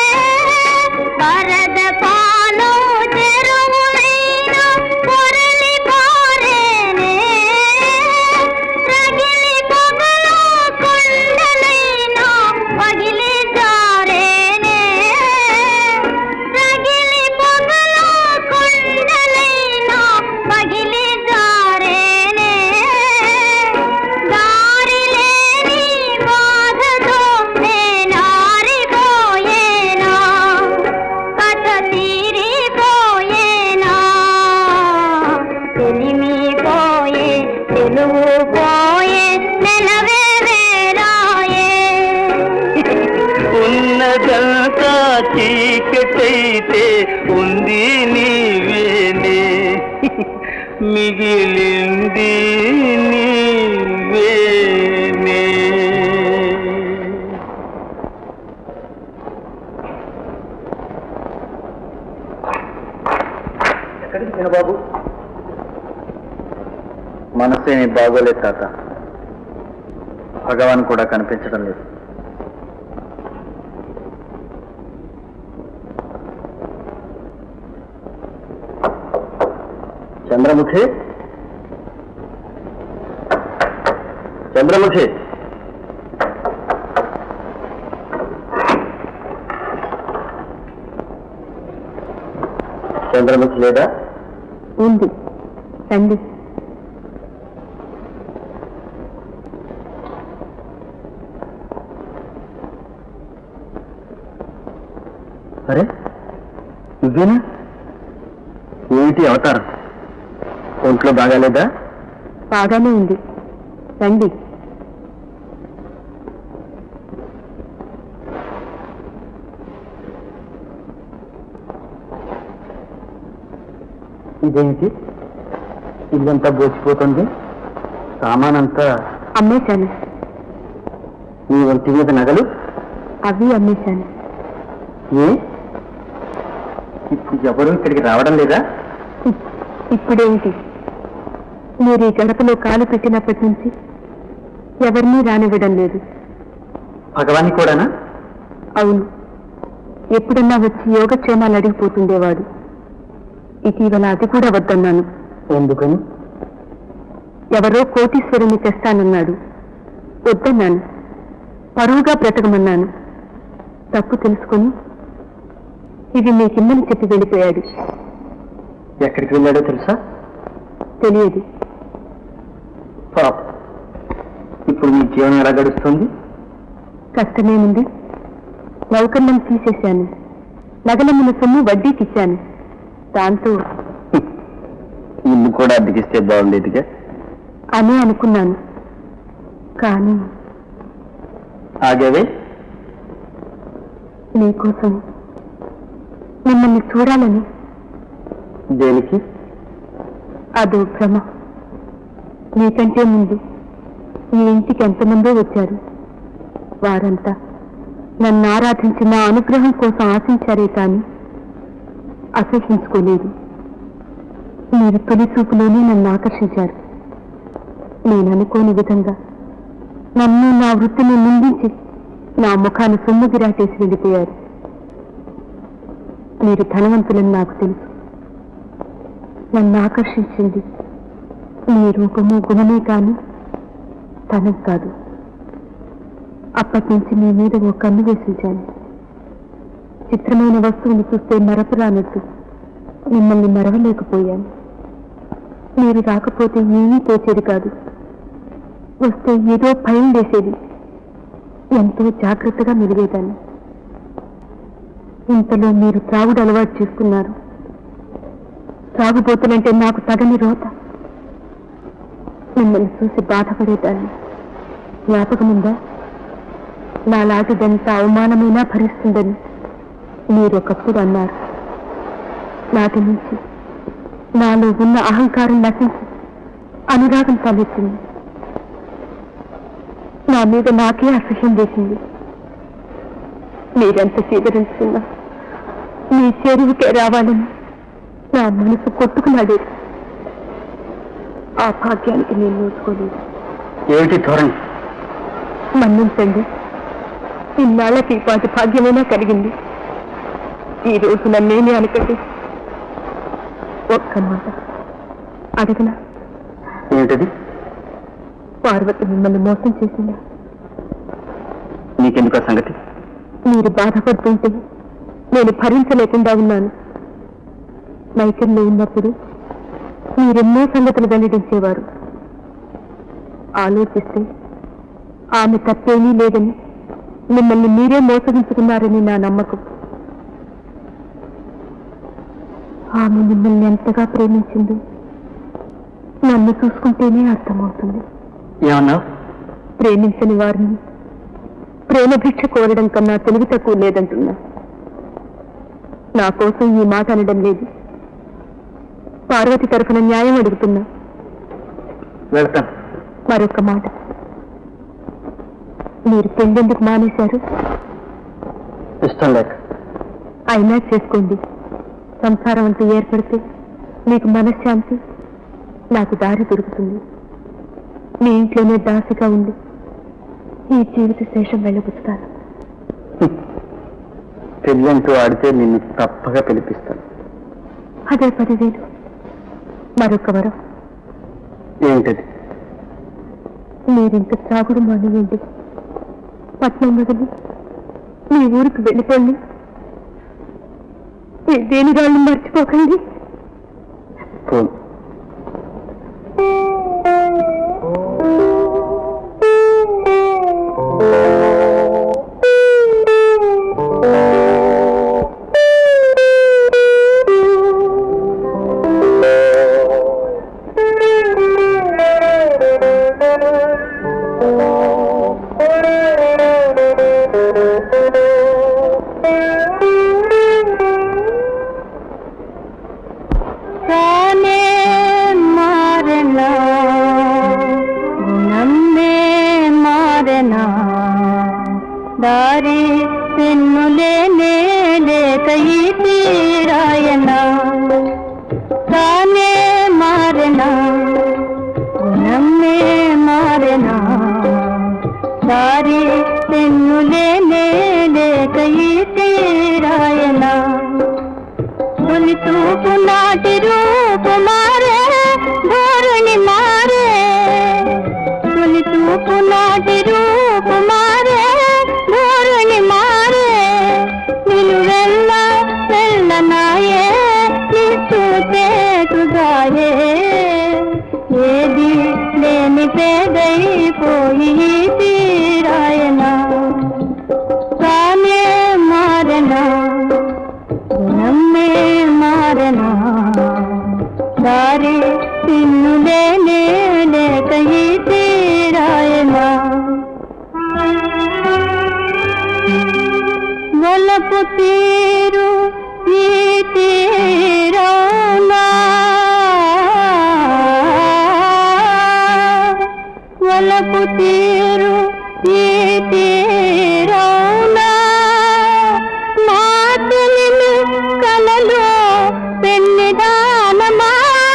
వరద పాలో చెరువులైన పొరలి పారేనే రగిలి పొగలో కొండలైన పగిలి జారేనే రగిలి పొగలో కొండలైన పగిలి జారేనే దారి లేని బాధతో నేనారిపోయేనా కథ తీరిపోయేనా తెలిమి పోయే తెలుగు పోయే నెలవే వేరాయే ఉన్నదంతా చీకటైతే ఉంది నీవేనే మిగిలింది నీవేనే ఎక్కడికి చిన్నబాబు మనసేమి బాగోలేదు తాత భగవాన్ కూడా కనిపించడం లేదు చంద్రముఖి చంద్రముఖి చంద్రముఖి లేదా ఉంది రండి అరే నువ్వేనా ఏమిటి అవతారం ఒంట్లో బాగాలేదా బాగానే ఉంది రండి ఇదేంటి ఇల్లంతా బోచిపోతుంది సామానంతా అమ్మేశాను నీ ఒంటి మీద నగలు అవి అమ్మేశాను ఏ ఇప్పుడు ఎవరు ఇక్కడికి రావడం లేదా ఇప్పుడేంటి మీరు ఈ గడపలో కాలు పెట్టినప్పటి నుంచి ఎవరినీ రానివ్వడం లేదు భగవాన్ని కూడానా అవును ఎప్పుడన్నా వచ్చి యోగక్షేమాలు అడిగిపోతుండేవాడు ఇటీవల అది కూడా వద్దన్నాను ఎందుకని ఎవరో కోటీశ్వరుని తెస్తానన్నాడు వద్దన్నాను పరువుగా బ్రతకమన్నాను తప్పు తెలుసుకొని ఇది మీకిమ్మని చెప్పి వెళ్ళిపోయాడు ఎక్కడికి వెళ్ళాడో తెలుసా తెలియదు పాప ఇప్పుడు మీ జీవనం ఎలా గడుస్తుంది కష్టమేముంది నౌకర్యం తీసేశాను నగలమ్మిన సొమ్ము వడ్డీకిచ్చాను దాంతో ఇల్లు కూడా అద్దెకిస్తే బాగుండేదిగా అని అనుకున్నాను కానీ ఆగేవే నీకోసం మిమ్మల్ని చూడాలని దేనికి అదో భ్రమ నీకంటే ముందు ఈ ఇంటికి ఎంతమందో వచ్చారు వారంతా నన్ను ఆరాధించి నా అనుగ్రహం కోసం ఆశించారే కానీ అసహించుకోలేదు మీరు తొలి చూపులోనే నన్ను ఆకర్షించారు నేను అనుకోని విధంగా నన్ను నా వృత్తిని నిందించి నా ముఖాన్ని సొమ్ము గిరాటేసి వెళ్ళిపోయారు మీరు ధనవంతులని నాకు తెలుసు నన్ను ఆకర్షించింది మీ రూపము గుణమే కాని ధనం కాదు అప్పటి నుంచి మీ మీద ఓ కన్ను వేసించాను చిత్రమైన వస్తువుని చూస్తే మరపు రానట్టు మిమ్మల్ని మరవలేకపోయాను మీరు రాకపోతే ఏమీ తోచేది కాదు వస్తే ఏదో భయం వేసేది ఎంతో జాగ్రత్తగా మెలిగేదాన్ని ఇంతలో మీరు త్రాగుడు అలవాటు చేసుకున్నారు త్రాగుబోతులంటే నాకు తగని రోత మిమ్మల్ని చూసి బాధపడేదాన్ని జ్ఞాపకముందా నాలాంటిదంతా అవమానమైనా భరిస్తుందని మీరొకప్పుడు అన్నారు నాటి నుంచి నాలో ఉన్న అహంకారం నశించి అనురాగం తలెత్తింది నా మీద నాకే అసహ్యం వేసింది మీరెంత స్వీకరించుకున్నా మీ చెరువుకే రావాలని నా మనసు కొట్టుకున్నాడేది ఆ భాగ్యానికి నేను నోచుకోలేదు ఏమిటి ధోరణి మన్నించండి ఇన్నాళ్ళకి వాటి భాగ్యమైనా కలిగింది ఈ రోజు నన్నేమి అనకండి ఒక్క మాట అడగనా ఏమిటది పార్వతి మిమ్మల్ని మోసం చేసిందా నీకెందుకు ఆ సంగతి మీరు బాధపడుతుంటే నేను భరించలేకుండా ఉన్నాను మైకంలో ఉన్నప్పుడు మీరెన్నో సంగతులు వెల్లడించేవారు ఆలోచిస్తే ఆమె తప్పేమీ లేదని మిమ్మల్ని మీరే మోసగించుకున్నారని నా నమ్మకం ఆమె మిమ్మల్ని ఎంతగా ప్రేమించింది నన్ను చూసుకుంటేనే అర్థమవుతుంది ఏమన్నావు ప్రేమించని వారిని ప్రేమ భిక్ష కోరడం కన్నా తెలివి తక్కువ లేదంటున్నా నా కోసం ఈ మాట అనడం లేదు పార్వతి తరఫున న్యాయం అడుగుతున్నా వెళ్తాను మరొక మాట మీరు పెళ్ళెందుకు మానేశారు ఇష్టం లేక అయినా చేసుకోండి సంసారం అంటూ ఏర్పడితే మీకు మనశ్శాంతి నాకు దారి దొరుకుతుంది మీ ఇంట్లోనే దాసిగా ఉండి ఈ జీవిత శేషం వెళ్ళబుచ్చుతాను పెళ్ళంటూ ఆడితే నిన్ను తప్పగా పిలిపిస్తాను అదే పదివేలు మరొక వరం ఏమిటది మీరింత త్రాగుడు మానేయండి పట్నం వదిలి మీ ఊరికి వెళ్ళిపోండి మీ దేని రాళ్ళు మర్చిపోకండి పోను దారి పెన్నులేనే లేక ఈ తీరాయన తానే మారెనా గుణమే మారెనా దారి పెన్నులేనే లేక ఈ తీరాయనా తొలి చూపు నాటి రూపు మారే ధోరణి మారే తొలి చూపు నాటి రూపు మారే ధోరణి మారే నిలువెల్ల వెళ్ళనాయే చూపేటుగాయే ఏది లేని పేదైపోయి తీరాయనా తానే మారనా గుణమే మారనా దారి పిన్నులేనే లేక ఈ తీరాయనా వలపు తీరు ఈ తీరానా వలపు తీరు ఈ తీరానా మా తెలిమి కలలో పెన్నిదానమా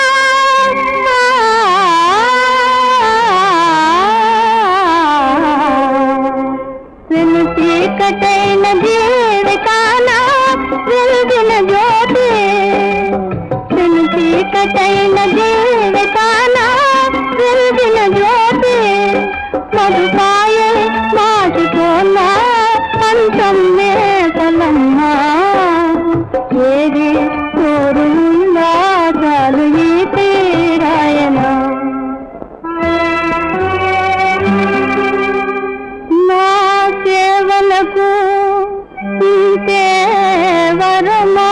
వెను చీకటైన జీవితాన వెలిగిన జ్యోతి వెను చీకటైన జీవితాన వెలిగిన జ్యోతి మధుపాయ మాటికోనా అంతం వేసలమ్మా ఏది కోరుందా చాలు ఈ తీరాయనా నా సేవలకు ఇంతే వరమా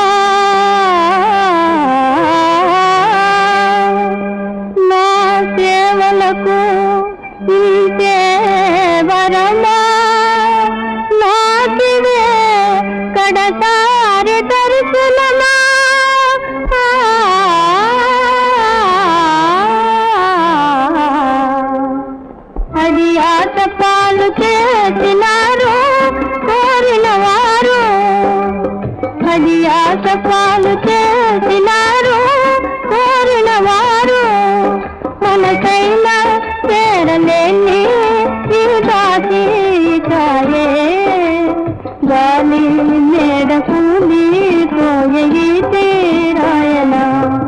నా సేవలకు ఇంతే వరమా నాటివే కడతారి దర్శనమా అది ఆట పాలు చేసినారు కోరిన వారు అది ఆట పాలు చేసినారు కోరిన వారు మనకైనా చేరలేని ఈ దాసి కాయే గాలి మేడ కూలి పోయి తీరాయనా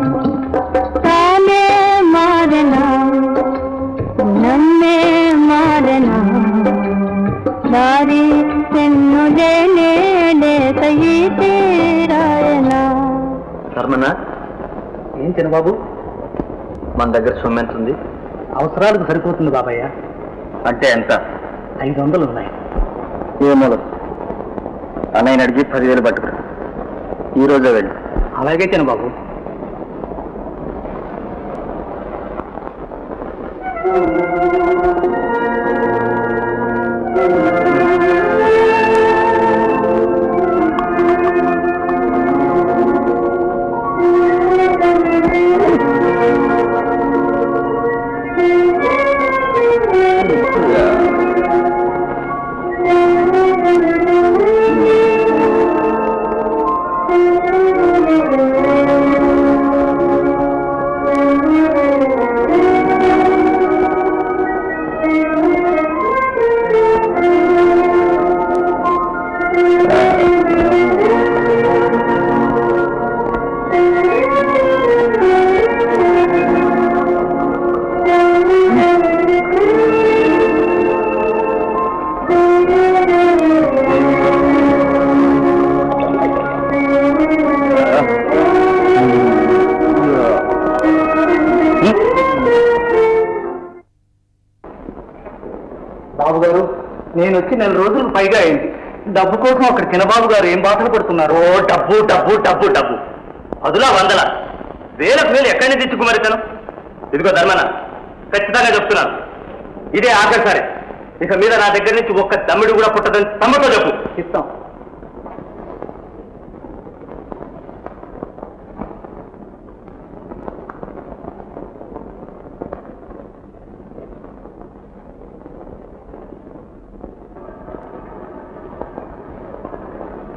తానే మారనా నన్నే మారనా దారి పెన్నులేనే లేక ఈ తీరాయనా ధర్మన్న ఏం చిన్నబాబు మన దగ్గర సొమ్ము ఎంత ఉంది అవసరాలకు సరిపోతుంది బాబయ్య అంటే ఎంత ఐదు వందలు ఉన్నాయి ఏమో అన్నయ్యని అడిగి పదివేలు పట్టుకురా ఈ రోజే వెళ్ళి అలాగే చిన్నబాబు బాబు గారు నేను వచ్చి నెల రోజులు పైగా అయింది డబ్బు కోసం అక్కడ చిన్నబాబు గారు ఏం బాధలు పడుతున్నారు ఓ డబ్బు డబ్బు డబ్బు డబ్బు పదులా వందల వేలకు వేలు ఎక్కడి నుంచి తెచ్చుకుమరి తను ఇదిగో ధర్మన ఖచ్చితంగా చెప్తున్నాను ఇదే ఆఖరిసారి ఇక మీద నా దగ్గర నుంచి ఒక్క దమ్మిడి కూడా పుట్టదని తమ్మతో చెప్పు ఇస్తాం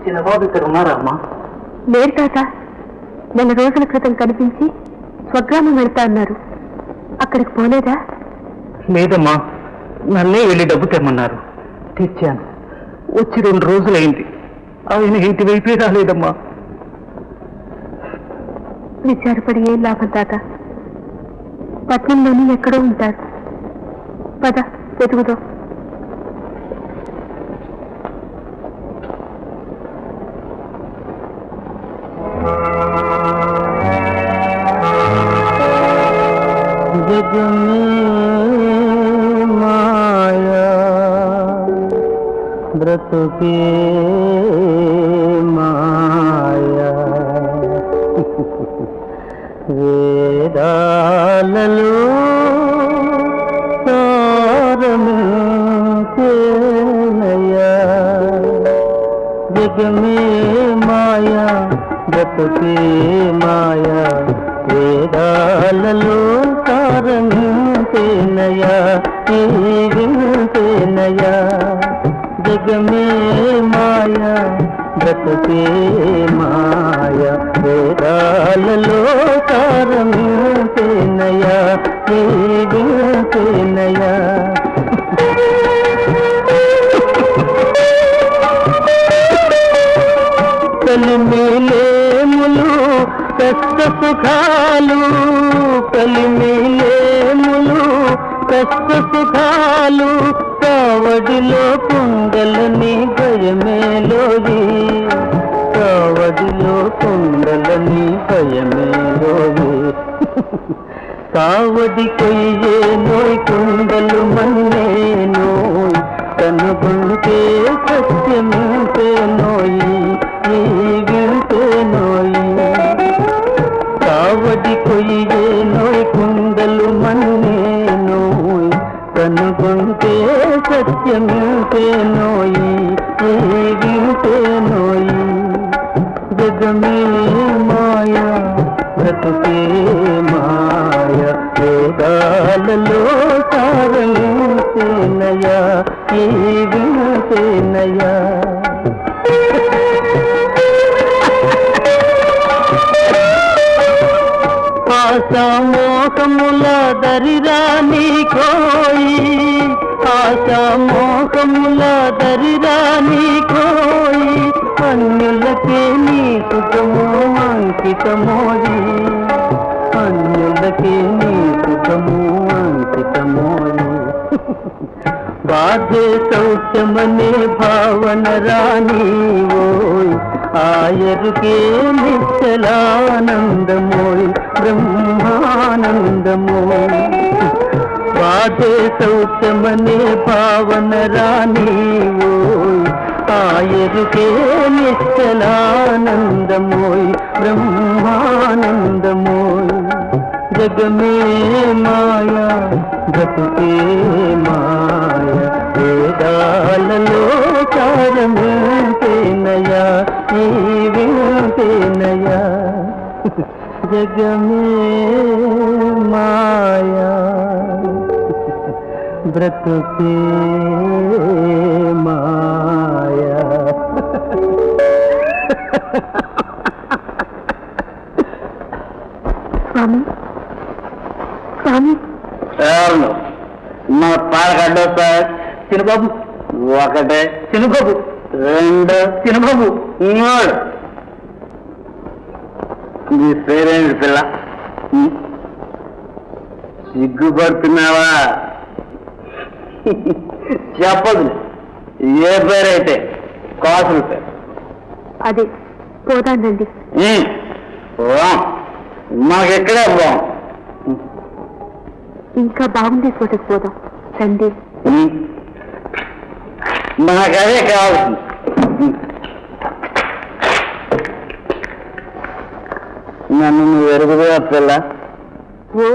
చిన్నబాబు ఇక్కడ ఉన్నారా అమ్మా లేరు తాత నెల రోజుల క్రితం కనిపించి స్వగ్రామం వెళ్తా అన్నారు అక్కడికి పోలేదా లేదమ్మా నన్నే వెళ్ళి డబ్బు తెమ్మన్నారు తెచ్చాను వచ్చి రెండు రోజులైంది ఆయన ఇంటి వైపే రాలేదమ్మా విచారపడి ఏం లాభం తాత పట్నంలోని ఎక్కడో ఉంటారు పద వెతుకుదాం जग में माया व्रत के माया వేదాలలో సారమేనయా జగ మే మాయా బ్రతుకే మాయా వేదాలలో సారమేనయా ఏనయా జగ మే మాయా బ్రతుకే మాయా వేదాలలో సారమేనయా ఏనయా కలిమిలేములు కష్ట సుఖాలు కలిమిలేములు కష్ట సుఖాలు కావడిలో కుండలని భయమేలోది కావడిలో కుండలని భయమేలోది కావడి కొయ్యే నోయ్ కుండలు మన్నే నోయ్ కనుగొంటే సత్యమింతే నోయి ఈ వింటే నోయి కావడి కొయ్యే నోయ్ కుండలు మన్నే నోయ్ కనుగొంటే సత్యమింతే నోయి ఈ వింటే నోయి జగమే మాయా బ్రతుకే మాయ వేదాలలో సారమేనయా ఈ వినసేనయా ఆశామోహముల దరిరాని కోయి ఆశామోహముల దరిరాని కోయి అన్యులకే నీ సుఖము అంకితమోది అన్యులకే నీ సుఖము అంకితమోది బాధే సౌఖ్యమనే భావన రాని ఓయ్ ఆయరుకే నిశ్చలానందమోయ్ బ్రహ్మానందమోయ్ బాధే సౌఖ్యమనే భావన రాని ఓయ్ ఆయరుకే నిశ్చలానందమోయ్ బ్రహ్మానందమోయ్ జగమే మాయా బ్రతుకే మాయ వేదాలలో సారమేనయా ఈ వింటేనయా జగమే మాయా బ్రతుకే మాయా స్వామి స్వామి ఎవరు మా పాలగడ్డ సార్ చిన్నబాబు ఒకటే చిన్నబాబు రెండు చిన్నబాబు మూడు నీ పేరేంటి పిల్ల ఉం? సిగ్గుపడుతున్నావా చెప్పదు ఏ పేరైతే కాసులు పేరు అదే పోదానండి ఉం. పోదాం. మాకెక్కడే బాం ఇంకా బాగుండే చోటకు పోదాం రండి నాకు అదే కావాల్సింది నన్ను నువ్వు ఎరుగుదా పిల్ల ఓ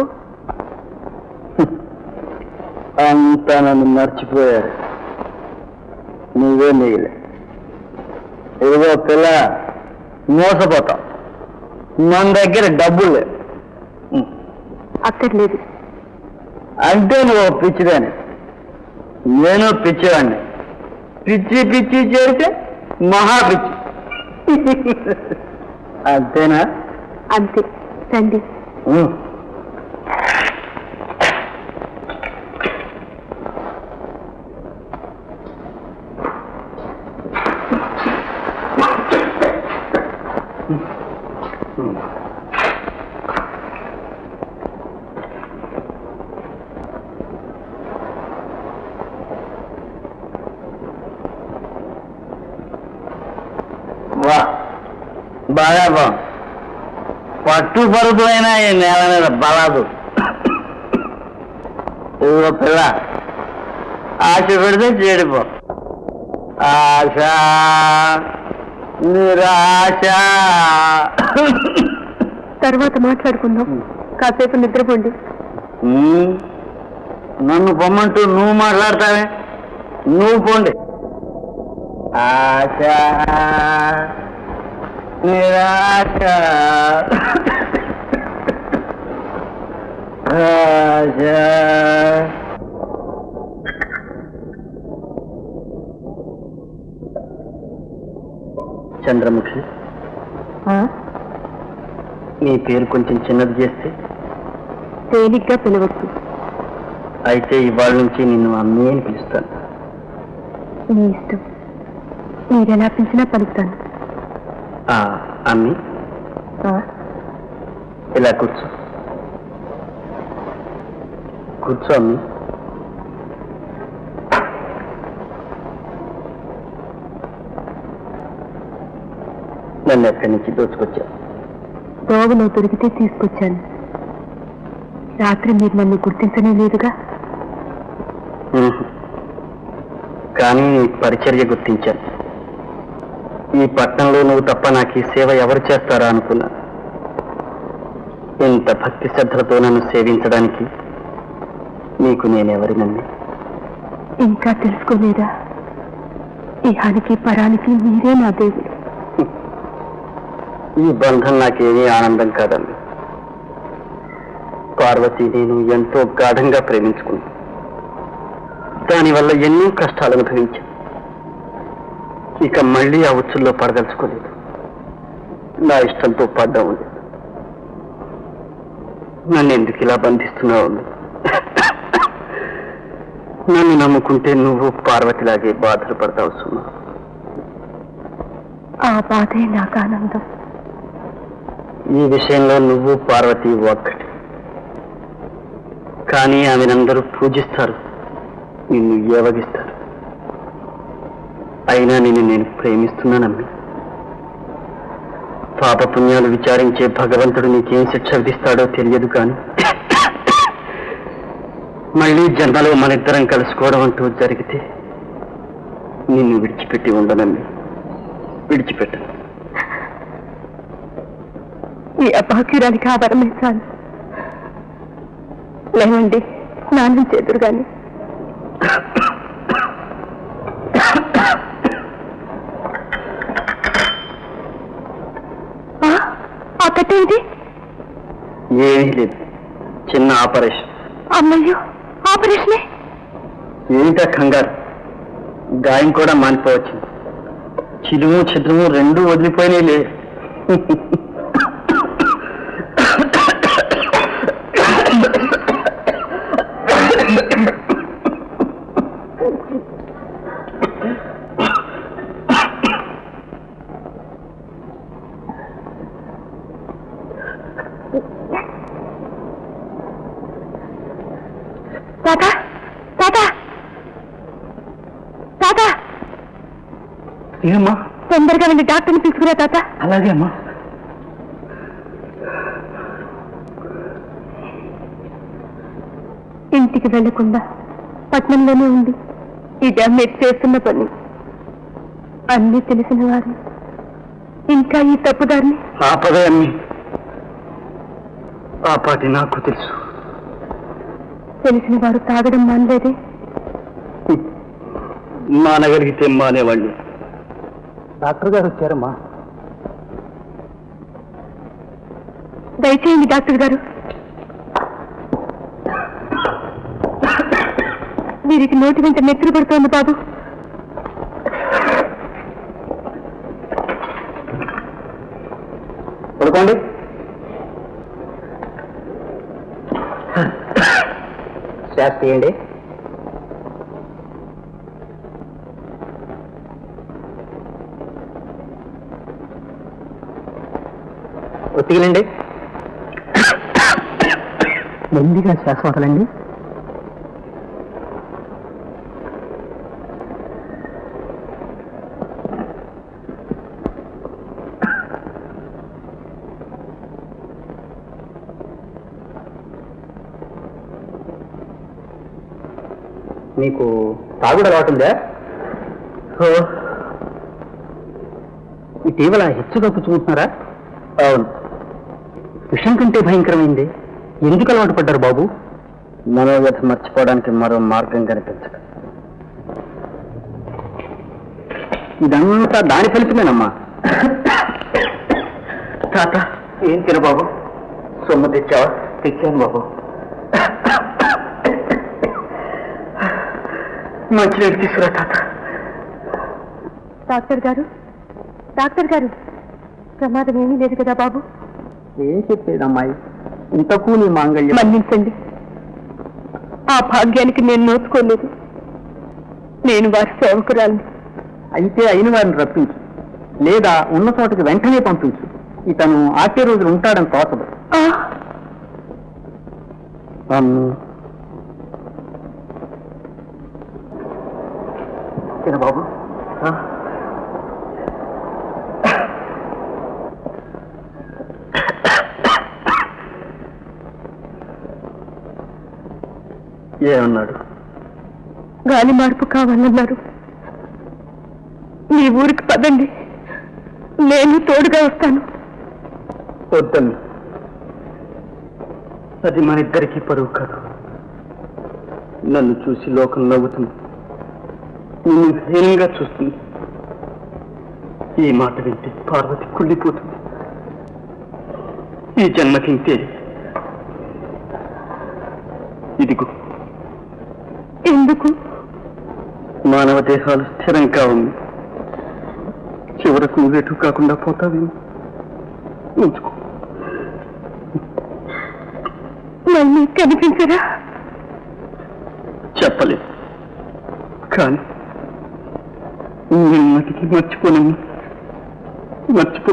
అంతా నన్ను మర్చిపోయారు నువ్వే మిగిలే ఇదిగో పిల్ల మోసపోతాం మన దగ్గర డబ్బులు లేవు అక్కర్లేదు అంటే నువ్వు ఓ పిచ్చిదాన్ని నేను పిచ్చివాడిని పిచ్చి పిచ్చి చేస్తే మహా పిచ్చి అంతేనా అంతే రండి ఉమ్. వా బాగా బా పట్టు పరుపులైన ఈ నేల మీద బలాదు ఇదిగో పిల్ల ఆశ పెడితే చెడిపో ఆశ నిరాశ తర్వాత మాట్లాడుకుందాం కాసేపు నిద్రపోండి ఉమ్, నన్ను పొమ్మంటూ నువ్వు మాట్లాడతావే నువ్వు పోండి ఆశ నిరాశ ఆశ చంద్రముఖి నీ పేరు కొంచెం చిన్నది చేస్తే తేలిగ్గా పిలవచ్చు అయితే ఇవాళ నుంచి నిన్ను అమ్మే అని పిలుస్తాను మీ ఇష్టం మీరెలా పిలిచినా పలుకుతాను ఆ, అమ్మి ఆ, ఇలా కూర్చో కూర్చో అమ్మి నన్ను ఎక్కడి నుంచి దోచుకొచ్చా దోవలో దొరికితే తీసుకొచ్చాను రాత్రి మీరు నన్ను గుర్తించనే లేదుగా కానీ నీ పరిచర్య గుర్తించాను ఈ పట్టణంలో నువ్వు తప్ప నాకు ఈ సేవ ఎవరు చేస్తారా అనుకున్నా ఇంత భక్తి శ్రద్ధలతో నన్ను సేవించడానికి నీకు నేనెవరినండి ఇంకా తెలుసుకోలేదా ఇహానికి పరానికి మీరే నా దేవుడు ఈ బంధం నాకేమీ ఆనందం కాదండి పార్వతి నేను ఎంతో గాఢంగా ప్రేమించుకున్నాను దానివల్ల ఎన్నో కష్టాలు అనుభవించాను ఇక మళ్ళీ ఆ ఉచ్చుల్లో పడదలుచుకోలేదు నా ఇష్టంతో పడ్డా ఉంది నన్ను ఎందుకు ఇలా బంధిస్తున్నావు అమ్మి? నన్ను నమ్ముకుంటే నువ్వు పార్వతిలాగే బాధలు పడతావు సుమా ఆ బాధే నాకు ఆనందం ఈ విషయంలో నువ్వు పార్వతి ఒక్కటి కానీ ఆమెనందరూ పూజిస్తారు నిన్ను ఏవగిస్తారు అయినా నిన్ను నేను ప్రేమిస్తున్నానమ్మి పాపపుణ్యాలు విచారించే భగవంతుడు నీకేం శిక్ష విధిస్తాడో తెలియదు కానీ మళ్ళీ జన్మలో మనిద్దరం కలుసుకోవడం అంటూ జరిగితే నిన్ను విడిచిపెట్టి ఉండనమ్మి విడిచిపెట్టను ఈ అభాగ్యురానికి ఆ వరమే చాలు లేవండి స్నానం చేదురు గాని ఆ, ఆ కట్ట ఏంటి ఏమీ లేదు చిన్న ఆపరేషన్ అమ్మయ్యో ఆపరేషనే ఏమిటా కంగారు గాయం కూడా మానిపోవచ్చు చిలుము చిద్రము రెండూ వదిలిపోయినాయిలే తాత తాత తాత ఏమా తొందరగా వెళ్ళి డాక్టర్ని తీసుకురా తాత అలాగే అమ్మా ఇంటికి వెళ్లకుండా పట్నంలోనే ఉంది ఇదే మీరు చేస్తున్న పని అన్నీ తెలిసిన వారు ఇంకా ఈ తప్పుదారిని ఆపదే అమ్మి ఆ పాటి నాకు తెలుసు తెలిసిన వారు తాగడం మానలేదే మానగలిగితే మానేవాడిని డాక్టర్ గారు వచ్చారమ్మా దయచేయండి డాక్టర్ గారు వీరికి నోటి వెంట నెత్తురు పడుతోంది బాబు ట్యాప్ తీయండి ఒత్తిగిలండి మెల్లిగా శ్వాస వదలండి మీకు తాగుడు అలవాటు ఉందా ఇటీవల హెచ్చుగా పుచ్చుకుంటున్నారా అవును విషం కంటే భయంకరమైంది ఎందుకు అలవాటు పడ్డారు బాబు మనోవ్యధ మర్చిపోవడానికి మరో మార్గం కనిపించదు ఇదంతా దాని ఫలితమేనమ్మా తాత ఏం తిన బాబు సొమ్ము తెచ్చావా తెచ్చాను బాబు మంచినీళ్ళు తీసుకురా తాత డాక్టర్ గారు డాక్టర్ గారు ప్రమాదం ఏమీ లేదు కదా బాబు ఏం చెప్పేది అమ్మాయి ఇంతకు నీ మాంగళ్యం మన్నించండి ఆ భాగ్యానికి నేను నోచుకోలేదు నేను వారి సేవకురాలిని అయితే అయిన వారిని రప్పించు లేదా ఉన్న చోటకి వెంటనే పంపించు ఇతను ఆచే రోజులు ఉంటాడని తోచదు ఆ, బాబు ఏమన్నాడు గాలి మార్పు కావాలన్నారు మీ ఊరికి పదండి నేను తోడుగా వస్తాను వద్దని అది మన ఇద్దరికి పరువు కాదు నన్ను చూసి లోకం నవ్వుతుంది నిన్ను హీనంగా చూస్తుంది ఈ మాట వింటే పార్వతి కుళ్ళిపోతుంది ఈ జన్మకింతే ఇదిగో ఎందుకు మానవ దేహాలు స్థిరం కావుంది చివరకు నువ్వెటు కాకుండా పోతావేమో ఉంచుకో మళ్ళీ కనిపించరా చెప్పలేదు కానీ నిన్నటికి మర్చిపోనమ్మా మర్చిపో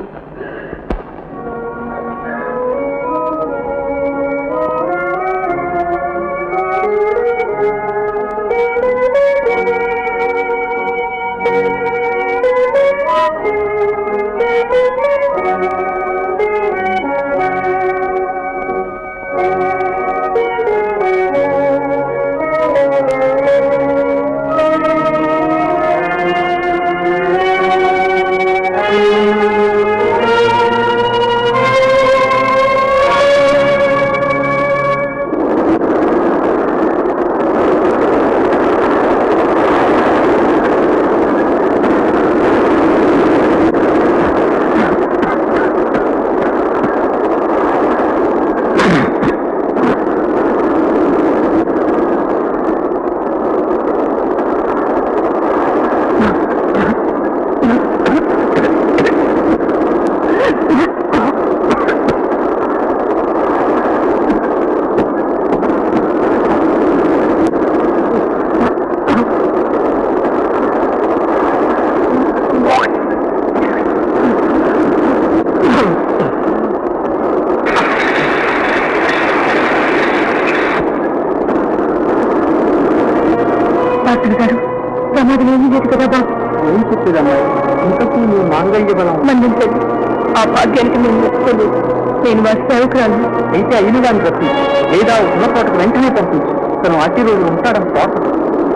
డాక్టర్ గారు ప్రమాదం ఏమీ లేదు కదా బాబు ఏం చెప్పేదమ్మా ఇంతకు నీ మాంగళ్య బలం మన్నించండి ఆ భాగ్యానికి నేను నొప్పుకోలేదు నేను వారి సేవకురాలను అయితే అయిన దాన్ని రప్పించు లేదా ఉన్న చోటకు వెంటనే పంపించు తను అట్టి రోజు ఉంటాడని తోచదు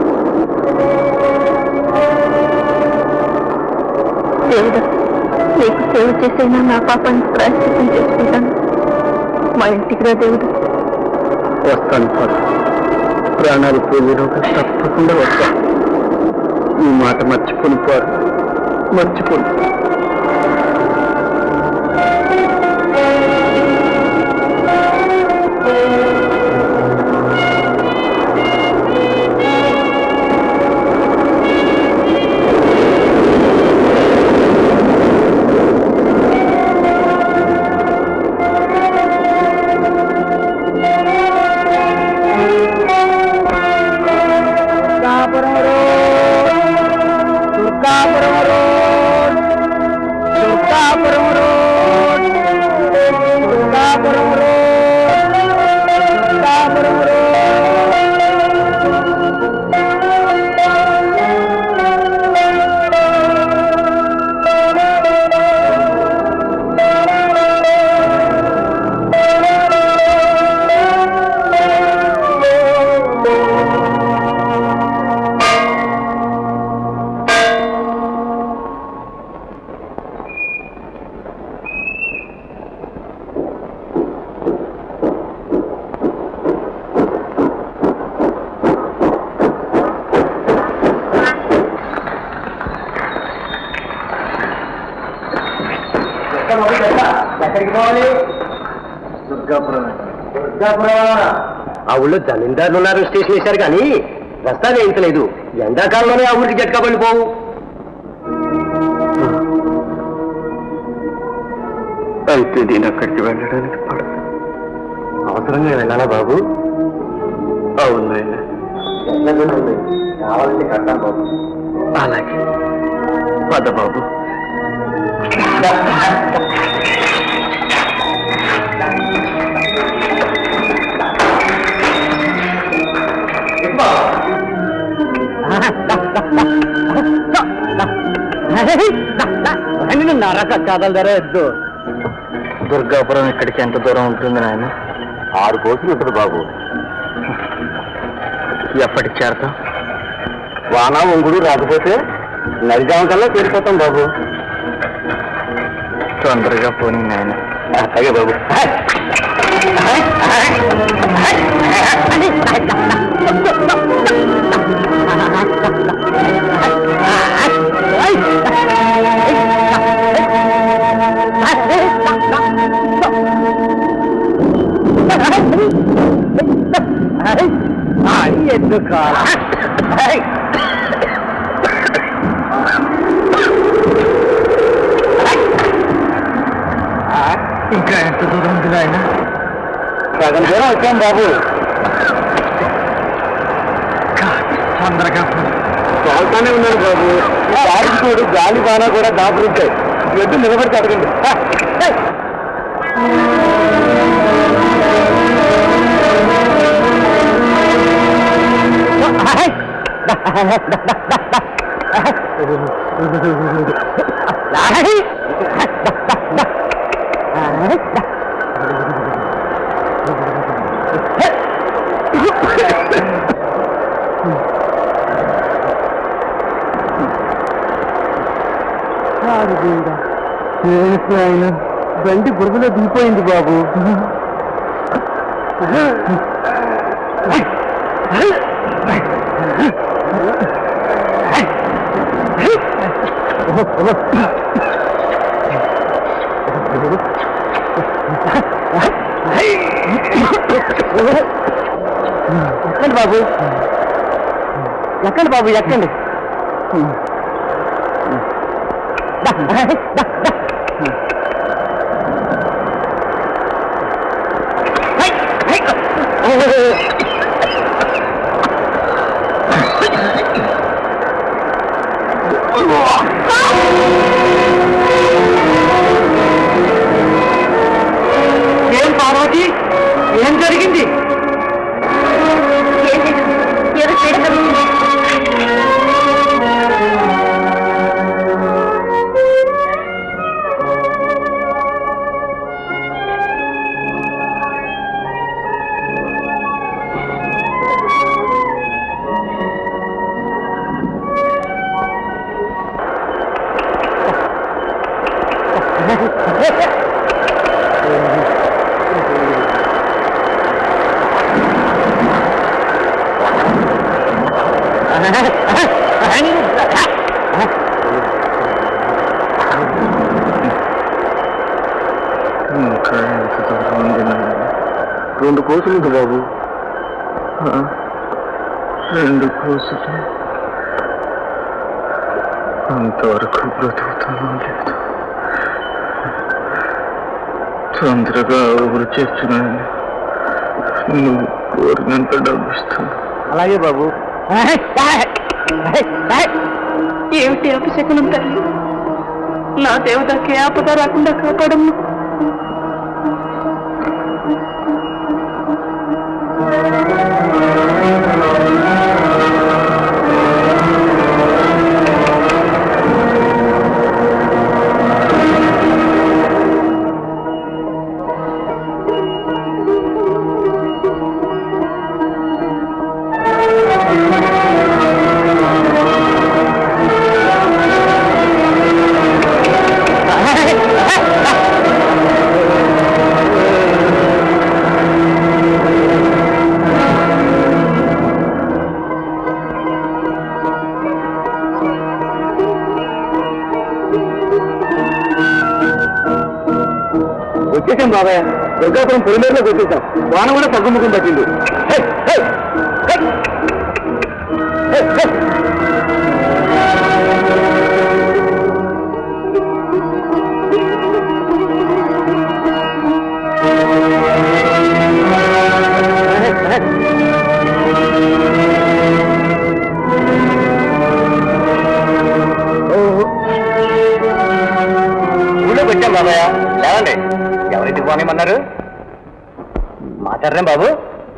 దేవుడా నీకు సేవ చేసైనా నా పాపాన్ని ప్రాయశ్చిత్తం చేసుకుంటాను మా ఇంటికి రా దేవుడు వస్తాను పాటు ప్రాణాలు పోయేలోగా తప్పకుండా వస్తాను ఈ మాట మర్చిపోను పారు మర్చిపోను ఎక్కడికి పోవాలి దుర్గాపురం దుర్గాపురం ఆ ఊళ్ళో జమీందారులు ఉన్నారు స్టేషన్ వేశారు కానీ రస్తా వేయించలేదు ఎండాకాలంలోనే ఆ ఊరికి జట్కా పడిపోవు అయితే నేను అక్కడికి వెళ్ళడానికి పడదు అవసరంగా వెళ్ళాలా బాబు అవును నాయన కావాలంటే కట్టాను బాబు అలాగే పద బాబు నరక కథలు ధర ఎద్దు దుర్గాపురం ఇక్కడికి ఎంత దూరం ఉంటుంది నాయన ఆరు కోట్లు ఉంటుంది బాబు ఎప్పటికి చేరతాం వాన ఒంగుడు రాకపోతే నడిజాం కల్లా చేరిపోతాం బాబు తొందరగా పోనీ నాయన అలాగే బాబు ఎందుకు ఇంకా ఎంత దూరం ఉంది ఆయన సగం దూరం వచ్చాం బాబు తొందరగా చదువుతానే ఉన్నాడు బాబు దారికి చూడు గాలి బాగా కూడా దాపురుంటాయి ఎద్దు నిలబడి అడగండి ఆయన బండి బురదలో దిగిపోయింది బాబు ఎక్కండి బాబు ఎక్కండి బాబు ఎక్కండి దా, దా, దా. High, high. ఏం పార్వతి ఏం జరిగింది ఏదో తేడా జరుగుతుంది. ఇంకా ఎంత దూరం ఉంది నాయన రెండు కోసులు ఉంది బాబు ఆ, రెండు కోసులు అంతవరకు బ్రతుకుతానో లేదు తొందరగా ఊరు చేస్తున్నాను నువ్వు కోరినంత డబ్బు ఇస్తాను అలాగే బాబు ఏమిటి అభిషేకం తల్లి నా దేవతకి ఆపద రాకుండా కాపాడము ఆ బాబాయ్ దుర్గాపురం పొలిమేరలో కొట్టేశాం వాన కూడా తగ్గుముఖం పట్టింది హే, హే, హే. హే, హే. హే, హే. ఓహో ఊళ్ళో పెట్టాం బాబాయ్ లేవండి ఎవరింటికి పోనేమన్నారు మాట్లాడరేం బాబు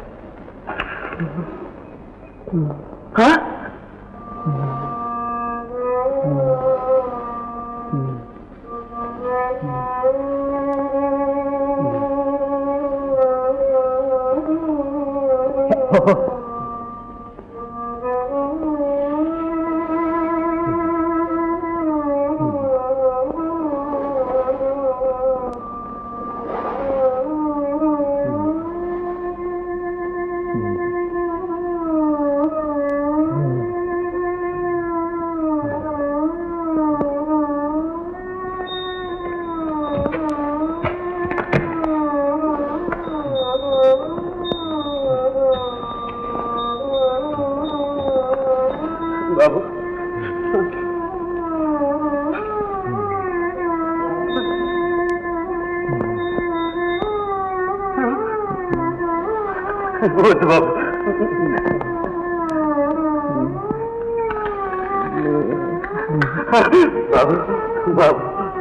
బాబు వద్దు బాబు బాబు బాబు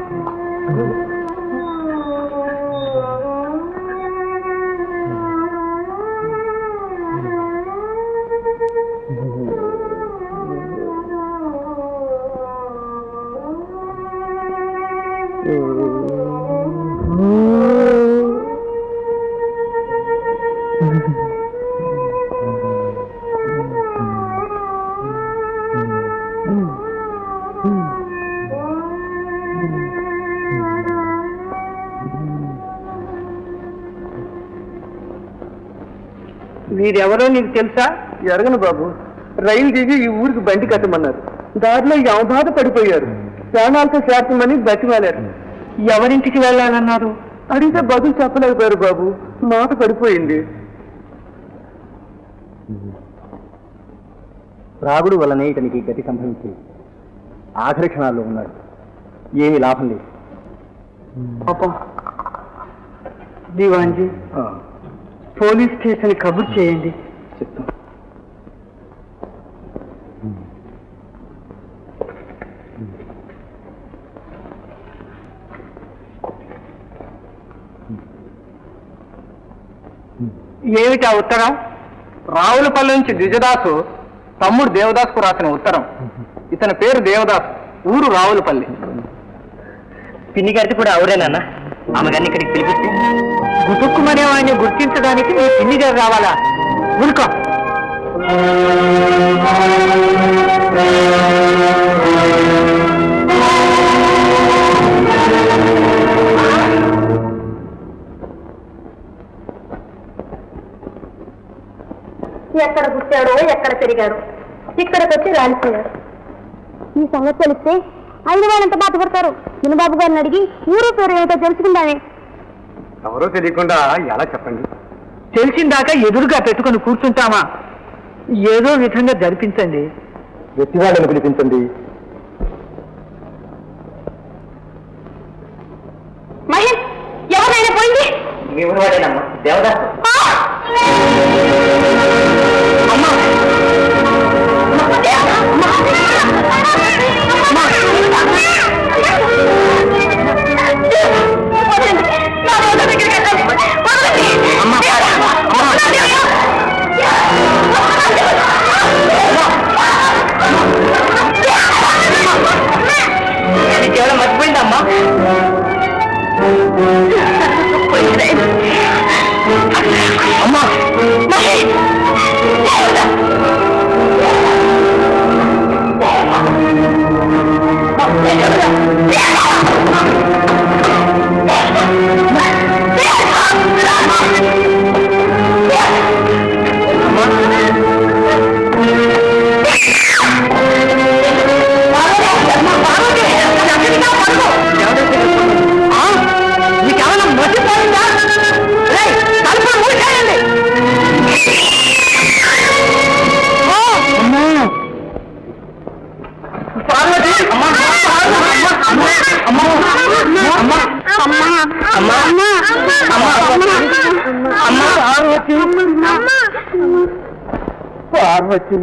వీరెవరో నీకు తెలుసా ఎరగను బాబు రైలు దిగి ఈ ఊరికి బండి కట్టమన్నారు దారిలో యమబాధ పడిపోయారు ప్రాణాలతో చేర్చమని బతిమాలారు ఎవరింటికి వెళ్ళాలన్నారు అడిగితే బదులు చెప్పలేకపోయారు బాబు మాట పడిపోయింది రాగుడు వల్లనే ఇతనికి గతి సంభవించింది ఆఖరి క్షణాల్లో ఉన్నాడు ఏమీ లాభం లేదు పాపం దివాన్జీ పోలీస్ స్టేషన్ కబుర్ చేయండి చెప్తాం ఏమిటి ఆ ఉత్తరం రావులపల్లి నుంచి ద్విజదాసు తమ్ముడు దేవదాస్కు రాసిన ఉత్తరం ఇతని పేరు దేవదాస్ ఊరు రావులపల్లి పిన్ని గారిది కూడా అవురేనన్న ఆమె గారిని ఇక్కడికి పిలిపిస్తే గుటుక్కుమనే వాడిని గుర్తించడానికి నీ పిన్ని గారు రావాలా ఉరుకో ఎక్కడ పుట్టాడో ఎక్కడ పెరిగాడో ఇక్కడికి వచ్చి రాలిపోయాడు ఈ సంగతి తెలిస్తే అయిన వాళ్ళు ఎంత బాధపడతారు వినబాబు గారిని అడిగి ఊరు పేరు ఏమిటో తెలుసుకుందామే ఎవరో తెలియకుండా ఎలా చెప్పండి తెలిసిందాక ఎదురుగా పెట్టుకొని కూర్చుంటామా ఏదో విధంగా జరిపించండి వ్యక్తివాళ్ళని పిలిపించండి మహేష్ ఎవరైనా పోయింది మీ ఊరివాడేనమ్మా దేవదాస్ నీకేమైనా మర్చిపోయిందమ్మా పోయింది పార్వతి పార్వతి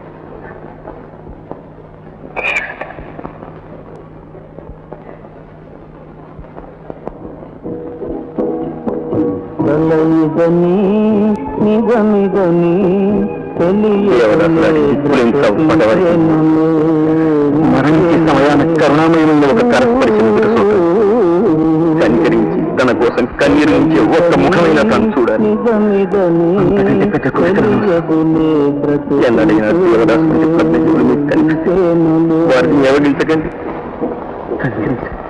మరణించే సమయాన కరుణామయమైన ఒక కరస్పరిచిన కనికరించి తన కోసం కన్నీరు నుంచి ఒక్క ముఖమైన తను చూడాలి అంతకంటే పెద్ద కోరిక ఎన్నడైనా శివదాసుని పద్మజీవులు మీకు కనిపిస్తే వారిని ఎవరించకండి కనికరించండి